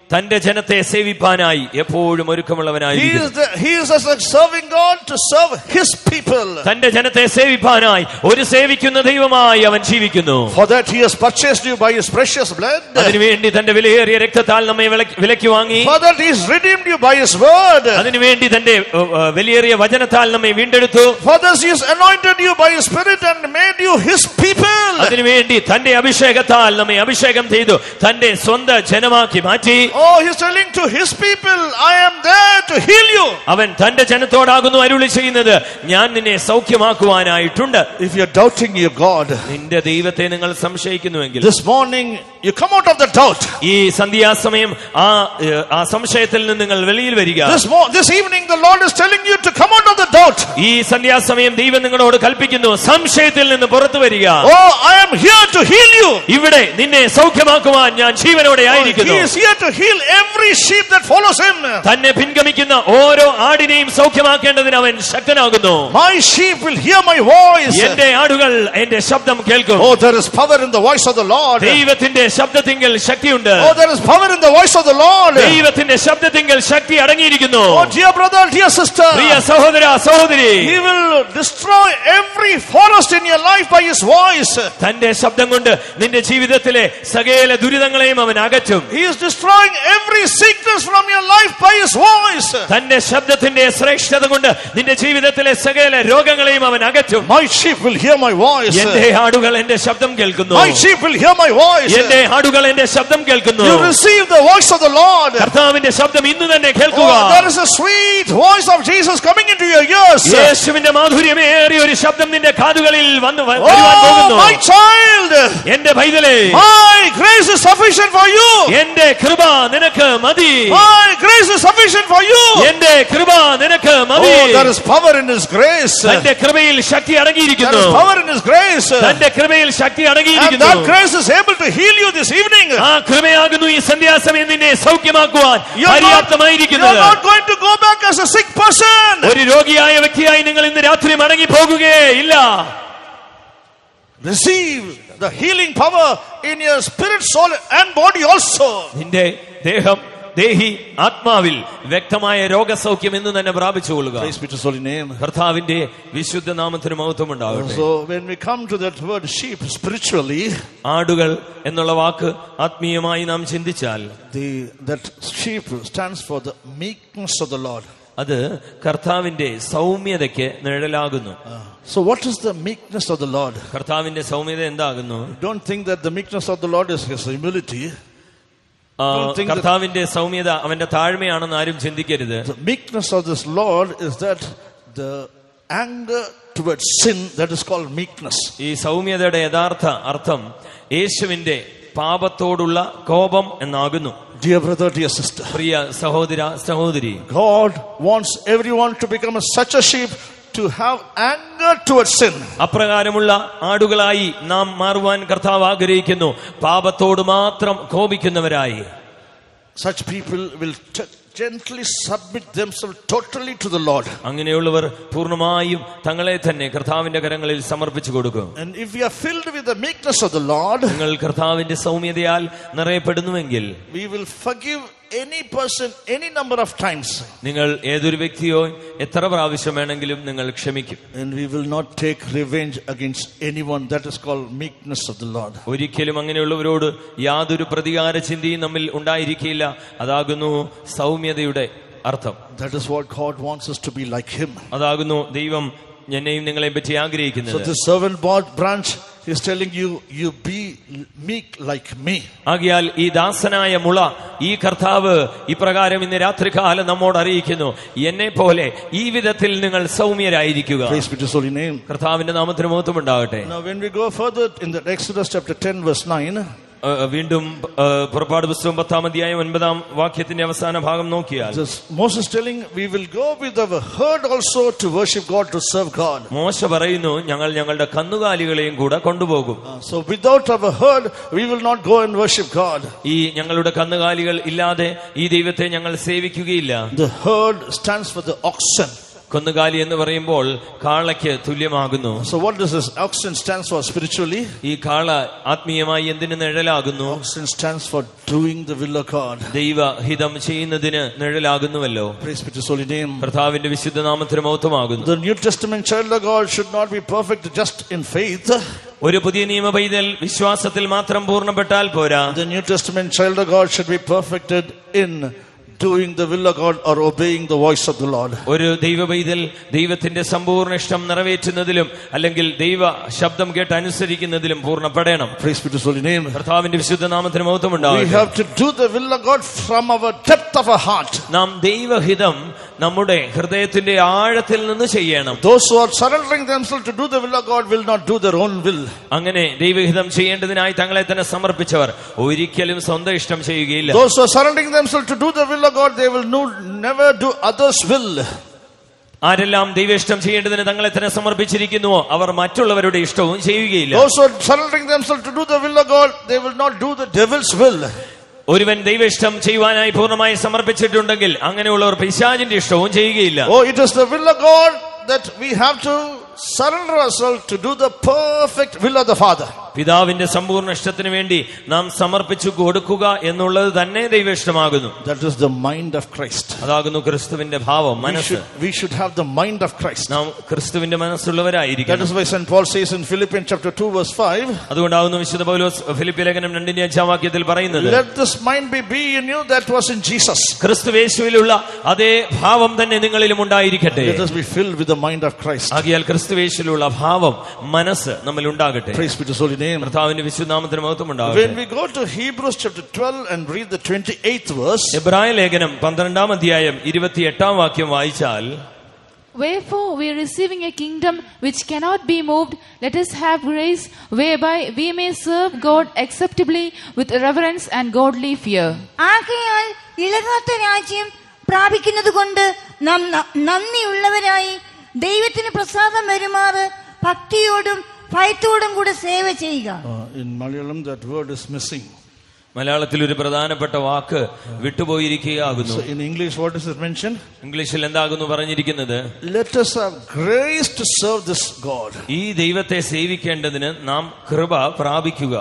തന്റെ ജനത്തെ സേവിപ്പാനായി എപ്പോഴും He ഒരുക്കമുള്ളവനായിരിക്കും is, the, he is as a serving God to serve his people. തന്റെ ജനത്തെ സേവിപ്പാനായി ഒരു സേവിക്കുന്ന ദൈവമായി അവൻ ജീവിക്കുന്നു For that he has purchased you by his precious blood. അതിനുവേണ്ടി തന്റെ വിലയേറിയ രക്തത്താൽ നമ്മെ വിലക്ക് വിലയ്ക്ക് വാങ്ങി For that he has redeemed you by his word. അതിനുവേണ്ടി തന്റെ ഏഹ്, ഏഹ്, വിലയേറിയ വചനത്താൽ നമ്മെ വീണ്ടെടുത്തു For this he has anointed you by his spirit and made you his people. അതിനുവേണ്ടി തന്റെ അഭിഷേകത്താൽ നമ്മെ അഭിഷേകം ചെയ്തു തന്റെ സ്വന്തം ജനമാക്കി മാറ്റി Oh, he's telling to his people, I am there to heal you. അവൻ തന്റെ ജനത്തോടാകുന്നു അരുളി ചെയ്യുന്നത് ഞാൻ നിന്നെ സൗഖ്യമാക്കുവാനായിട്ടുണ്ട് If you're doubting your God, നിന്റെ ദൈവത്തെ നിങ്ങൾ സംശയിക്കുന്നുവെങ്കിൽ this morning you come out of the doubt. ഈ സന്ധ്യാസമയം ആ ഏഹ്, ആ സംശയത്തിൽ നിന്ന് നിങ്ങൾ വെളിയിൽ വരിക This, mo- this evening the Lord is telling you to come out of the doubt. ഈ സന്ധ്യാസമയം ദൈവം നിങ്ങളോട് കൽപ്പിക്കുന്നു സംശയത്തിൽ നിന്ന് പുറത്തു വരിക Oh, I am here to heal you. ഇവിടെ നിന്നെ സൗഖ്യമാക്കുവാൻ ഞാൻ ജീവനോടെ He ആയിരിക്കുന്നു is here to heal every sheep that follows him. തന്നെ പിൻഗമിക്കുന്ന ഓരോ ആടിനെയും സൗഖ്യമാക്കേണ്ടതിന് അവൻ ശക്തനാകുന്നു My sheep will hear my voice. എന്റെ ആടുകൾ എന്റെ ശബ്ദം കേൾക്കും Oh, there is power in the voice of the Lord. ദൈവത്തിന്റെ ശബ്ദത്തിങ്കൽ ശക്തിയുണ്ട് Oh, there is power in the voice of the Lord. ദൈവത്തിന്റെ ശബ്ദത്തിങ്കൽ ശക്തി അടങ്ങിയിരിക്കുന്നു Oh, dear brother, dear sister. പ്രിയ സഹോദര സഹോദരി He will destroy every forest in your life by his voice. തന്റെ ശബ്ദം കൊണ്ട് നിന്റെ ജീവിതത്തിലെ സകല ദുരിതങ്ങളെയും അവൻ അകറ്റും He is destroying every sickness from your life by his voice. തന്റെ ശബ്ദത്തിന്റെ ശ്രേഷ്ഠത കൊണ്ട് നിന്റെ ജീവിതത്തിലെ സകല രോഗങ്ങളെയും അവൻ അകറ്റും My sheep will hear my voice. എന്റെ ആടുകൾ എന്റെ ശബ്ദം കേൾക്കുന്നു My sheep will hear my voice. എന്റെ ആടുകൾ എന്റെ ശബ്ദം കേൾക്കുന്നു You receive the voice of the Lord. കർത്താവിന്റെ ശബ്ദം ഇന്ന് തന്നെ കേൾക്കുക Oh, there is a sweet voice of Jesus coming into your ears. യേശുവിന്റെ മാധുര്യമേറിയ ഒരു ശബ്ദം നിന്റെ കാതുകളിൽ വന്ന് വ- വരുവാൻ Oh, പോകുന്നു my child. എന്റെ പൈതലേ My grace is sufficient for you. എന്റെ കൃപ നിനക്ക് മതി My grace is sufficient for you. എന്റെ കൃപ നിനക്ക് മതി Oh, there is power in His grace. There തന്റെ കൃപയിൽ ശക്തി അടങ്ങിയിരിക്കുന്നു is power in His grace. തന്റെ കൃപയിൽ ശക്തി And അടങ്ങിയിരിക്കുന്നു that grace is able to heal you this evening. ആ കൃപയാകുന്നു ഈ സന്ധ്യാസമയം നിന്നെ സൗഖ്യമാക്കുവാൻ You're not, you're പര്യാപ്തമായിരിക്കുന്നത് not going to go back as a sick person. ഒരു രോഗിയായ വ്യക്തിയായി നിങ്ങൾ ഇന്ന് രാത്രി മടങ്ങി പോകുകയേ ഇല്ല Receive the healing power in your spirit, soul, and body also. നിന്റെ ദേഹം ദേഹി ആത്മാവിൽ വ്യക്തമായ രോഗസൗഖ്യം എന്ന് തന്നെ പ്രാപിച്ചുകൊള്ളുക Praise be to His holy name. കർത്താവിന്റെ വിശുദ്ധ നാമത്തിന് മഹത്വം ഉണ്ടാവട്ടെ So when we come to that word sheep spiritually, ആടുകൾ എന്നുള്ള വാക്ക് ആത്മീയമായി നാം ചിന്തിച്ചാൽ the that sheep stands for the meekness of the Lord. അത് കർത്താവിന്റെ സൗമ്യതയ്ക്ക് നിഴലാകുന്നു So what is the meekness of the Lord? കർത്താവിന്റെ സൗമ്യത എന്താകുന്നു Don't think that the meekness of the Lord is his humility. ആ, Don't think that- കർത്താവിന്റെ സൗമ്യത അവന്റെ താഴ്മയാണെന്ന് ആരും ചിന്തിക്കരുത് The meekness of this Lord is that the anger towards sin that is called meekness. ഈ സൗമ്യതയുടെ യഥാർത്ഥ അർത്ഥം യേശുവിന്റെ പാപത്തോടുള്ള കോപം എന്നാകുന്നു Dear brother, dear sister, പ്രിയ സഹോദര സഹോദരി God wants everyone to become a, such a sheep to have anger towards sin. അപ്രകാരമുള്ള ആടുകളായി നാം മാറുവാൻ കർത്താവ് ആഗ്രഹിക്കുന്നു പാപത്തോട് മാത്രം കോപിക്കുന്നവരായി Such people will t- gently submit themselves totally to the Lord. അങ്ങനെയുള്ളവർ പൂർണ്ണമായും തങ്ങളെ തന്നെ കർത്താവിന്റെ കരങ്ങളിൽ സമർപ്പിച്ചു കൊടുക്കും And if we are filled with the meekness of the Lord, നിങ്ങൾ കർത്താവിന്റെ സൗമ്യതയാൽ നിറയപ്പെടുന്നുവെങ്കിൽ we will forgive any person any number of times. നിങ്ങൾ ഏതൊരു വ്യക്തിയോ എത്ര പ്രാവശ്യം വേണമെങ്കിലും നിങ്ങൾ ക്ഷമിക്കും And we will not take revenge against anyone. That is called meekness of the Lord. ഒരിക്കലും അങ്ങനെയുള്ളവരോട് യാതൊരു പ്രതികാര ചിന്തയും നമ്മിൽ ഉണ്ടായിരിക്കില്ല അതാകുന്നു സൗമ്യതയുടെ അർത്ഥം That is what God wants us to be like Him. അതാകുന്നു ദൈവം എന്നെയും നിങ്ങളെ പറ്റി So ആഗ്രഹിക്കുന്നത് the servant board branch is telling you, you be meek like me. ആകിയാൽ ഈ ദാസനായ മുള ഈ കർത്താവ് ഇപ്രകാരം ഇന്ന് രാത്രികാലം നമ്മോട് അറിയിക്കുന്നു എന്നെ പോലെ ഈ വിധത്തിൽ നിങ്ങൾ സൗമ്യരായിരിക്കുക Praise be to His holy name. കർത്താവിന്റെ നാമത്തിന് മഹത്വം ഉണ്ടാകട്ടെ Now, when we go further in the Exodus chapter 10, verse 9, ഏഹ് വീണ്ടും ഏഹ് പുറപ്പാട് പുസ്തകം പത്താം അധ്യായം ഒൻപതാം വാക്യത്തിന്റെ അവസാന ഭാഗം നോക്കിയാൽ this Moses telling, we will go with our herd also to worship God, to serve God. മോശ പറയുന്നു ഞങ്ങൾ ഞങ്ങളുടെ കന്നുകാലികളെയും കൂടെ കൊണ്ടുപോകും Uh, So without our herd, we will not go and worship God. ഈ ഞങ്ങളുടെ കന്നുകാലികൾ ഇല്ലാതെ ഈ ദൈവത്തെ ഞങ്ങൾ സേവിക്കുകയില്ല The herd stands for the oxen. കൊന്നുകാലി എന്ന് പറയുമ്പോൾ കാളയ്ക്ക് തുല്യമാകുന്നു So what does this oxen stands for spiritually? ഈ കാള ആത്മീയമായി എന്തിന് നിഴലാകുന്നു Oxen stands for doing the will of God. ദൈവഹിതം ചെയ്യുന്നതിന് നിഴലാകുന്നുവല്ലോ Praise be to His holy name. കർത്താവിന്റെ വിശുദ്ധ നാമത്തിന് മൗത്തമാകുന്നു The New Testament child of God should not be perfect just in faith. ഒരു പുതിയ നിയമ പൈതൽ വിശ്വാസത്തിൽ മാത്രം പൂർണ്ണപ്പെട്ടാൽ പോരാ The New Testament child of God should be perfected in doing the will of God or obeying the voice of the Lord. ഒരു ദൈവ പൈതൽ ദൈവത്തിന്റെ സമ്പൂർണ്ണ ഇഷ്ടം നിറവേറ്റുന്നതിലും അല്ലെങ്കിൽ ദൈവ ശബ്ദം കേട്ട് അനുസരിക്കുന്നതിലും പൂർണ്ണപ്പെടണം Praise be to His holy name. കർത്താവിന്റെ വിശുദ്ധ നാമത്തിന് We മൗത്തമുണ്ടാകും have to do the will of God from our depth of our heart. നാം ദൈവഹിതം നമ്മുടെ ഹൃദയത്തിന്റെ ആഴത്തിൽ നിന്ന് ചെയ്യണം Those who are surrendering themselves to do the will of God will not do their own will. അങ്ങനെ ദൈവഹിതം ചെയ്യേണ്ടതിനായി തങ്ങളെ തന്നെ സമർപ്പിച്ചവർ ഒരിക്കലും സ്വന്തം ഇഷ്ടം ചെയ്യുകയില്ല Those who are surrendering themselves to do the will of God, they will no, never do others' will. ആരെല്ലാം ദൈവ ഇഷ്ടം ചെയ്യേണ്ടതിന് തങ്ങളെ തന്നെ സമർപ്പിച്ചിരിക്കുന്നുവോ അവർ മറ്റുള്ളവരുടെ ഇഷ്ടവും ചെയ്യുകയില്ല Those who are surrendering themselves to do the will of God, they will not do the devil's will. ഒരുവൻ ദൈവ ഇഷ്ടം ചെയ്യുവാനായി പൂർണ്ണമായി സമർപ്പിച്ചിട്ടുണ്ടെങ്കിൽ അങ്ങനെയുള്ളവർ പിശാചിന്റെ ഇഷ്ടവും ചെയ്യുകയില്ല Oh, it is the will of God that we have to surrender ourselves to do the perfect will of the Father. പിതാവിന്റെ സമ്പൂർണ്ണ ഇഷ്ടത്തിന് വേണ്ടി നാം സമർപ്പിച്ചു കൊടുക്കുക എന്നുള്ളത് തന്നെ ദൈവ ഇഷ്ടമാകുന്നു That is the mind of Christ. അതാകുന്നു ക്രിസ്തുവിന്റെ ഭാവം We മനസ്സ് should, we should have the mind of Christ. നാം ക്രിസ്തുവിന്റെ That മനസ്സുള്ളവരായിരിക്കണം is why St. Paul says in Philippians chapter 2 verse 5, അതുകൊണ്ടാകുന്നു വിശുദ്ധ പൗലോസ് ഫിലിപ്പി ലേഖനം രണ്ടിന്റെ അഞ്ചാം വാക്യത്തിൽ പറയുന്നത് Let this mind be, be in you that was in Jesus. ക്രിസ്തുവേശുവിലുള്ള അതേ ഭാവം തന്നെ നിങ്ങളിലും ഉണ്ടായിരിക്കട്ടെ Let us be filled with the mind of Christ. ആകിയാൽ ക്രിസ്തുവേശുവിലുള്ള ഭാവം മനസ്സ് നമ്മിൽ ഉണ്ടാകട്ടെ Praise be to His holy name. കർത്താവിന്റെ വിശുദ്ധാമത്തിന് മഹത്വം When ഉണ്ടാകട്ടെ we go to Hebrews chapter 12 and read the 28th verse, എബ്രായ ലേഖനം പന്ത്രണ്ടാം അധ്യായം ഇരുപത്തിയെട്ടാം വാക്യം വായിച്ചാൽ Wherefore, we receiving a kingdom which cannot be moved, let us have grace whereby we may serve God acceptably with reverence and godly fear. ആകയാൽ ഇളകാത്ത രാജ്യം പ്രാപിക്കുന്നത് കൊണ്ട് നാം ന- നന്ദിയുള്ളവരായി ദൈവത്തിന് പ്രസാദം വരുമാറ് ഭക്തിയോടും ഭയത്തോടും കൂടെ സേവ ചെയ്യുക uh, in Malayalam that word is missing. മലയാളത്തിൽ ഒരു പ്രധാനപ്പെട്ട വാക്ക് വിട്ടുപോയിരിക്കുകയാകുന്നു So in English, what is it mentioned? ഇംഗ്ലീഷിൽ എന്താകുന്നു പറഞ്ഞിരിക്കുന്നത് Let us have grace to serve this God. ഈ ദൈവത്തെ സേവിക്കേണ്ടതിന് നാം കൃപ പ്രാപിക്കുക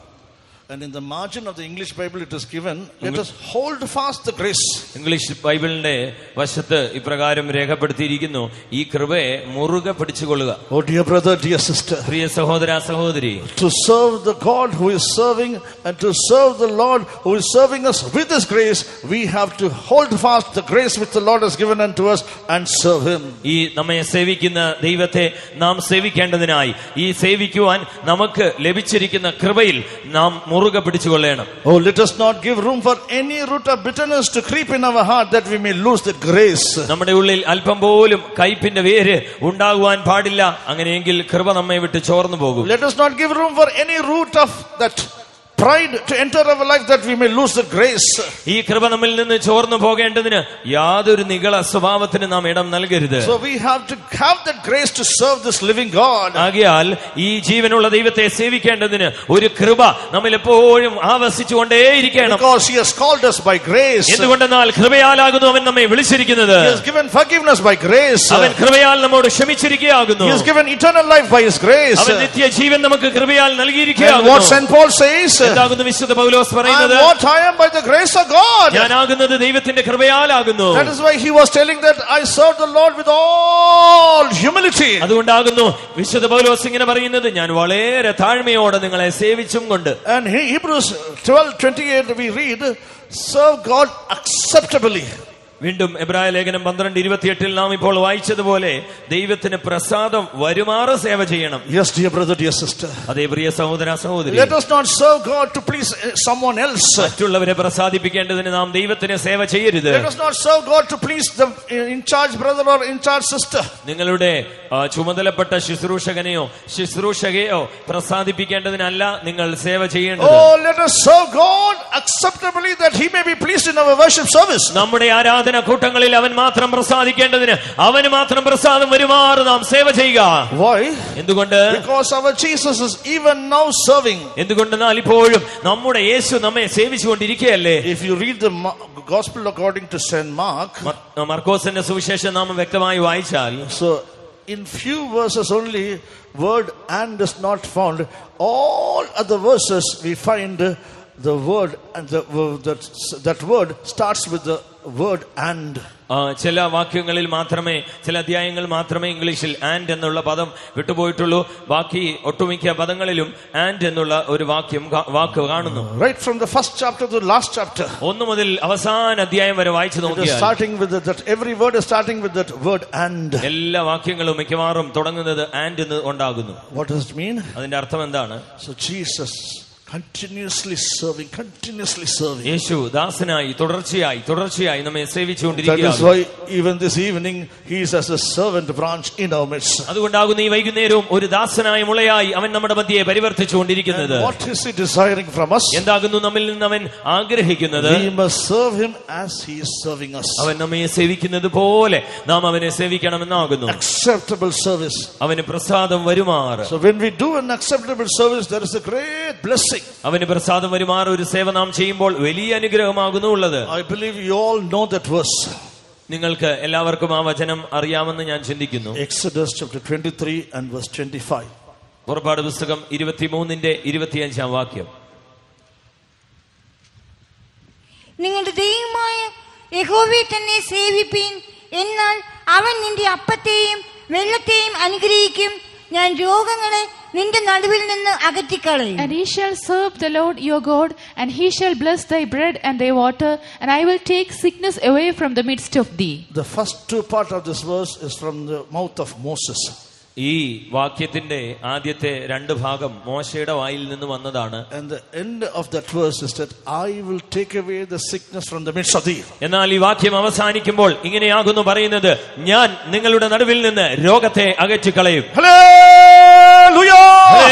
And in the margin of the English Bible, it is given, let us hold fast the grace. English ബൈബിളിന്റെ വശത്ത് ഇപ്രകാരം രേഖപ്പെടുത്തിയിരിക്കുന്നു ഈ കൃപയെ മുറുകെ പിടിച്ചുകൊള്ളുക Oh, dear brother, dear sister, പ്രിയ സഹോദര സഹോദരി to serve the God who is serving and to serve the Lord who is serving us with His grace, we have to hold fast the grace which the Lord has given unto us and serve Him. ഈ നമ്മെ സേവിക്കുന്ന ദൈവത്തെ നാം സേവിക്കേണ്ടതിനായി ഈ സേവിക്കുവാൻ നമുക്ക് ലഭിച്ചിരിക്കുന്ന കൃപയിൽ നാം മുറുകെ പിടിച്ചുകൊള്ളണം Oh, let us not give room for any root of bitterness to creep in our heart that we may lose that grace. നമ്മുടെ ഉള്ളിൽ അല്പം പോലും കയ്പിന്റെ വേര് ഉണ്ടാകുവാൻ പാടില്ല അങ്ങനെയെങ്കിൽ കൃപ നമ്മെ വിട്ട് ചോർന്നു പോകും Let us not give room for any root of that pride to enter our life that we may lose the grace. ഈ കൃപ നമ്മിൽ നിന്ന് ചോർന്നു പോകേണ്ടതിന് യാതൊരു നികള സ്വഭാവത്തിന് നാം ഇടം നൽകരുത് So we have to have that grace to serve this living God. ആകിയാൽ ഈ ജീവനുള്ള ദൈവത്തെ സേവിക്കേണ്ടതിന് ഒരു കൃപ നമ്മിൽ എപ്പോഴും ആവസിച്ചുകൊണ്ടേയിരിക്കണം Because He has called us by grace. He എന്തുകൊണ്ടെന്നാൽ കൃപയാലാകുന്നു അവൻ നമ്മെ വിളിച്ചിരിക്കുന്നത് has given forgiveness by grace. അവൻ കൃപയാൽ നമ്മോട് ക്ഷമിച്ചിരിക്കുകയാകുന്നു He has given eternal life by His grace. അവൻ നിത്യ ജീവൻ നമുക്ക് കൃപയാൽ And what നൽകിയിരിക്കുകയാകുന്നു St. Paul says, എന്താകുന്നു വിശുദ്ധ പൗലോസ് I am പറയുന്നത് what I am by the grace of God. ഞാനാകുന്നത് ദൈവത്തിന്റെ കൃപയാലാകുന്നു That is why he was telling that I serve the Lord with all humility. അതുകൊണ്ടാകുന്നു വിശുദ്ധ പൗലോസ് ഇങ്ങനെ പറയുന്നത് ഞാൻ വളരെ താഴ്മയോടെ നിങ്ങളെ സേവിച്ചും കൊണ്ട് And he- Hebrews 12 28, we read, serve God acceptably. വീണ്ടും എബ്രായ ലേഖനം പന്ത്രണ്ട് ഇരുപത്തിയെട്ടിൽ നാം ഇപ്പോൾ വായിച്ചതുപോലെ ദൈവത്തിന് പ്രസാദം വരുമാറ് സേവ ചെയ്യണം Yes, dear brother, dear sister. അതേ പ്രിയ സഹോദര സഹോദരി Let us not serve God to please uh, someone else. മറ്റുള്ളവരെ പ്രസാദിപ്പിക്കേണ്ടതിന് നാം ദൈവത്തിന് സേവ ചെയ്യരുത് Let us not serve God to please the uh, in charge brother or in charge sister. നിങ്ങളുടെ ആ, ചുമതലപ്പെട്ട ശുശ്രൂഷകനെയോ ശുശ്രൂഷകയോ പ്രസാദിപ്പിക്കേണ്ടതിനല്ല നിങ്ങൾ സേവ ചെയ്യേണ്ടത് Oh, let us serve God acceptably that he may be pleased in our worship service. നമ്മുടെ ആരാധന ആരാധന കൂട്ടങ്ങളിൽ അവൻ മാത്രം പ്രസാദിക്കേണ്ടതിന് അവന് മാത്രം പ്രസാദം വരുമാറ് നാം സേവ ചെയ്യുക Why? എന്തുകൊണ്ട് Because our Jesus is even now serving. എന്തുകൊണ്ടെന്നാൽ ഇപ്പോഴും നമ്മുടെ യേശു നമ്മെ സേവിച്ചുകൊണ്ടിരിക്കുകയല്ലേ If you read the Ma- Gospel according to Saint Mark, മ- മർക്കോസിന്റെ സുവിശേഷം നാം വ്യക്തമായി വായിച്ചാൽ so in few verses only, word and is not found. All other verses we find uh, the word and the that that word starts with the word and. ആ, ചില വാക്യങ്ങളിൽ മാത്രമേ ചില അധ്യായങ്ങൾ മാത്രമേ ഇംഗ്ലീഷിൽ ആൻഡ് എന്നുള്ള പദം വിട്ടുപോയിട്ടുള്ളൂ ബാക്കി ഒട്ടുമിക്ക പദങ്ങളിലും ആൻഡ് എന്നുള്ള ഒരു വാക്യം കാ- വാക്ക് കാണുന്നു Right from the first chapter to the last chapter. ഒന്നു മുതൽ അവസാന അധ്യായം വരെ വായിച്ചു It is നോക്കിയാൽ starting with the, that every word is starting with that word and. എല്ലാ വാക്യങ്ങളും മിക്കവാറും തുടങ്ങുന്നത് ആൻഡ് എന്ന് ഉണ്ടാകുന്നു What does it mean? അതിന്റെ അർത്ഥം എന്താണ് So Jesus continuously serving, continuously serving. യേശു ദാസനായി തുടർച്ചയായി തുടർച്ചയായി നമ്മെ That is സേവിച്ചുകൊണ്ടിരിക്കുകയാണ് why even this evening he is as a servant branch in our midst. അതുകൊണ്ടാകുന്ന ഈ വൈകുന്നേരവും ഒരു ദാസനായ മുളയായി അവൻ നമ്മുടെ മധ്യയെ പരിവർത്തിച്ചുകൊണ്ടിരിക്കുന്നത് And what is he desiring from us? എന്താകുന്നു നമ്മിൽ നിന്ന് അവൻ ആഗ്രഹിക്കുന്നത് We must serve him as he is serving us. അവൻ നമ്മെ സേവിക്കുന്നത് പോലെ നാം അവനെ സേവിക്കണമെന്നാകുന്നു Acceptable service. അവന് പ്രസാദം വരുമാറ് So when we do an acceptable service, there is a great blessing. അവന് പ്രസാദം വരുമാറ് ഒരു സേവ നാം ചെയ്യുമ്പോൾ വലിയ അനുഗ്രഹമാകുന്നു ഉള്ളത് I believe you all know that verse. നിങ്ങൾക്ക് എല്ലാവർക്കും ആ വചനം അറിയാമെന്ന് ഞാൻ ചിന്തിക്കുന്നു Exodus chapter 23 and verse 25. പുറപ്പാട് പുസ്തകം ഇരുപത്തിമൂന്നിന്റെ ഇരുപത്തിയഞ്ചാം വാക്യം നിങ്ങളുടെ ദൈവമായ യഹോവയെ തന്നെ സേവിപ്പീൻ എന്നാൽ അവൻ നിന്റെ അപ്പത്തെയും വെള്ളത്തെയും അനുഗ്രഹിക്കും ഞാൻ രോഗങ്ങളെ നിന്റെ നടുവിൽ നിന്ന് അകറ്റിക്കളയും And ye shall serve the Lord your God, and he shall bless thy bread and thy water, and I will take sickness away from the midst of thee. The first two part of this verse is from the mouth of Moses. ഈ വാക്യത്തിന്റെ ആദ്യത്തെ രണ്ട് ഭാഗം മോശയുടെ വായിൽ നിന്ന് വന്നതാണ് And the end of that verse is that I will take away the sickness from the midst of thee. എന്നാൽ ഈ വാക്യം അവസാനിക്കുമ്പോൾ ഇങ്ങനെയാകുന്നു പറയുന്നത് ഞാൻ നിങ്ങളുടെ നടുവിൽ നിന്ന് രോഗത്തെ അകറ്റിക്കളയും Hallelujah!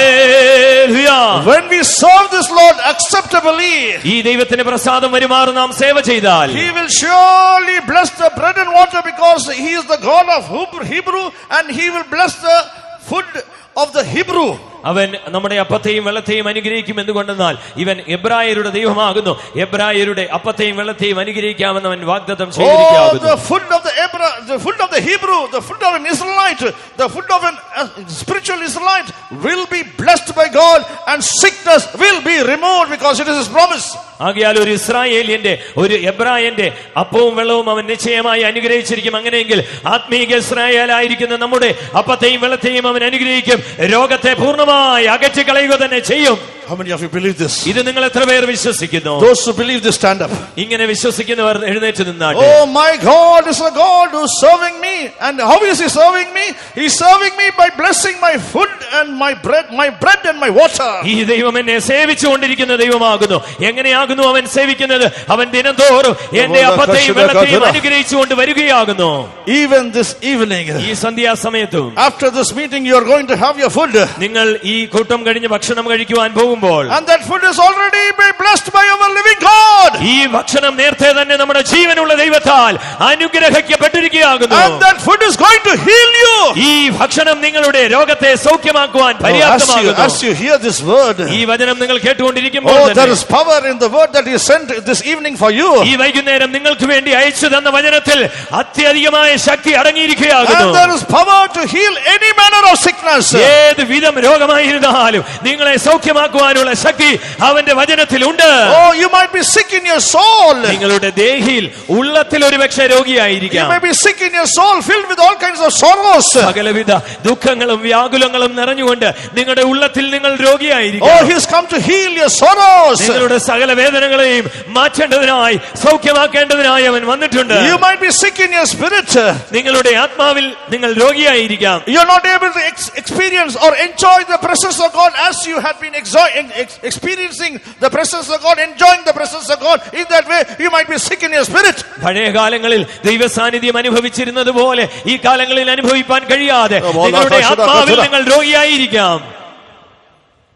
ഹല്ലേലൂയ. When we serve this Lord acceptably, ഈ ദൈവത്തിന് പ്രസാദം വരുമാറ് നാം സേവ ചെയ്താൽ He will surely bless the bread and water because He is the God of Hebrew- Hebrew and He will bless the food of the Hebrew. അവൻ നമ്മുടെ അപ്പത്തെയും വെള്ളത്തെയും അനുഗ്രഹിക്കും എന്തുകൊണ്ടെന്നാൽ ഇവൻ എബ്രായരുടെ ദൈവമാകുന്നു എബ്രായരുടെ അപ്പത്തെയും വെള്ളത്തെയും അനുഗ്രഹിക്കാമെന്ന് അവൻ വാഗ്ദത്തം Oh, ചെയ്തിരിക്കുന്നു the food of the Hebrew, the food of the Hebrew, the food of an Israelite, the food of an uh, spiritual Israelite will be blessed by God and sickness will be removed because it is His promise. ആകയാൽ ഒരു ഇസ്രായേലിയന്റെ ഒരു എബ്രായന്റെ അപ്പവും വെള്ളവും അവൻ നിശ്ചയമായി അനുഗ്രഹിച്ചിരിക്കും അങ്ങനെയെങ്കിൽ ആത്മീക ഇസ്രായേലായിരിക്കുന്ന നമ്മുടെ അപ്പത്തെയും വെള്ളത്തെയും അവൻ അനുഗ്രഹിക്കും രോഗത്തെ പൂർണ്ണമായി അകറ്റി കളയുക തന്നെ ചെയ്യും How many of you believe this? ഇത് നിങ്ങൾ എത്ര പേർ വിശ്വസിക്കുന്നു Those who believe this, stand up. ഇങ്ങനെ വിശ്വസിക്കുന്നവർ എഴുന്നേറ്റ് നിന്നാട്ടെ Oh, my God is a God who's serving me. And how is He serving me? He's serving me by blessing my food and my bread, my bread and my water. ഈ ദൈവം എന്നെ സേവിച്ചുകൊണ്ടിരിക്കുന്ന ദൈവമാകുന്നു എങ്ങനെയാകുന്നു അവൻ സേവിക്കുന്നത് അവൻ ദിനംതോറും എന്റെ അപ്പത്തെയും വെള്ളത്തെയും അനുഗ്രഹിച്ചുകൊണ്ട് വരികയാകുന്നു Even this evening, ഈ സന്ധ്യാസമയത്തും after this meeting, you are going to have your food. നിങ്ങൾ ഈ കൂട്ടം കഴിഞ്ഞ് ഭക്ഷണം കഴിക്കുവാൻ പോകുമ്പോൾ And that food is already been blessed by our living God. ഈ ഭക്ഷണം നേരത്തെ തന്നെ നമ്മുടെ ജീവനുള്ള ദൈവത്താൽ അനുഗ്രഹിക്കപ്പെട്ടിരിക്കുകയാകുന്നു And that food is going to heal you. ഈ ഭക്ഷണം നിങ്ങളുടെ രോഗത്തെ സൗഖ്യമാക്കുവാൻ Oh, as, you, പര്യാപ്തമാകുന്നു as you hear this word, ഈ വചനം നിങ്ങൾ കേട്ടുകൊണ്ടിരിക്കുമ്പോൾ oh, തന്നെ there is power in the word that He sent this evening for you. ഈ വൈകുന്നേരം നിങ്ങൾക്ക് വേണ്ടി അയച്ചു തന്ന വചനത്തിൽ അത്യധികമായ ശക്തി അടങ്ങിയിരിക്കുകയാകുന്നു And there is power to heal any manner of sickness. ഏത് വിധം രോഗമായിരുന്നാലും നിങ്ങളെ സൗഖ്യമാക്കുവാനുള്ള ശക്തി അവന്റെ വചനത്തിലുണ്ട് Oh, you might be sick in your soul. നിങ്ങളുടെ ദേഹിയിൽ ഉള്ളത്തിൽ ഒരുപക്ഷെ You രോഗിയായിരിക്കാം may be sick in your soul, filled with all kinds of sorrows. സകലവിധ ദുഃഖങ്ങളും വ്യാകുലങ്ങളും നിറഞ്ഞുകൊണ്ട് നിങ്ങളുടെ ഉള്ളത്തിൽ നിങ്ങൾ Oh, രോഗിയായിരിക്കാം He's come to heal your sorrows. നിങ്ങളുടെ സകല വേദനകളെയും മാറ്റേണ്ടതിനായി സൗഖ്യമാക്കേണ്ടതിനായി അവൻ വന്നിട്ടുണ്ട് You might be sick in your spirit. നിങ്ങളുടെ ആത്മാവിൽ നിങ്ങൾ രോഗിയായിരിക്കാം You're not able to ex- experience or enjoy the presence of God as you had been exo- ex- experiencing the presence of God, enjoying the presence of God. In that way, you might be sick in your spirit. പഴയ കാലങ്ങളിൽ ദൈവ സാന്നിധ്യം അനുഭവിച്ചിരുന്നത് പോലെ ഈ കാലങ്ങളിൽ അനുഭവിപ്പാൻ കഴിയാതെ Oh, നിങ്ങളുടെ Lord, ആത്മാവിൽ Lord. നിങ്ങൾ രോഗിയായിരിക്കാം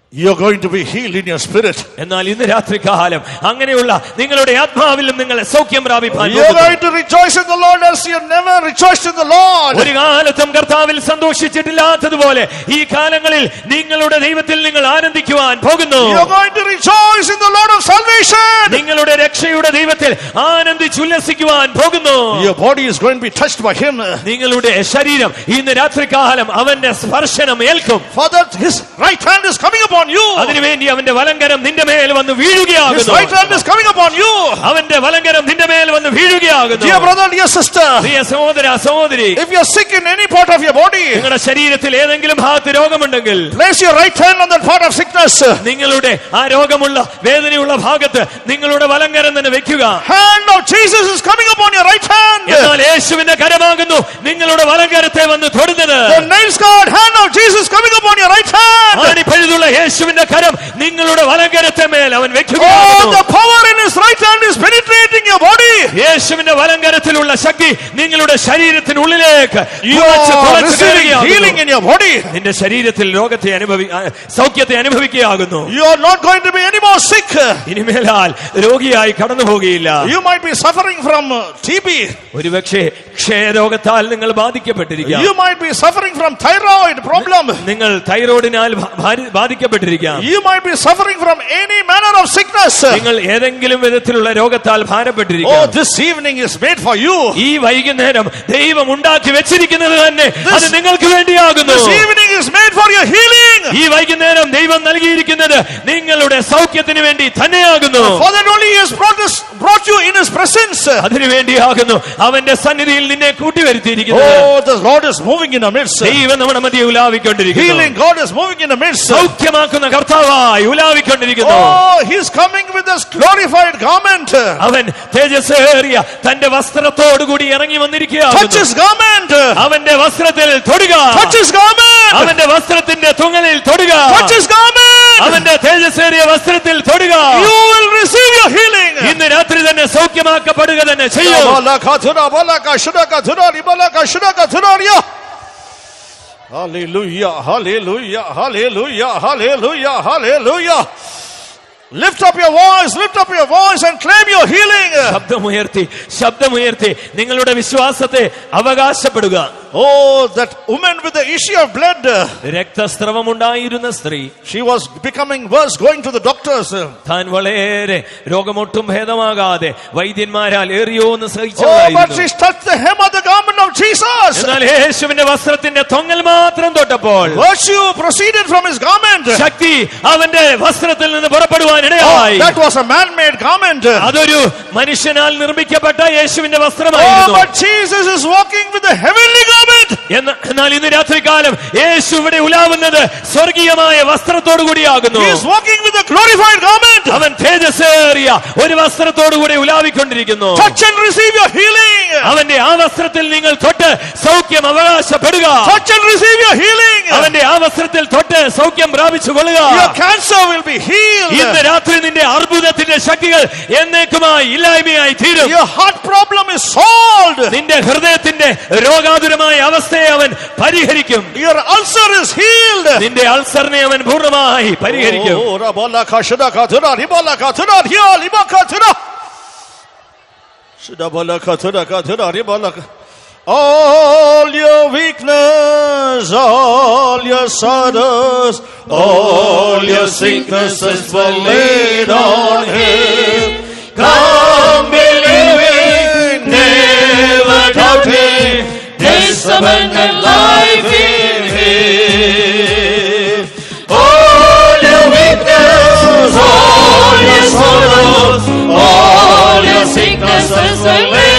You're going to be healed in your spirit. എന്നാൽ ഇന്ന് രാത്രി കാലം അങ്ങനെയുള്ള നിങ്ങളുടെ ആത്മാവിലും നിങ്ങൾ സൗഖ്യം പ്രാപിപ്പാൻ You're പോകുന്നു. going to rejoice in the Lord as you never rejoiced in the Lord. ഒരു കാലത്തും കർത്താവിൽ സന്തോഷിച്ചിട്ടില്ലാത്തതുപോലെ ഈ കാലങ്ങളിൽ നിങ്ങളുടെ ദൈവത്തിൽ നിങ്ങൾ ആനന്ദിക്കുവാൻ പോകുന്നു You're going to rejoice in the Lord of salvation. നിങ്ങളുടെ രക്ഷയുടെ ദൈവത്തിൽ ആനന്ദിച്ചുല്ലസിക്കുവാൻ പോകുന്നു Your body is going to be touched by Him. നിങ്ങളുടെ ശരീരം ഇന്ന് രാത്രികാലം അവന്റെ സ്പർശനം ഏൽക്കും For that His right hand is coming upon you. അതിനുവേണ്ടി അവന്റെ വലങ്കരം നിന്റെ മേൽ വന്ന് His വീഴുകയാകുന്നു right hand is coming upon you. അവന്റെ വലങ്കരം നിന്റെ മേൽ വന്ന് വീഴുകയാകുന്നു Dear brother, dear sister, പ്രിയ സഹോദര സഹോദരി if you're sick in any part of your body, നിങ്ങളുടെ ശരീരത്തിൽ ഏതെങ്കിലും ഭാഗത്ത് രോഗമുണ്ടെങ്കിൽ place your right hand on that part of sickness. നിങ്ങളുടെ ആ രോഗമുള്ള വേദനയുള്ള ഭാഗത്ത് നിങ്ങളുടെ വലങ്കരം തന്നെ വെക്കുക Hand of Jesus is coming upon your right hand. എന്നാൽ യേശുവിന്റെ കരമാകുന്നു നിങ്ങളുടെ വലങ്കരത്തെ വന്ന് തൊടുന്നത് The nail scarred hand of Jesus coming upon your right hand. ആണിപ്പഴുതുള്ള യേശുവിന്റെ കരം നിങ്ങളുടെ വലങ്കരത്തെ മേൽ അവൻ Oh, വെക്കുക the power in his right hand is penetrating your body. യേശുവിന്റെ വലങ്കരത്തിലുള്ള ശക്തി നിങ്ങളുടെ ശരീരത്തിനുള്ളിലേക്ക് You തുളച്ച് are തുളച്ച് receiving കയറുകയാകുന്നു. healing in your body. നിന്റെ ശരീരത്തിൽ രോഗത്തെ അനുഭവി ആ, സൗഖ്യത്തെ അനുഭവിക്കുകയാകുന്നു You are not going to be any more sick. ഇനിമേലാൽ രോഗിയായി കടന്നു പോകുകയില്ല You might be suffering from uh, TB. ഒരുപക്ഷെ ക്ഷയരോഗത്താൽ നിങ്ങൾ ബാധിക്കപ്പെട്ടിരിക്കാം You might be suffering from thyroid problem. നിങ്ങൾ തൈറോയിഡിനാൽ ഭ- ഭാരി- ബാധിക്കപ്പെട്ടിരിക്കാം You might be suffering from any manner of sickness. നിങ്ങൾ ഏതെങ്കിലും വിധത്തിലുള്ള രോഗത്താൽ Oh, ഭാരപ്പെട്ടിരിക്കാം this evening is made for you. ഈ വൈകുന്നേരം ദൈവം ഉണ്ടാക്കി വെച്ചിരിക്കുന്നത് തന്നെ അത് നിങ്ങൾക്ക് വേണ്ടിയാകുന്നു This evening is made for your healing. ഈ വൈകുന്നേരം ദൈവം നൽകിയിരിക്കുന്നത് നിങ്ങളുടെ സൗഖ്യത്തിന് വേണ്ടി തന്നെയാകുന്നു For that only He has brought, us, brought you in His presence. അതിനു വേണ്ടിയാകുന്നു അവന്റെ സന്നിധിയിൽ നിന്നെ കൂട്ടിവരുത്തിയിരിക്കുന്നത് Oh, the Lord is moving in our midst. ദൈവം നമ്മുടെ മധ്യ ഉലാവിക്കൊണ്ടിരിക്കുന്നു Healing God is moving in the midst. സൗഖ്യമാക്കുന്ന കർത്താവായി ഉലാവിക്കൊണ്ടിരിക്കുന്നു Oh, He's coming with His glorified garment. അവൻ തേജസ്സേറിയ തന്റെ വസ്ത്രത്തോടുകൂടി ഇറങ്ങി Touch വന്നിരിക്കുകയാകുന്നു His garment. അവന്റെ വസ്ത്രത്തിൽ തൊടുക Touch His garment. അവന്റെ വസ്ത്രത്തിന്റെ തുങ്ങലിൽ തൊടുക Touch His garment. അവന്റെ തേജസ്സേറിയ വസ്ത്രത്തിൽ തൊടുക You will receive your healing. ഇന്ന് രാത്രി തന്നെ സൗഖ്യമാക്കപ്പെടുക തന്നെ ചെയ്യും Balaka thura, balaka shudaka thura, ribalaka shudaka thura, riya. Hallelujah, hallelujah, hallelujah, hallelujah, hallelujah. Lift up your voice, lift up your voice and claim your healing. ശബ്ദമുയർത്തി ശബ്ദമുയർത്തി നിങ്ങളുടെ വിശ്വാസത്തെ അവകാശപ്പെടുക Oh, that woman with the issue of blood, രക്തസ്രവമുണ്ടായിരുന്ന സ്ത്രീ she was becoming worse, going to the doctors. താൻ വളരെ രോഗമൊട്ടും ഭേദമാകാതെ വൈദ്യന്മാരാൽ ഏറിയോ എന്ന് Oh, but സഹിച്ചവളായിരുന്നു she touched the hem of the garment of Jesus. എന്നാൽ യേശുവിന്റെ വസ്ത്രത്തിന്റെ തൊങ്ങൽ മാത്രം തൊട്ടപ്പോൾ Virtue proceeded from his garment. ശക്തി അവന്റെ വസ്ത്രത്തിൽ നിന്ന് പുറപ്പെടുവാൻ Oh, ഇടയായി that was a man-made garment. അതൊരു മനുഷ്യനാൽ നിർമ്മിക്കപ്പെട്ട യേശുവിന്റെ Oh, വസ്ത്രമായിരുന്നു but Jesus is walking with a heavenly garment. എന്ന- എന്നാൽ ഇന്ന് രാത്രികാലം യേശു ഇവിടെ ഉലാവുന്നത് സ്വർഗീയമായ വസ്ത്രത്തോടു കൂടിയാകുന്നു He is walking with a glorified garment. അവൻ തേജസ്സേറിയ ഒരു വസ്ത്രത്തോടു കൂടി ഉലാവിക്കൊണ്ടിരിക്കുന്നു Touch and receive your healing. അവന്റെ ആ വസ്ത്രത്തിൽ നിങ്ങൾ തൊട്ട് സൗഖ്യം അവകാശപ്പെടുക Touch and receive your healing. അവന്റെ ആ വസ്ത്രത്തിൽ തൊട്ട് സൗഖ്യം പ്രാപിച്ചു കൊള്ളുക Your cancer will be healed. ഇന്ന് രാത്രി നിന്റെ അർബുദത്തിന്റെ ശക്തികൾ എന്നേക്കുമായി ഇല്ലായ്മയായി തീരും Your heart problem is solved. നിന്റെ ഹൃദയത്തിന്റെ രോഗാതുരമായ അവസ്ഥയെ അവൻ പരിഹരിക്കും Your ulcer is healed. നിന്റെ അൾസറിനെ അവൻ പൂർണ്ണമായി പരിഹരിക്കും Oh, rabalaka shudaka thura, ribalaka thura, riya, libaka thura. Shudabalaka thuraka thura, ribalaka. All your weakness, all your sorrows, all your sicknesses were laid on him. Come believing, never doubting, this abundant life in him. All your weakness, all your sorrows, all your sicknesses are laid